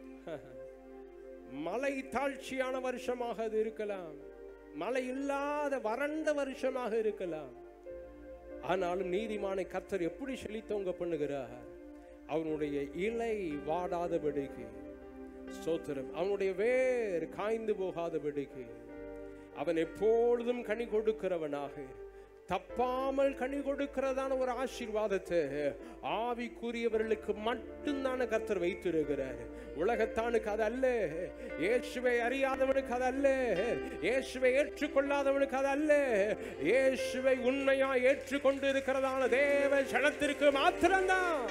மழை தாழ்ச்சியான வருஷமாக அது இருக்கலாம் மழை இல்லாத வறண்ட வருஷமாக இருக்கலாம் ஆனாலும் நீதிமானை கர்த்தர் எப்படி செழித்தவங்க பண்ணுகிறார் அவனுடைய இலை வாடாதபடிக்கு ஸ்தோத்திரம் அவனுடைய வேர் காய்ந்து போகாதபடிக்கு அவன் எப்பொழுதும் கனி கொடுக்கிறவனாக தப்பாமல் கனி கொடுக்கிறதான ஒரு ஆசீர்வாதத்தை ஆவிக்குரியவர்களுக்கு மட்டும்தான கர்த்தர் வைத்திருக்கிறார் உலகத்தானுக்கு அது அல்ல இயேசுவை அறியாதவனுக்கு அது அல்ல இயேசுவை ஏற்றுக்கொள்ளாதவனுக்கு அது அல்ல இயேசுவை உண்மையா ஏற்றுக்கொண்டு இருக்கிறதான தேவ ஜனத்திற்கு மாத்திரம்தான்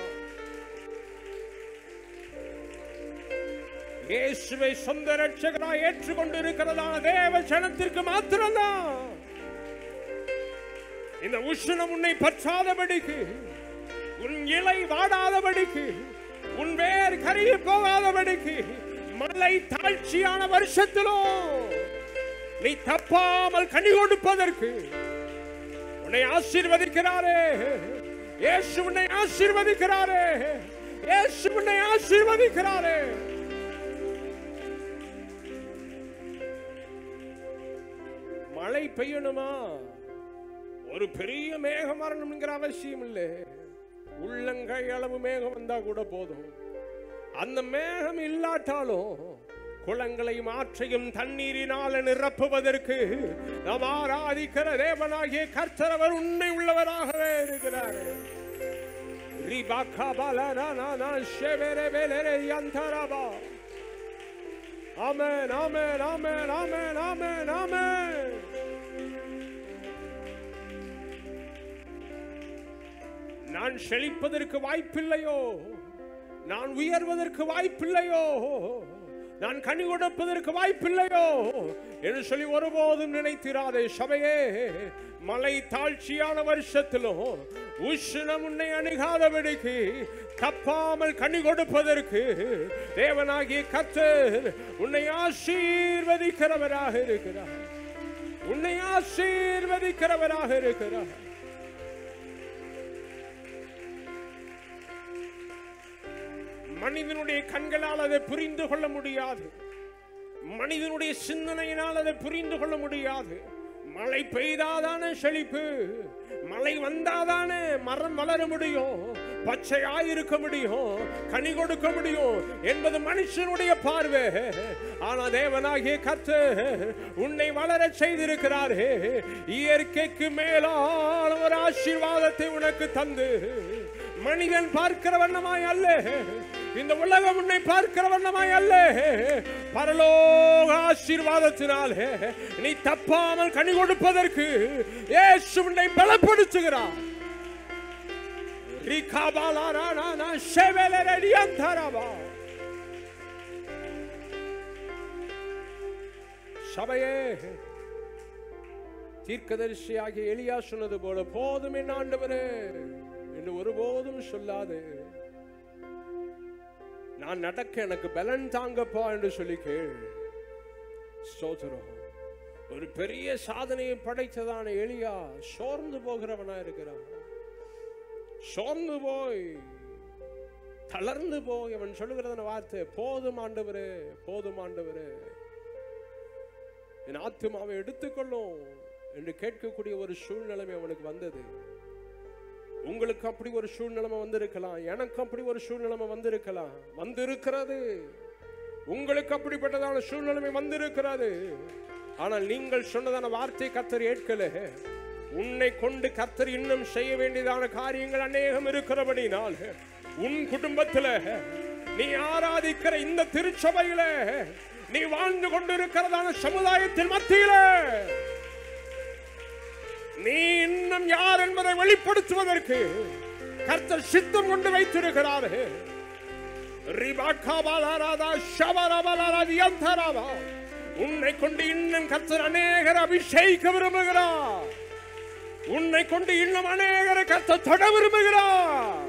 இயேசுவை சொந்த ரட்சகராய் ஏற்றுக்கொண்டு இருக்கிறதான தேவ ஜனத்திற்கு மாத்திரம்தான் இந்த உஷ்ணம் உன்னை பற்றாதபடிக்கு உன் இலை வாடாதபடிக்கு உன் வேர் கருகி போகாதபடிக்கு மலை தாழ்ச்சியான வருஷத்திலும் நீ தப்பாமல் கனி கொடுப்பதற்கு உன்னை ஆசீர்வதிக்கிறாரே இயேசு உன்னை ஆசீர்வதிக்கிறாரே இயேசு உன்னை ஆசீர்வதிக்கிறாரே மழை பெய்யணுமா ஒரு பெரிய மேகம் வரணுங்கிற அவசியம் இல்லை உள்ளங்கை அளவு மேகம் வந்தா கூட போதும் அந்த மேகம் இல்லாட்டாலும் குளங்களை மாற்றையும் தண்ணீரினால் நிரப்புவதற்கு நாம் ஆராதிக்கிற தேவனாகிய கர்த்தர் அவர் உண்மை உள்ளவராகவே இருக்கிறார் ரிபாக்கா பலரானா ஷெவெரெ வெலெரெ யந்தரபா. ஆமென் ஆமென் ஆமென் ஆமென் ஆமென் ஆமென் நான் செழிப்பதற்கு வாய்ப்பில்லையோ நான் உயர்வதற்கு வாய்ப்பில்லையோ நான் கனி கொடுப்பதற்கு வாய்ப்பில்லையோ என்று சொல்லி ஒருபோதும் நினைத்திராதே சபையே மலை தாழ்ச்சியான வருஷத்திலும் உஷ்ணம் உன்னை அணுகாதபடிக்கு தப்பாமல் கனி கொடுப்பதற்கு தேவனாகிய கர்த்தர் உன்னை ஆசீர்வதிக்கிறவராக இருக்கிறார் உன்னை ஆசீர்வதிக்கிறவராக இருக்கிறார் மனிதனுடைய கண்களால் அதை புரிந்து கொள்ள முடியாது மனிதனுடைய சிந்தனையினால் அதை புரிந்து கொள்ள முடியாது மழை பெய்தாதானே செழிப்பு மழை வந்தாதானே மரம் வளர முடியும் பச்சையாய் இருக்க முடியும் கனி கொடுக்க முடியும் என்பது மனுஷனுடைய பார்வை ஆனா தேவனாகிய கத்து உன்னை வளர செய்திருக்கிறாரே இயற்கைக்கு மேலான ஒரு ஆசீர்வாதத்தை உனக்கு தந்து மனிதன் பார்க்கிற வண்ணமாய் அல்ல இந்த உலகம் உன்னை பார்க்கிற வண்ணமாய் அல்ல பரலோக ஆசீர்வாதத்தினாலே நீ தப்பாமல் கனி கொடுப்பதற்கு இயேசு உன்னை பலப்படுத்துகிறார் ரிகாபாலாரானா ஷெவெலரடியந்தரபா. சபையே தீர்க்கதரிசியாகிய எலியா சொன்னது போல போதும் என் ஆண்டவரே என்று ஒருபோதும் சொல்லாது நான் நடக்க எனக்கு பலன் தாங்கப்பா என்று சொல்லி கேள் ஸ்தோத்திரம் ஒரு பெரிய சாதனையை படைத்ததான எலியா சோர்ந்து போகிறவனா இருக்கிறான் சோர்ந்து போய் தளர்ந்து போய் அவன் சொல்லுகிறதான வார்த்தை போதும் ஆண்டவரே போதும் ஆண்டவரே என் ஆத்துமாவை எடுத்துக்கொள்ளும் என்று கேட்கக்கூடிய ஒரு சூழ்நிலைமை அவனுக்கு வந்தது உங்களுக்கு அப்படி ஒரு சூழ்நிலைமை வந்திருக்கலாம் எனக்கு அப்படி ஒரு சூழ்நிலைமை வந்திருக்கலாம் வந்திருக்கிறது உங்களுக்கு அப்படிப்பட்டதான சூழ்நிலைமை வந்திருக்கிறது ஆனால் நீங்கள் சொன்னதான வார்த்தை கத்தர் ஏற்கல உன்னை கொண்டு கத்தர் இன்னும் செய்ய வேண்டியதான காரியங்கள் அநேகம் இருக்கிறபடினால் உன் குடும்பத்துல நீ ஆராதிக்கிற இந்த திருச்சபையில நீ வாழ்ந்து கொண்டிருக்கிறதான சமுதாயத்தின் மத்தியில நீ இன்னும் யார் என்பதை வெளிப்படுத்துவதற்கு கர்த்தர் சித்தம் கொண்டு வைத்திருக்கிறார் ரிபாக்காபாலாராதா ஷபரபலாராதியந்தராவா. உன்னை கொண்டு இன்னும் கர்த்தர் அநேகர் அபிஷேகிக்க விரும்புகிறார் உன்னை கொண்டு இன்னும் அநேகரை கர்த்தர் தொட விரும்புகிறார்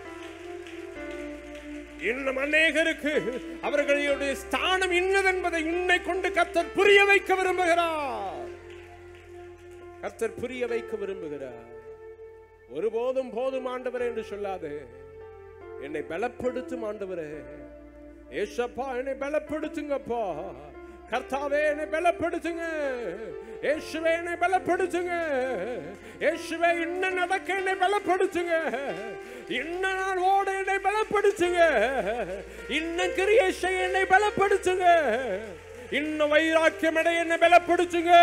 இன்னும் அநேகருக்கு அவர்களுடைய ஸ்தானம் இன்னதென்பதை உன்னை கொண்டு கர்த்தர் புரிய வைக்க விரும்புகிறார் கர்த்தர் புரிய வைக்க விரும்புகிறார் ஒருபோதும் போதும் ஆண்டவரே என்று சொல்லாது என்னை பலப்படுத்தும் ஆண்டவரே ஏசப்பா என்னை பலப்படுத்துங்கப்பா கர்த்தாவே என்னை பலப்படுத்துங்க இயேசுவே என்னை பலப்படுத்துங்க இயேசுவே இன்னும் நடக்க என்னை பலப்படுத்துங்க இன்னும் நான் ஓட என்னை பலப்படுத்துங்க இன்னும் கிரியை செய்ய என்னை பலப்படுத்துங்க இன்னும் வைராக்கியம் அடைய என்னை பலப்படுத்துங்க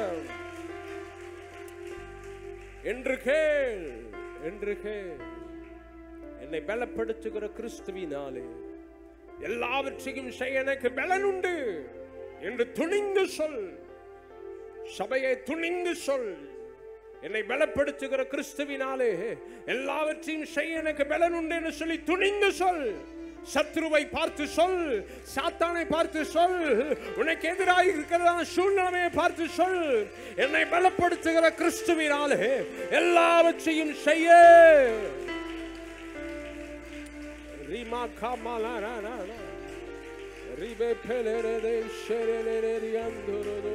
என்று கேள் என்று கேள் என்னை பலப்படுத்துகிற கிறிஸ்துவினாலே எல்லாவற்றையும் செய்ய எனக்கு பலன் உண்டு என்று துணிந்து சொல் சபையை துணிந்து சொல் என்னை பலப்படுத்துகிற கிறிஸ்துவினாலே எல்லாவற்றையும் செய்ய எனக்கு பலன் உண்டு என்று சொல்லி துணிந்து சொல் சத்ருவை பார்த்து சொல் சாத்தானை பார்த்து சொல் உனக்கு எதிராக இருக்கிறதான சூழ்நிலையை பார்த்து சொல் என்னை பலப்படுத்துகிற கிறிஸ்துவினாலே எல்லாவற்றையும் செய்ய Rima kamala na na na. Ribe pelere de şerelere riandorodo.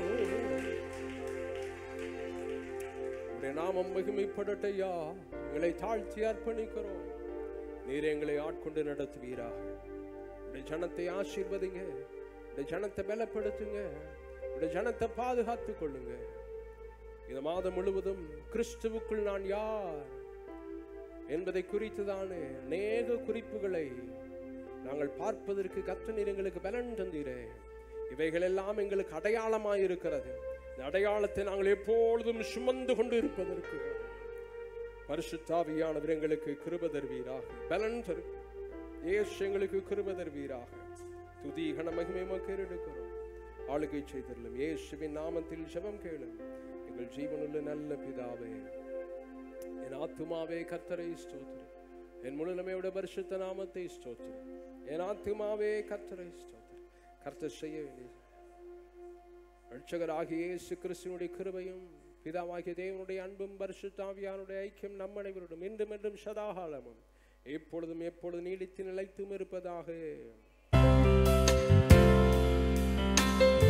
உடைய நாமம் மகிமைப்படட்டையா எங்களை தாழ்த்தி அர்ப்பணிக்கிறோம் நீர் எங்களை ஆட்கொண்டு நடத்துவீராக உடைய ஜனத்தை ஆசீர்வதிங்க உடைய ஜனத்தை பலப்படுத்துங்க உடைய ஜனத்தை பாதுகாத்துக் கொள்ளுங்க இந்த மாதம் முழுவதும் கிறிஸ்துவுக்குள் நான் யார் என்பதை குறித்துதானே அநேக குறிப்புகளை நாங்கள் பார்ப்பதற்கு கற்ற நீர் எங்களுக்கு பலன் தந்தீரே இவைகள் எல்லாம் எங்களுக்கு அடையாளமாய் இருக்கிறது இந்த அடையாளத்தை நாங்கள் எப்பொழுதும் சுமந்து கொண்டு இருப்பதற்கு பரிசுத்தாவியானவர் எங்களுக்கு கிருப தருவீராக பலன் தரு இயேசு எங்களுக்கு கிருப தருவீராக துதி கன மகிமை மக்கள் எடுக்கிறோம் ஆளுகை செய்தரலும் இயேசுவின் நாமத்தில் ஜெபம் கேளும் எங்கள் ஜீவனுள்ள நல்ல பிதாவே என் ஆத்துமாவே கர்த்தரை ஸ்தோத்திரி என் முழுமையோட பரிசுத்த நாமத்தை ஸ்தோத்திரி என் ஆத்துமாவே கர்த்தரை ஸ்தோத்திரி கர்த்தர் செய்ய வேண்டியது ரட்சகராகிய இயேசு கிறிஸ்துவனுடைய கிருபையும் பிதாவாகிய தேவனுடைய அன்பும் பரிசுத்தாவியானுடைய ஐக்கியம் நம் அனைவருடன் என்றும் என்றும் சதாகாலமும் எப்பொழுதும் எப்பொழுது நீடித்து நிலைத்தும் இருப்பதாக